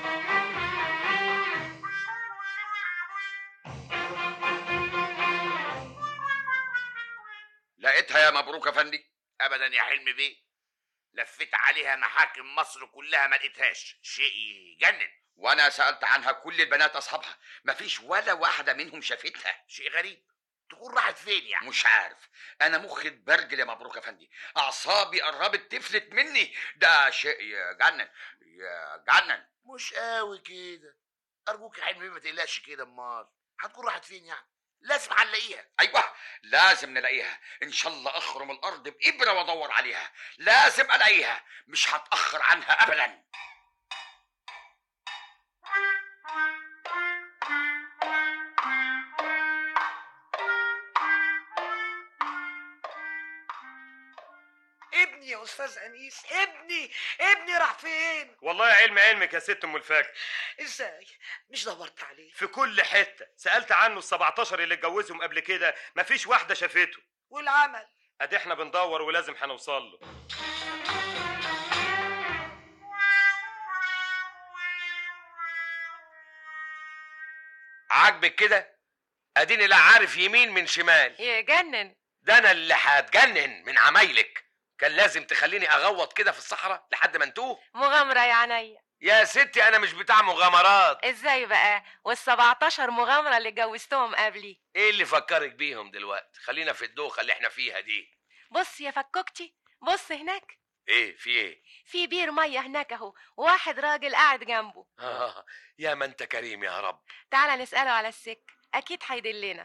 Speaker 4: لقيتها يا مبروك يا فندي
Speaker 6: ابدا يا حلمي بيه لفيت عليها محاكم مصر كلها ما لقيتهاش شيء يجنن
Speaker 4: وانا سالت عنها كل البنات اصحابها مفيش ولا واحده منهم شافتها
Speaker 6: شيء غريب تكون راحت فين يعني
Speaker 4: مش عارف انا مخي اتبرجل يا مبروك يا فندي اعصابي قربت تفلت مني ده شيء يجنن يجنن
Speaker 6: مش قوي كده ارجوك يا حلمي ما تقلقش كده امال هتكون راحت فين يعني لازم هنلاقيها
Speaker 4: ايوه لازم نلاقيها ان شاء الله اخرم الارض بابره وادور عليها لازم الاقيها مش هتاخر عنها ابدا
Speaker 8: ابني يا استاذ انيس ابني ابني راح فين
Speaker 7: والله علم علمك يا ست ام الفجر
Speaker 8: ازاي مش دورت عليه
Speaker 7: في كل حته سالت عنه ال 17 اللي اتجوزهم قبل كده مفيش واحده شافته
Speaker 8: والعمل
Speaker 7: ادي احنا بندور ولازم هنوصل له
Speaker 3: عاجبك كده اديني لا عارف يمين من شمال
Speaker 2: يجنن
Speaker 3: ده انا اللي هتجنن من عمايلك كان لازم تخليني اغوط كده في الصحراء لحد ما انتوه
Speaker 2: مغامرة يا عينيا
Speaker 3: يا ستي انا مش بتاع مغامرات
Speaker 2: ازاي بقى وال17 مغامرة اللي اتجوزتهم قبلي
Speaker 3: ايه اللي فكرك بيهم دلوقتي خلينا في الدوخه اللي احنا فيها دي
Speaker 2: بص يا فكوكتي بص هناك
Speaker 3: ايه في ايه
Speaker 2: في بير مية هناك اهو واحد راجل قاعد جنبه
Speaker 3: آه يا ما انت كريم يا رب
Speaker 2: تعالى نسأله على السك أكيد هيدلنا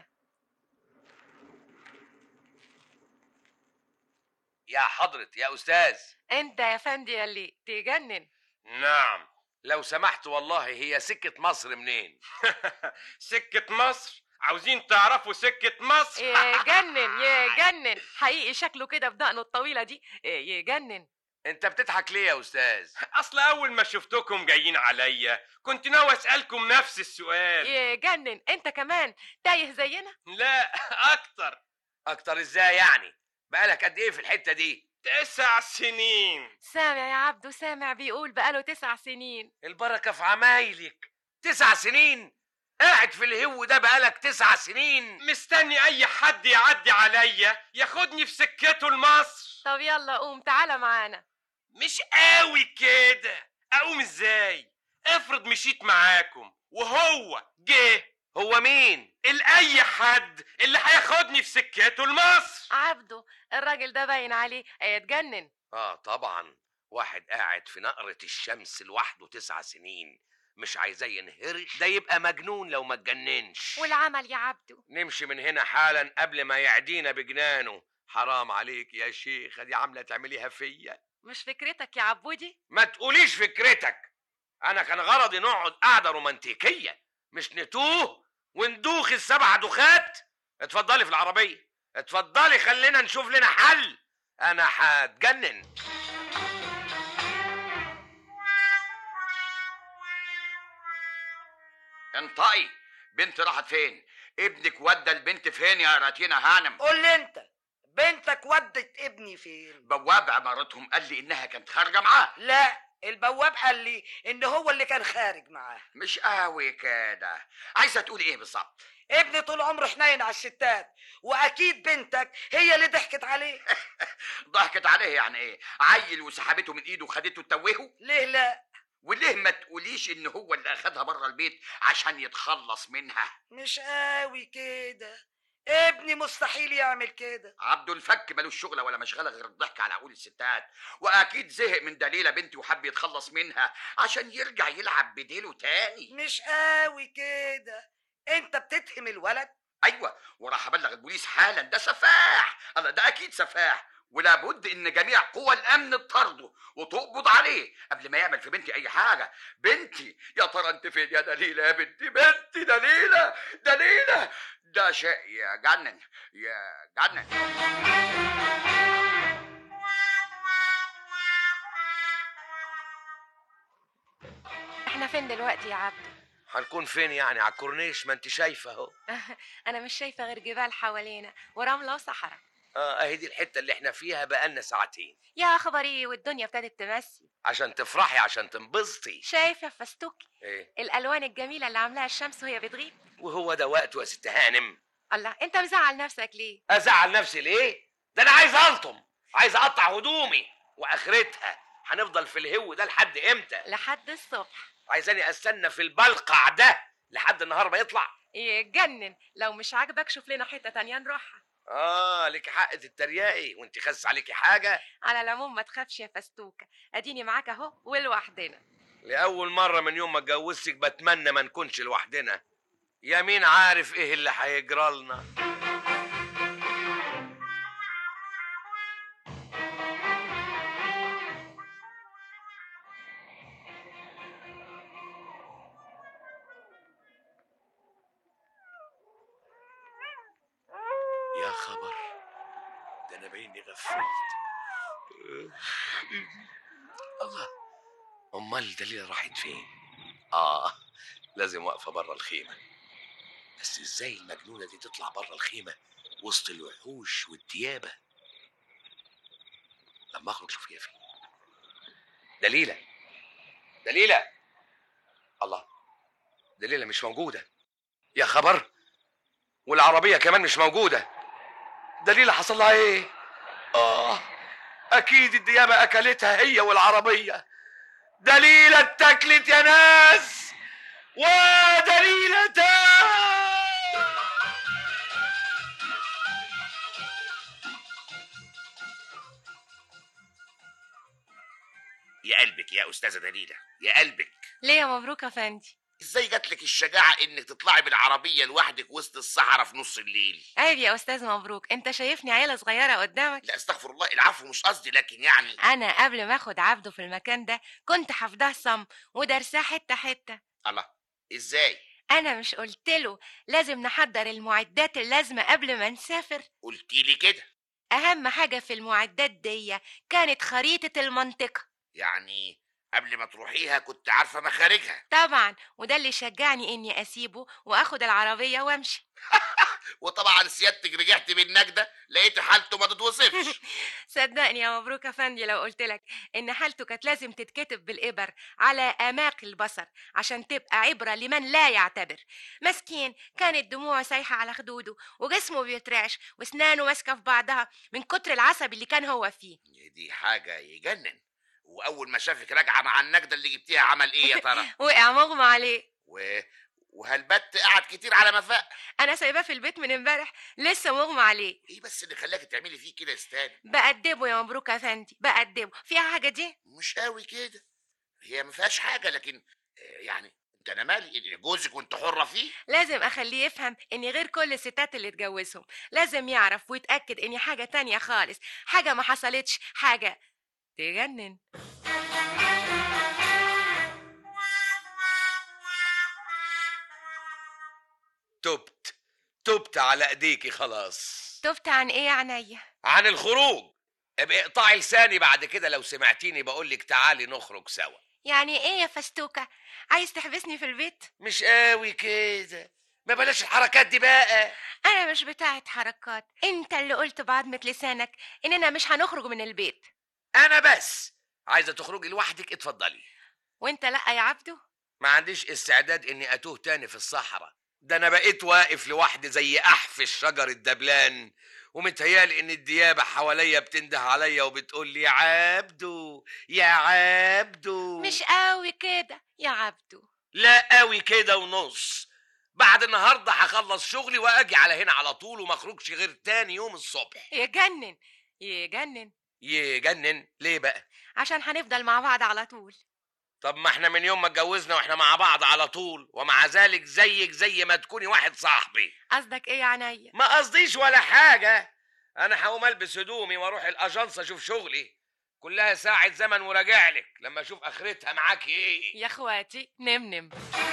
Speaker 3: يا حضرة يا استاذ
Speaker 2: أنت يا فندي اللي تجنن
Speaker 3: نعم لو سمحت والله هي سكة مصر منين
Speaker 7: سكه مصر عاوزين تعرفوا سكه مصر
Speaker 2: يجنن يجنن حقيقي شكله كده بدقنه الطويلة دي يجنن
Speaker 3: انت بتضحك ليه يا استاذ
Speaker 7: اصل اول ما شفتكم جايين عليا كنت ناوي اسالكم نفس السؤال
Speaker 2: يجنن أنت كمان تايه زينا
Speaker 7: لا اكتر
Speaker 3: اكتر ازاي يعني بقالك قد ايه في الحتة دي
Speaker 7: تسع سنين
Speaker 2: سامع يا عبدو سامع بيقول بقاله تسع سنين
Speaker 3: البركة في عمايلك تسع سنين قاعد في الهو ده بقالك تسع سنين
Speaker 7: مستني اي حد يعدي عليا ياخدني في سكته لمصر
Speaker 2: طب يلا قوم تعالى معانا
Speaker 7: مش قوي كده اقوم ازاي افرض مشيت معاكم وهو جه
Speaker 3: هو مين
Speaker 7: الاي حد اللي هياخدني في سكته لمصر
Speaker 2: عبدو الراجل ده باين عليه هيتجنن
Speaker 3: اه طبعا واحد قاعد في نقرة الشمس لوحده تسع سنين مش عايزاه ينهرش ده يبقى مجنون لو ما اتجننش
Speaker 2: والعمل يا عبدو
Speaker 3: نمشي من هنا حالا قبل ما يعدينا بجنانه حرام عليك يا شيخة دي عاملة تعمليها فيا
Speaker 2: مش فكرتك يا عبودي
Speaker 3: ما تقوليش فكرتك انا كان غرضي نقعد قعده رومانتيكيه مش نتوه وندوخ السبع دخات اتفضلي في العربيه اتفضلي خلينا نشوف لنا حل انا هتجنن
Speaker 4: انطقي بنت راحت فين ابنك ودى البنت فين يا راتينا هانم
Speaker 8: قول لي انت بنتك ودت ابني فين
Speaker 4: بواب عمارتهم قال لي انها كانت خارجه معاه
Speaker 8: لا البواب قال لي ان هو اللي كان خارج معاه
Speaker 4: مش قوي كده عايزه تقول ايه بالظبط
Speaker 8: ابني طول عمره حنين على الستات واكيد بنتك هي اللي ضحكت عليه
Speaker 4: ضحكت عليه يعني ايه عيل وسحبته من ايده وخدته تتوهه
Speaker 8: ليه لا
Speaker 4: وليه ما تقوليش ان هو اللي اخدها بره البيت عشان يتخلص منها
Speaker 8: مش قوي كده ابني مستحيل يعمل كده
Speaker 4: عبده الفك ملوش شغله ولا مشغله غير الضحك على عقول الستات واكيد زهق من دليله بنتي وحب يتخلص منها عشان يرجع يلعب بديله تاني
Speaker 8: مش قوي كده انت بتتهم الولد
Speaker 4: ايوه وراح ابلغ البوليس حالا ده سفاح الله ده اكيد سفاح ولا بد ان جميع قوى الامن تطرده وتقبض عليه قبل ما يعمل في بنتي اي حاجه بنتي يا ترى انت فين يا دليله يا بنتي بنتي دليله دليله ده شيء يجنن يجنن
Speaker 2: احنا فين دلوقتي يا عبدو
Speaker 3: هنكون فين يعني على الكورنيش ما انت شايفه اهو
Speaker 2: انا مش شايفه غير جبال حوالينا ورمله وصحراء
Speaker 3: اه اهي دي الحته اللي احنا فيها بقالنا ساعتين
Speaker 2: يا خبر ايه والدنيا ابتدت تمسي
Speaker 3: عشان تفرحي عشان تنبسطي
Speaker 2: شايف يا فستوكي
Speaker 3: ايه
Speaker 2: الالوان الجميله اللي عاملاها الشمس وهي بتغيب
Speaker 3: وهو ده وقته يا ست هانم
Speaker 2: الله انت مزعل نفسك ليه
Speaker 3: ازعل نفسي ليه ده انا عايز الطم عايز اقطع هدومي واخرتها هنفضل في الهو ده لحد امتى
Speaker 2: لحد الصبح
Speaker 3: عايزاني استنى في البلقع ده لحد النهار ما يطلع
Speaker 2: يتجنن لو مش عاجبك شوف لنا حته تانية نروحها
Speaker 3: اه لك حق تتريقي وانت خس عليكي حاجه
Speaker 2: على العموم ما تخافش يا فستوكه اديني معاك اهو ولوحدنا
Speaker 3: لاول مره من يوم ما اتجوزتك بتمنى ما نكونش لوحدنا يا مين عارف ايه اللي هيجرى لنا يا خبر ده انا بايني غفلت الله امال دليل راحت فين اه لازم واقفه بره الخيمه بس ازاي المجنونه دي تطلع بره الخيمه وسط الوحوش والديابه لما اخرج شوف هي فين دليله دليله الله دليله مش موجوده يا خبر والعربيه كمان مش موجوده دليله حصل لها ايه اه اكيد الديابه اكلتها هي والعربيه دليله اتاكلت يا ناس ودليله
Speaker 6: يا قلبك يا استاذه دليله يا قلبك
Speaker 2: ليه يا مبروك يا فندي
Speaker 6: ازاي جات لك الشجاعه انك تطلعي بالعربيه لوحدك وسط الصحراء في نص الليل
Speaker 2: عيب يا استاذ مبروك انت شايفني عيله صغيره قدامك
Speaker 6: لا استغفر الله العفو مش قصدي لكن يعني
Speaker 2: انا قبل ما اخد عبده في المكان ده كنت حافظاه صم ودرساه حته حته
Speaker 6: الله ازاي
Speaker 2: انا مش قلت له لازم نحضر المعدات اللازمه قبل ما نسافر
Speaker 6: قلتي لي كده
Speaker 2: اهم حاجه في المعدات دي كانت خريطه المنطقه
Speaker 6: يعني قبل ما تروحيها كنت عارفه مخارجها
Speaker 2: طبعا وده اللي شجعني اني اسيبه واخد العربيه وامشي
Speaker 6: وطبعا سيادتك رجعت بالنجده لقيت حالته ما تتوصفش
Speaker 2: صدقني يا مبروك يا فندي لو قلت لك ان حالته كانت لازم تتكتب بالابر على اماق البصر عشان تبقى عبره لمن لا يعتبر مسكين كانت دموعه سايحه على خدوده وجسمه بيترعش واسنانه ماسكه في بعضها من كتر العصب اللي كان هو فيه
Speaker 6: دي حاجه يجنن واول ما شافك راجعه مع النجده اللي جبتيها عمل ايه يا ترى
Speaker 2: وقع مغمى عليه
Speaker 6: و... وهالبت قعد كتير على ما فاق
Speaker 2: انا سايباه في البيت من امبارح لسه مغمى عليه
Speaker 6: ايه بس اللي خلاكي تعملي فيه كده يا استاذ
Speaker 2: بأدبه يا مبروك يا فندي بأدبه فيها حاجه دي
Speaker 6: مش قوي كده هي ما فيهاش حاجه لكن آه، يعني انت انا مالي جوزك وانت حره فيه
Speaker 2: لازم اخليه يفهم اني غير كل الستات اللي اتجوزهم لازم يعرف ويتاكد اني حاجه تانية خالص حاجه ما حصلتش حاجه تجنن
Speaker 3: تبت تبت على ايديكي خلاص
Speaker 2: تفت عن ايه يا عينيا
Speaker 3: عن الخروج ابقى اقطعي لساني بعد كده لو سمعتيني بقول لك تعالي نخرج سوا
Speaker 2: يعني ايه يا فستوكة عايز تحبسني في البيت
Speaker 3: مش قوي كده ما بلاش الحركات دي بقى
Speaker 2: انا مش بتاعت حركات انت اللي قلت بعضمة لسانك اننا مش هنخرج من البيت
Speaker 3: انا بس عايزه تخرجي لوحدك اتفضلي
Speaker 2: وانت لا يا عبدو
Speaker 3: ما عنديش استعداد اني اتوه تاني في الصحراء ده انا بقيت واقف لوحدي زي احف الشجر الدبلان ومتهيالي ان الديابه حواليا بتنده عليا وبتقول لي يا عبدو يا عبدو
Speaker 2: مش قوي كده يا عبدو
Speaker 3: لا قوي كده ونص بعد النهارده هخلص شغلي واجي على هنا على طول وما اخرجش غير تاني يوم الصبح
Speaker 2: يجنن يجنن
Speaker 3: يجنن ليه بقى
Speaker 2: عشان هنفضل مع بعض على طول
Speaker 3: طب ما احنا من يوم ما اتجوزنا واحنا مع بعض على طول ومع ذلك زيك زي ما تكوني واحد صاحبي
Speaker 2: قصدك ايه يا عينيا
Speaker 3: ما قصديش ولا حاجة أنا هقوم ألبس هدومي وأروح الأجنس أشوف شغلي كلها ساعة زمن وراجع لك لما أشوف آخرتها معاكي إيه
Speaker 2: يا اخواتي نمنم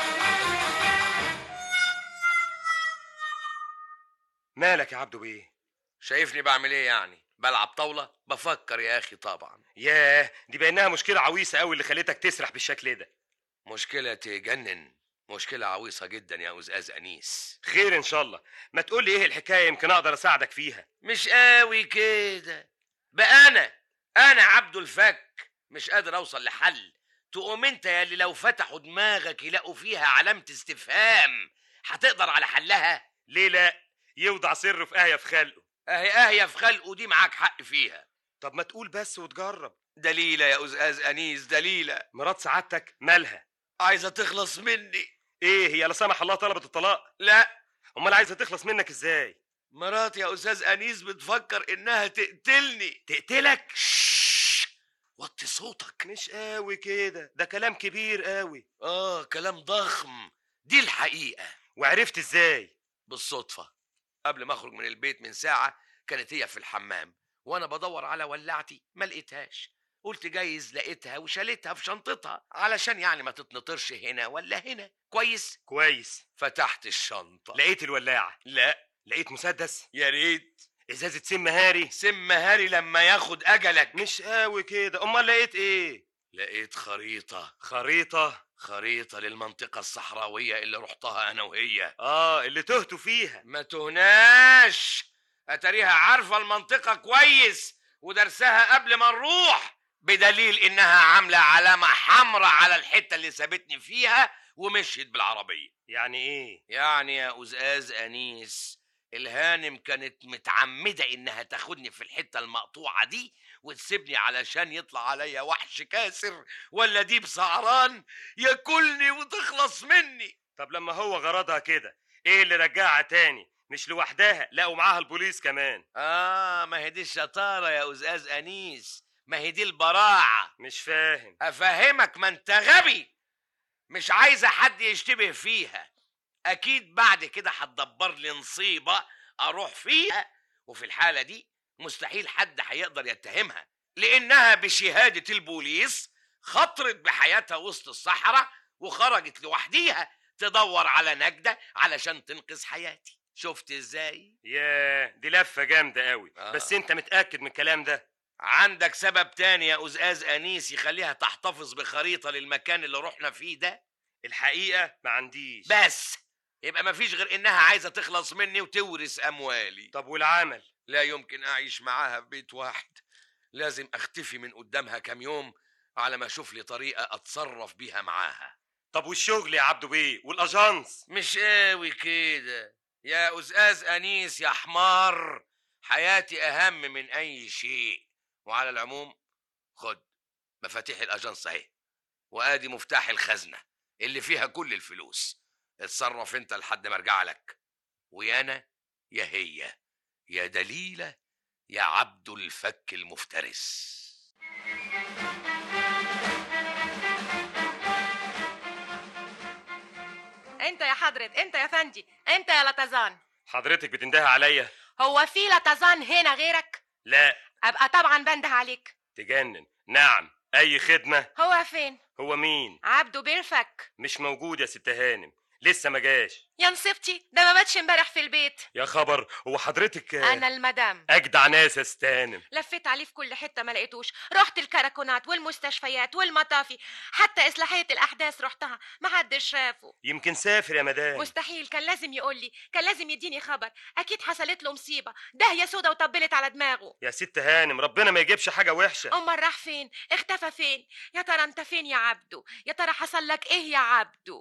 Speaker 7: مالك يا عبدو بيه
Speaker 3: شايفني بعمل إيه يعني بلعب طاولة بفكر يا أخي طبعا
Speaker 7: ياه دي بانها مشكله عويصه قوي اللي خلتك تسرح بالشكل ده
Speaker 3: مشكلة تجنن مشكلة عويصة جدا يا أزاز أنيس
Speaker 7: خير ان شاء الله ما تقول لي ايه الحكايه يمكن اقدر اساعدك فيها
Speaker 3: مش قوي كده بقى أنا أنا عبد الفك مش قادر أوصل لحل تقوم أنت يا اللي لو فتحوا دماغك يلاقوا فيها علامة استفهام هتقدر على حلها
Speaker 7: ليه لا يوضع سره في اهيه في خلقه
Speaker 3: اهي اهي في خلقه دي معاك حق فيها
Speaker 7: طب ما تقول بس وتجرب
Speaker 3: دليلة يا أزاز أنيس دليلة
Speaker 7: مرات سعادتك مالها
Speaker 3: عايزة تخلص مني
Speaker 7: ايه هي لا سمح الله طلبت الطلاق
Speaker 3: لا
Speaker 7: امال عايزه تخلص منك ازاي
Speaker 3: مرات يا أستاذ أنيس بتفكر إنها تقتلني
Speaker 7: تقتلك
Speaker 3: شش وطي صوتك
Speaker 7: مش قوي كده ده كلام كبير قوي
Speaker 3: آه كلام ضخم دي الحقيقة
Speaker 7: وعرفت ازاي
Speaker 3: بالصدفة قبل ما أخرج من البيت من ساعة كانت هي في الحمام وأنا بدور على ولعتي ما لقيتهاش قلت جايز لقيتها وشالتها في شنطتها علشان يعني ما تتنطرش هنا ولا هنا كويس
Speaker 7: كويس
Speaker 3: فتحت الشنطة
Speaker 7: لقيت الولاعه
Speaker 3: لا
Speaker 7: لقيت مسدس
Speaker 3: يا ريت
Speaker 7: ازازه سم هاري
Speaker 3: سم هاري لما ياخد أجلك
Speaker 7: مش قوي كده امال لقيت ايه
Speaker 3: لقيت خريطة
Speaker 7: خريطه
Speaker 3: خريطة للمنطقة الصحراوية اللي رحتها أنا وهي
Speaker 7: اه اللي تهتوا فيها
Speaker 3: ما تهناش أتاريها عارفة المنطقة كويس ودرسها قبل ما نروح بدليل إنها عاملة علامة حمراء على الحتة اللي سابتني فيها ومشيت بالعربية
Speaker 7: يعني ايه
Speaker 3: يعني يا أزاز أنيس الهانم كانت متعمدة إنها تاخدني في الحتة المقطوعة دي وتسيبني علشان يطلع عليا وحش كاسر ولا ديب سعران ياكلني وتخلص مني
Speaker 7: طب لما هو غرضها كده ايه اللي رجعها تاني مش لوحدها لا ومعاها البوليس كمان
Speaker 3: آه ما هي دي الشطارة يا أزاز أنيس ما هي دي البراعة
Speaker 7: مش فاهم
Speaker 3: أفهمك ما أنت غبي مش عايزة حد يشتبه فيها أكيد بعد كده هتدبر لي نصيبة أروح فيها وفي الحالة دي مستحيل حد هيقدر يتهمها لأنها بشهادة البوليس خطرت بحياتها وسط الصحراء وخرجت لوحديها تدور على نجدة علشان تنقذ حياتي شفت ازاي؟
Speaker 7: ياه دي لفه جامده قوي
Speaker 3: آه.
Speaker 7: بس انت متاكد من الكلام ده
Speaker 3: عندك سبب تاني يا أزاز أنيس يخليها تحتفظ بخريطة للمكان اللي رحنا فيه ده؟
Speaker 7: الحقيقه ما عنديش
Speaker 3: بس يبقى مفيش غير إنها عايزة تخلص مني وتورث أموالي
Speaker 7: طب والعمل
Speaker 3: لا يمكن أعيش معاها في بيت واحد لازم أختفي من قدامها كام يوم على ما أشوف لي طريقة أتصرف بيها معاها
Speaker 7: طب والشغل يا عبدو بيه والاجانس
Speaker 3: مش قوي كده يا أزاز أنيس يا حمار حياتي أهم من أي شيء وعلى العموم خد مفاتيح الأجنس أهي وآدي مفتاح الخزنة اللي فيها كل الفلوس اتصرف انت لحد ما ارجع لك ويا انا يا هي يا دليلة يا عبد الفك المفترس
Speaker 2: انت يا حضرة انت يا فندي انت يا لطزان
Speaker 7: حضرتك بتنده عليا
Speaker 2: هو في لطزان هنا غيرك
Speaker 7: لا
Speaker 2: ابقى طبعا بنده عليك
Speaker 7: تجنن نعم اي خدمه
Speaker 2: هو فين
Speaker 7: هو مين
Speaker 2: عبده بالفك
Speaker 7: مش موجود يا ست هانم لسه ما جاش
Speaker 2: يا نصيبتي ده ما باتش امبارح في البيت
Speaker 7: يا خبر هو حضرتك آه،
Speaker 2: انا المدام
Speaker 7: اجدع ناس يا ست هانم
Speaker 2: لفيت عليه في كل حته ما لقيتوش رحت الكراكونات والمستشفيات والمطافي حتى اصلاحيه الاحداث رحتها ما حدش شافه
Speaker 7: يمكن سافر يا مدام
Speaker 2: مستحيل كان لازم يقول لي كان لازم يديني خبر اكيد حصلت له مصيبه داهيه سودا وطبلت على دماغه
Speaker 7: يا ست هانم ربنا ما يجيبش حاجه وحشه
Speaker 2: امال راح فين اختفى فين يا ترى انت فين يا عبده يا ترى حصل لك ايه يا عبده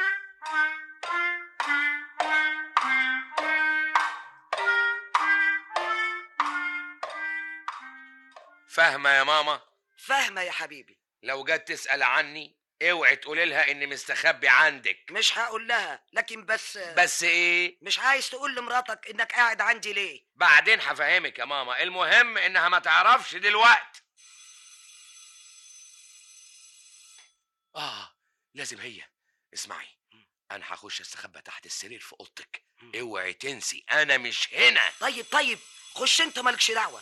Speaker 3: فاهمه يا ماما
Speaker 8: فاهمه يا حبيبي
Speaker 3: لو جت تسال عني اوعي تقولي لها اني مستخبي عندك
Speaker 8: مش هقول لها لكن بس
Speaker 3: بس ايه
Speaker 8: مش عايز تقول لمراتك انك قاعد عندي ليه
Speaker 3: بعدين هفهمك يا ماما المهم انها ما تعرفش دلوقتي اه لازم هي اسمعي انا هخش استخبى تحت السرير في اوضتك اوعي تنسي انا مش هنا
Speaker 8: طيب طيب خش انت مالكش دعوه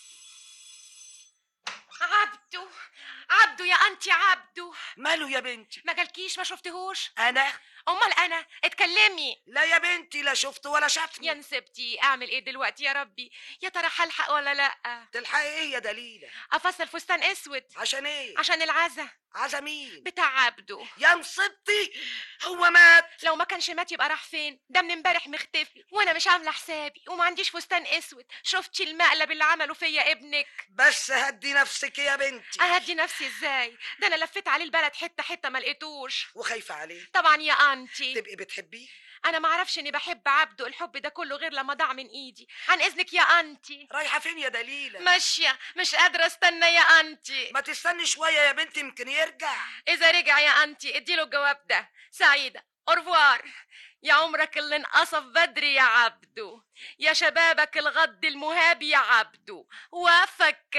Speaker 2: عبده عبده يا انتي عبده
Speaker 8: ماله يا بنتي
Speaker 2: ما جالكيش ما شفتهوش
Speaker 8: انا
Speaker 2: امال انا اتكلمي
Speaker 8: لا يا بنتي لا شفت ولا
Speaker 2: يا
Speaker 8: شافني
Speaker 2: نسبتي اعمل ايه دلوقتي يا ربي يا ترى هلحق ولا لا
Speaker 8: تلحقي ايه يا دليله
Speaker 2: افصل فستان اسود
Speaker 8: عشان ايه
Speaker 2: عشان العزا
Speaker 8: عزا مين
Speaker 2: بتاع عبده
Speaker 8: يا مصيبتي هو مات
Speaker 2: لو ما كانش مات يبقى راح فين ده من امبارح مختفي وانا مش عامله حسابي وما عنديش فستان اسود شفتي المقلب اللي عمله فيا ابنك
Speaker 8: بس هدي نفسك يا بنتي
Speaker 2: اهدي نفسي ازاي ده انا لفيت عليه البلد حته حته ما لقيتوش
Speaker 8: وخايفه عليه
Speaker 2: طبعا يا انتي
Speaker 8: تبقي بتحبيه
Speaker 2: انا ما اعرفش اني بحب عبده الحب ده كله غير لما ضاع من ايدي عن اذنك يا انتي
Speaker 8: رايحه فين يا دليله
Speaker 2: ماشيه مش قادره استنى يا انتي
Speaker 8: ما تستني شويه يا بنتي يمكن يرجع
Speaker 2: اذا رجع يا انتي اديله الجواب ده سعيده اورفوار يا عمرك اللي انقصف بدري يا عبدو يا شبابك الغد المهاب يا عبدو وافك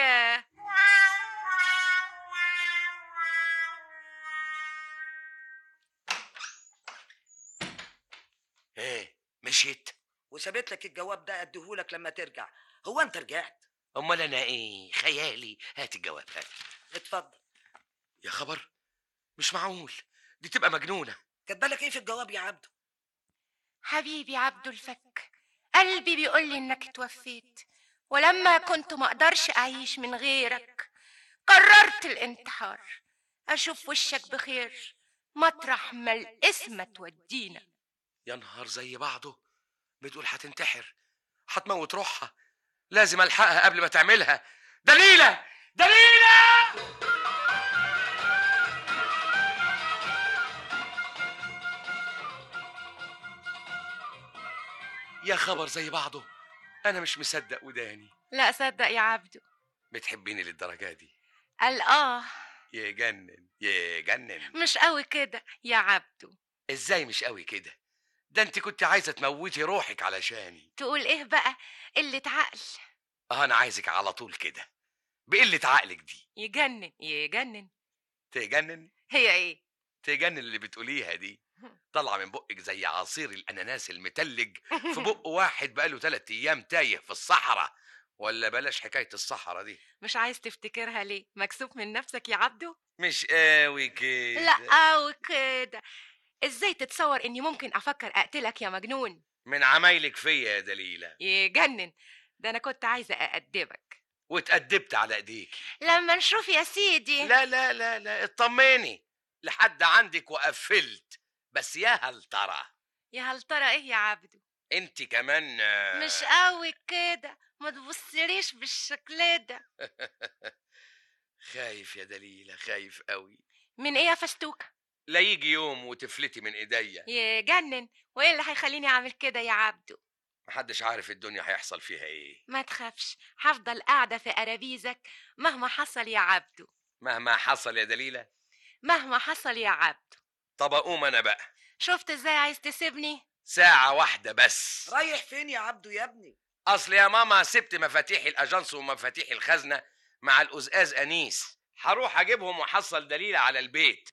Speaker 3: ايه مشيت
Speaker 8: وسابت لك الجواب ده اديهولك لما ترجع هو انت رجعت
Speaker 3: امال انا ايه خيالي هات الجواب هات
Speaker 8: اتفضل
Speaker 3: يا خبر مش معقول دي تبقى مجنونه
Speaker 8: كاتبالك ايه في الجواب يا عبده
Speaker 2: حبيبي عبدو الفك قلبي بيقول لي انك توفيت ولما كنت ما اقدرش اعيش من غيرك قررت الانتحار اشوف وشك بخير مطرح ما الاسم تودينا
Speaker 3: يا نهار زي بعضه بتقول هتنتحر هتموت روحها لازم الحقها قبل ما تعملها دليله دليله يا خبر زي بعضه انا مش مصدق وداني
Speaker 2: لا صدق يا عبدو
Speaker 3: بتحبيني للدرجه دي
Speaker 2: قال اه
Speaker 3: يجنن يجنن
Speaker 2: مش قوي كده يا عبدو
Speaker 3: ازاي مش قوي كده ده انت كنت عايزه تموتي روحك علشاني
Speaker 2: تقول ايه بقى قلة عقل
Speaker 3: اه انا عايزك على طول كده بقله عقلك دي
Speaker 2: يجنن يجنن
Speaker 3: تجنن
Speaker 2: هي ايه
Speaker 3: تجنن اللي بتقوليها دي طالعه من بقك زي عصير الاناناس المتلج في بق واحد بقاله ثلاث ايام تايه في الصحراء ولا بلاش حكايه الصحراء دي
Speaker 2: مش عايز تفتكرها ليه مكسوف من نفسك يا عبدو
Speaker 3: مش قوي كده
Speaker 2: لا قوي كده ازاي تتصور اني ممكن افكر اقتلك يا مجنون
Speaker 3: من عمايلك فيا يا دليله
Speaker 2: يجنن ده انا كنت عايزه اادبك
Speaker 3: واتأدبت على ايديك
Speaker 2: لما نشوف يا سيدي
Speaker 3: لا لا لا لا اطمني لحد عندك وقفلت بس يا هل ترى
Speaker 2: يا هل ترى ايه يا عبدو
Speaker 3: انت كمان آه،
Speaker 2: مش قوي كده ما تبصليش بالشكل ده
Speaker 3: خايف يا دليله خايف قوي
Speaker 2: من ايه يا فستوكه
Speaker 3: لا يجي يوم وتفلتي من ايديا
Speaker 2: يجنن وايه اللي هيخليني اعمل كده يا عبدو
Speaker 3: محدش عارف الدنيا هيحصل فيها ايه
Speaker 2: ما تخافش هفضل قاعده في قرابيزك مهما حصل يا عبدو
Speaker 3: مهما حصل يا دليله
Speaker 2: مهما حصل يا عبدو
Speaker 3: طب اقوم انا بقى
Speaker 2: شفت ازاي عايز تسيبني
Speaker 3: ساعة واحدة بس
Speaker 8: رايح فين يا عبده يا ابني
Speaker 3: أصل يا ماما سبت مفاتيح الأجانس ومفاتيح الخزنة مع الأزاز أنيس هروح أجيبهم وأحصل دليل على البيت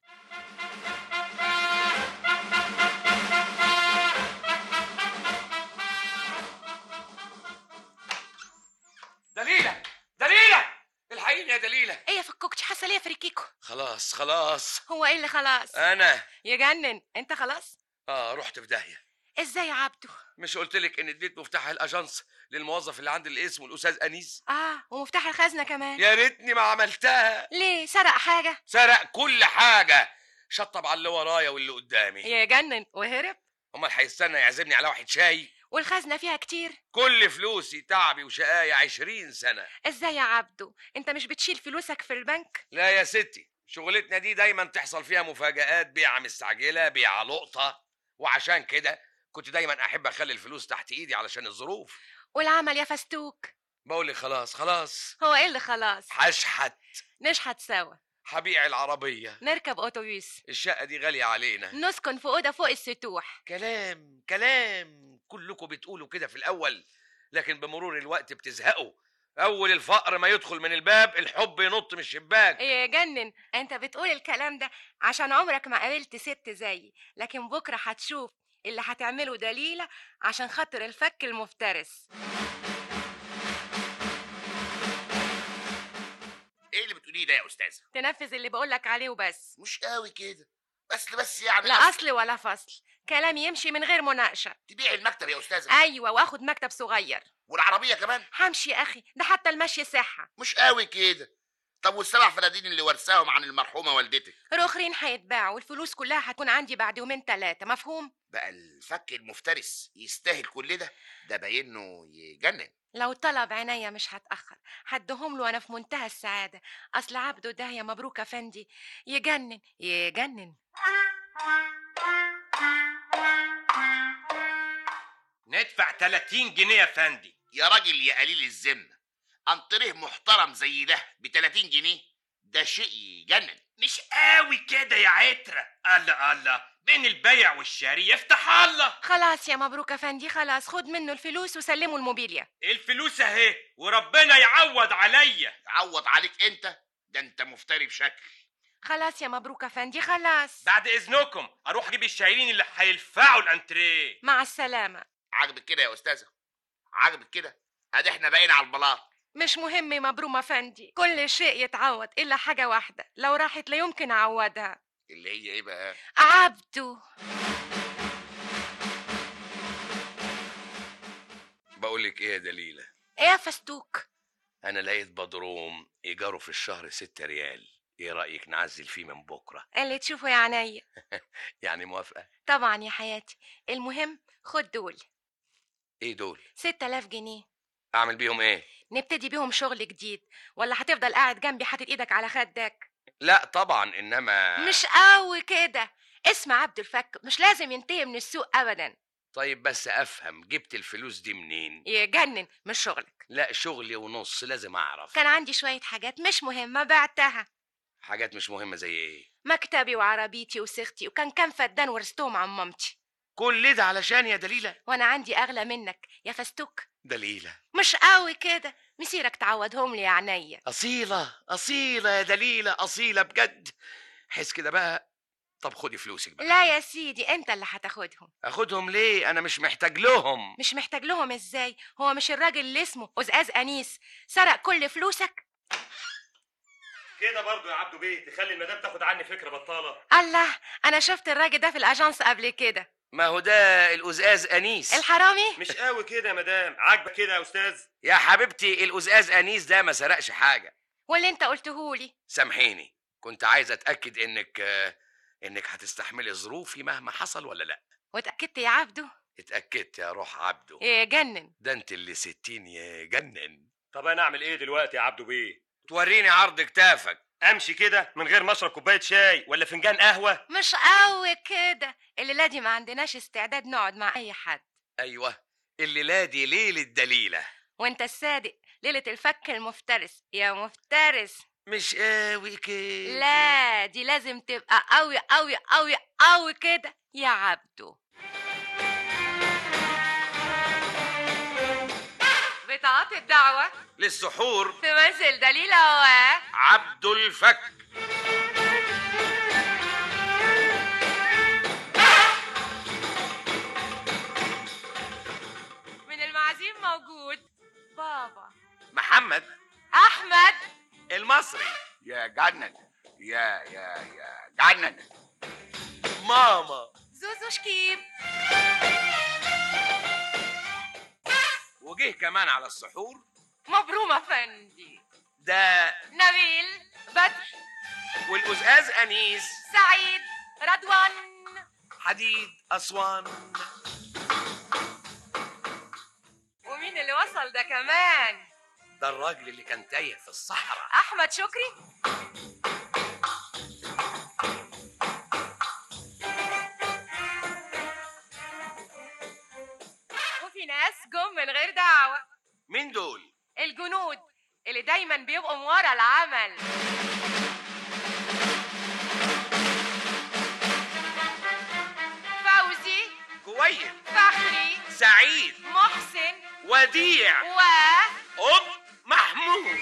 Speaker 3: دليلة دليلة الحقيني يا دليلة
Speaker 2: ايه يا فكوكتي
Speaker 5: حصل ايه يا فريكيكو
Speaker 3: خلاص خلاص
Speaker 5: هو ايه اللي خلاص
Speaker 3: انا
Speaker 5: يجنن انت خلاص
Speaker 3: اه رحت في داهيه
Speaker 5: ازاي يا عبده
Speaker 3: مش قلت لك ان اديت مفتاح الاجانس للموظف اللي عند الاسم الاستاذ انيس
Speaker 5: اه ومفتاح الخزنه كمان
Speaker 3: يا ريتني ما عملتها
Speaker 5: ليه سرق حاجه
Speaker 3: سرق كل حاجه شطب على اللي ورايا واللي قدامي
Speaker 5: يجنن وهرب
Speaker 3: امال هيستنى يعزمني على واحد شاي
Speaker 5: والخزنه فيها كتير
Speaker 3: كل فلوسي تعبي وشقايا عشرين سنة
Speaker 5: ازاي يا عبده انت مش بتشيل فلوسك في البنك
Speaker 3: لا يا ستي شغلتنا دي دايما تحصل فيها مفاجآت بيعة مستعجلة بيعة لقطة وعشان كده كنت دايما احب اخلي الفلوس تحت ايدي علشان الظروف
Speaker 5: والعمل يا فستوك
Speaker 3: بقول لك خلاص خلاص
Speaker 5: هو ايه اللي خلاص
Speaker 3: هشحت
Speaker 5: نشحت سوا
Speaker 3: هبيع العربية
Speaker 5: نركب اتوبيس
Speaker 3: الشقة دي غالية علينا
Speaker 5: نسكن في اوضه فوق السطوح
Speaker 3: كلام كلام كلكم بتقولوا كده في الأول لكن بمرور الوقت بتزهقوا أول الفقر ما يدخل من الباب الحب ينط من الشباك
Speaker 5: يجنن انت بتقول الكلام ده عشان عمرك ما قابلت ست زيي لكن بكره هتشوف اللي هتعمله دليلة عشان خاطر الفك المفترس
Speaker 6: ايه اللي بتقوليه ده يا استاذه
Speaker 5: تنفذ اللي بقولك عليه وبس
Speaker 6: مش قوي كده بس بس يعني
Speaker 5: لا اصل ولا فصل كلام يمشي من غير مناقشه
Speaker 6: تبيع المكتب يا استاذه
Speaker 5: ايوه واخد مكتب صغير
Speaker 6: والعربيه كمان
Speaker 5: همشي يا اخي ده حتى المشي صحه
Speaker 6: مش قوي كده طب والسبع فنادين اللي ورثاهم عن المرحومه والدتك
Speaker 5: رخرين هيتباعوا والفلوس كلها هتكون عندي بعد يومين ثلاثه مفهوم
Speaker 6: بقى الفك المفترس يستاهل كل ده ده باينه يجنن
Speaker 5: لو طلب عينيا مش هتأخر هدهم له أنا في منتهى السعادة أصل عبده ده يا مبروك أفندي يجنن يجنن
Speaker 7: ندفع 30 جنيه يا فندي
Speaker 6: يا راجل يا قليل الذمه انطريه محترم زي ده ب 30 جنيه ده شيء يجنن
Speaker 7: مش قوي كده يا عترة الله الله بين البيع والشاري يفتح الله
Speaker 5: خلاص يا مبروك أفندي خلاص خد منه الفلوس وسلمه الموبيليا
Speaker 7: الفلوس اهي وربنا يعوض عليا
Speaker 6: عوض عليك انت ده انت مفتري بشكل
Speaker 5: خلاص يا مبروك أفندي خلاص
Speaker 7: بعد اذنكم اروح اجيب الشايلين اللي هيلفعوا الانتريه
Speaker 5: مع السلامة
Speaker 6: عاجبك كده يا استاذه عاجبك كده ادي احنا بقينا على البلاط
Speaker 5: مش مهم يا مبروم أفندي كل شيء يتعوض إلا حاجة واحدة لو راحت لا يمكن أعوضها
Speaker 6: اللي هي ايه بقى
Speaker 5: عبده
Speaker 3: بقول لك ايه يا دليلة
Speaker 5: إيه يا فستوك
Speaker 3: انا لقيت بدروم ايجاره في الشهر ستة ريال ايه رأيك نعزل فيه من بكرة
Speaker 5: اللي تشوفه يا عينيا
Speaker 3: يعني موافقة
Speaker 5: طبعا يا حياتي المهم خد دول
Speaker 3: ايه دول
Speaker 5: ستة آلاف جنيه
Speaker 3: اعمل بيهم ايه
Speaker 5: نبتدي بيهم شغل جديد ولا هتفضل قاعد جنبي حاطط ايدك على خدك
Speaker 3: لا طبعا انما
Speaker 5: مش قوي كده اسم عبد الفك مش لازم ينتهي من السوق ابدا
Speaker 3: طيب بس افهم جبت الفلوس دي منين
Speaker 5: يجنن مش شغلك
Speaker 3: لا شغلي ونص لازم اعرف
Speaker 5: كان عندي شوية حاجات مش مهمة بعتها
Speaker 3: حاجات مش مهمة زي ايه
Speaker 5: مكتبي وعربيتي وسختي وكان كام فدان ورثتهم عن مامتي
Speaker 3: كل ده علشان يا دليلة
Speaker 5: وانا عندي اغلى منك يا فستوك
Speaker 3: دليلة
Speaker 5: مش قوي كده مسيرك تعوضهم لي يا عينيا
Speaker 3: أصيلة أصيلة يا دليلة أصيلة بجد حس كده بقى طب خدي فلوسك بقى
Speaker 5: لا يا سيدي انت اللي هتاخدهم
Speaker 3: أخدهم ليه أنا مش محتاج لهم
Speaker 5: مش محتاج لهم ازاي هو مش الراجل اللي اسمه أزاز أنيس سرق كل فلوسك
Speaker 7: كده برضو يا عبدو بيه تخلي المدام تاخد عني فكره بطاله
Speaker 5: الله انا شفت الراجل ده في الاجانس قبل كده
Speaker 3: ما هو ده الأزاز أنيس
Speaker 5: الحرامي
Speaker 7: مش قوي كده يا مدام عاجبك كده يا استاذ
Speaker 3: يا حبيبتي الأزاز أنيس ده ما سرقش حاجة
Speaker 5: واللي انت قلتهولي
Speaker 3: سامحيني كنت عايز أتأكد إنك آه، إنك هتستحملي ظروفي مهما حصل ولا لأ
Speaker 5: واتاكدت يا عبده
Speaker 3: اتأكدت يا روح عبده
Speaker 5: يجنن
Speaker 3: ده أنت اللي ستين يجنن
Speaker 7: طب انا اعمل ايه دلوقتي يا عبدو بيه
Speaker 3: توريني عرض كتافك
Speaker 7: امشي كده من غير ما اشرب كوبايه شاي ولا فنجان قهوه
Speaker 5: مش قوي كده الليله دي ما عندناش استعداد نقعد مع اي حد
Speaker 3: أيوه الليلة دي ليلة دليلة
Speaker 5: وانت الصادق ليله الفك المفترس يا مفترس
Speaker 3: مش قوي كده
Speaker 5: لا دي لازم تبقى قوي قوي قوي قوي كده يا عبده بطاقات الدعوة
Speaker 3: للسحور
Speaker 5: في منزل دليلة و
Speaker 3: عبد الفك
Speaker 5: من المعازيم موجود بابا
Speaker 3: محمد
Speaker 5: أحمد
Speaker 3: المصري
Speaker 4: يا جنن يا يا يا جنن
Speaker 3: ماما
Speaker 5: زوزو شكيب
Speaker 3: وجه كمان على السحور
Speaker 5: مبروم افندي
Speaker 3: ده
Speaker 5: نبيل بدر
Speaker 3: والأزاز أنيس
Speaker 5: سعيد رضوان
Speaker 3: حديد أسوان
Speaker 5: ومين اللي وصل ده كمان
Speaker 3: ده الراجل اللي كان تايه في الصحراء
Speaker 5: احمد شكري وفي ناس جم من غير دعوة
Speaker 3: مين دول؟
Speaker 5: الجنود اللي دايما بيبقوا من ورا العمل فوزي
Speaker 3: كويس
Speaker 5: فخري
Speaker 3: سعيد
Speaker 5: محسن
Speaker 3: وديع
Speaker 5: و
Speaker 3: قط محمود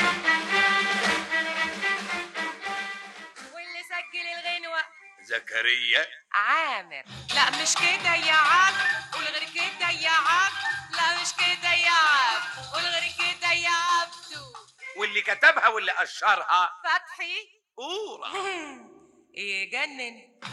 Speaker 5: واللي سجل الغنوة
Speaker 3: زكريا
Speaker 5: عامر لا مش كده يا عم قول غير كده يا عم لا مش كده يا عم قول غير كده يا عبدو
Speaker 3: واللي كتبها واللي أشرها
Speaker 5: فتحي
Speaker 3: أورا
Speaker 5: يجنن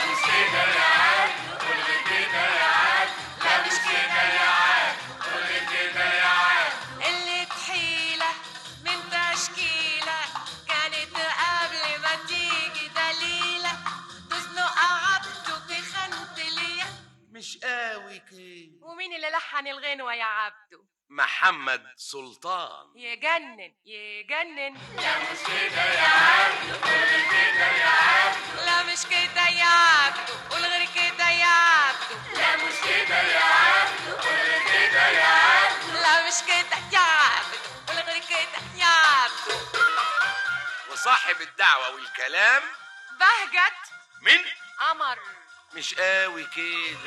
Speaker 5: اللي تحيلة من تشكيلة كانت قبل ما تيجي دليلة تزنق عبده بخنت ليا
Speaker 3: مش قوي كده
Speaker 5: ومين اللي لحن الغنوة يا عبده
Speaker 3: محمد سلطان
Speaker 5: يجنن يجنن لا مش كده يا عبده قول غير كده يا عبده لا مش كده يا عبده قول غير كده يا عبده لا مش كده يا عبده قول غير كده يا عبده لا مش كده يا عبده قول غير كده يا عبده
Speaker 3: وصاحب الدعوة والكلام
Speaker 5: بهجت
Speaker 3: من
Speaker 5: قمر
Speaker 3: مش قوي كده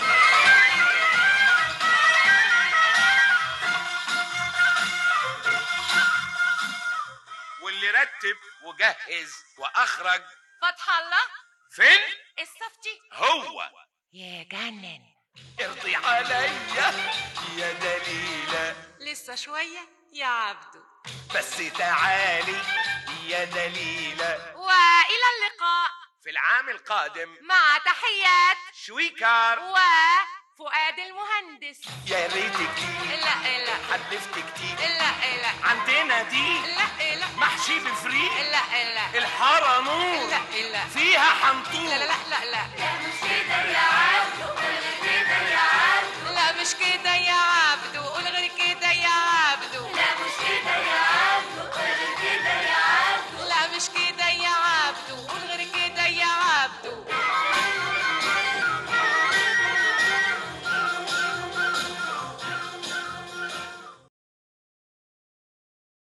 Speaker 3: واللي رتب وجهز واخرج
Speaker 5: فتح الله
Speaker 3: فين
Speaker 5: الصفتي
Speaker 3: هو
Speaker 5: يجنن
Speaker 3: ارضي عليا يا دليلة
Speaker 5: لسه شوية يا عبده
Speaker 3: بس تعالي يا دليلة
Speaker 5: وإلى اللقاء
Speaker 3: في العام القادم
Speaker 5: مع تحيات
Speaker 3: شويكار
Speaker 5: وفؤاد المهندس
Speaker 3: يا ريتك تيجي
Speaker 5: لا لا
Speaker 3: حلفتك تيجي
Speaker 5: لا لا
Speaker 3: عندنا دي
Speaker 5: لا لا
Speaker 3: محشي بفريق
Speaker 5: لا لا
Speaker 3: الحارة نور
Speaker 5: لا لا
Speaker 3: فيها حنطور
Speaker 5: لا لا لا لا لا مش كده يا عبد قول غير كده يا عبد لا مش كده يا عبد وقول غير كده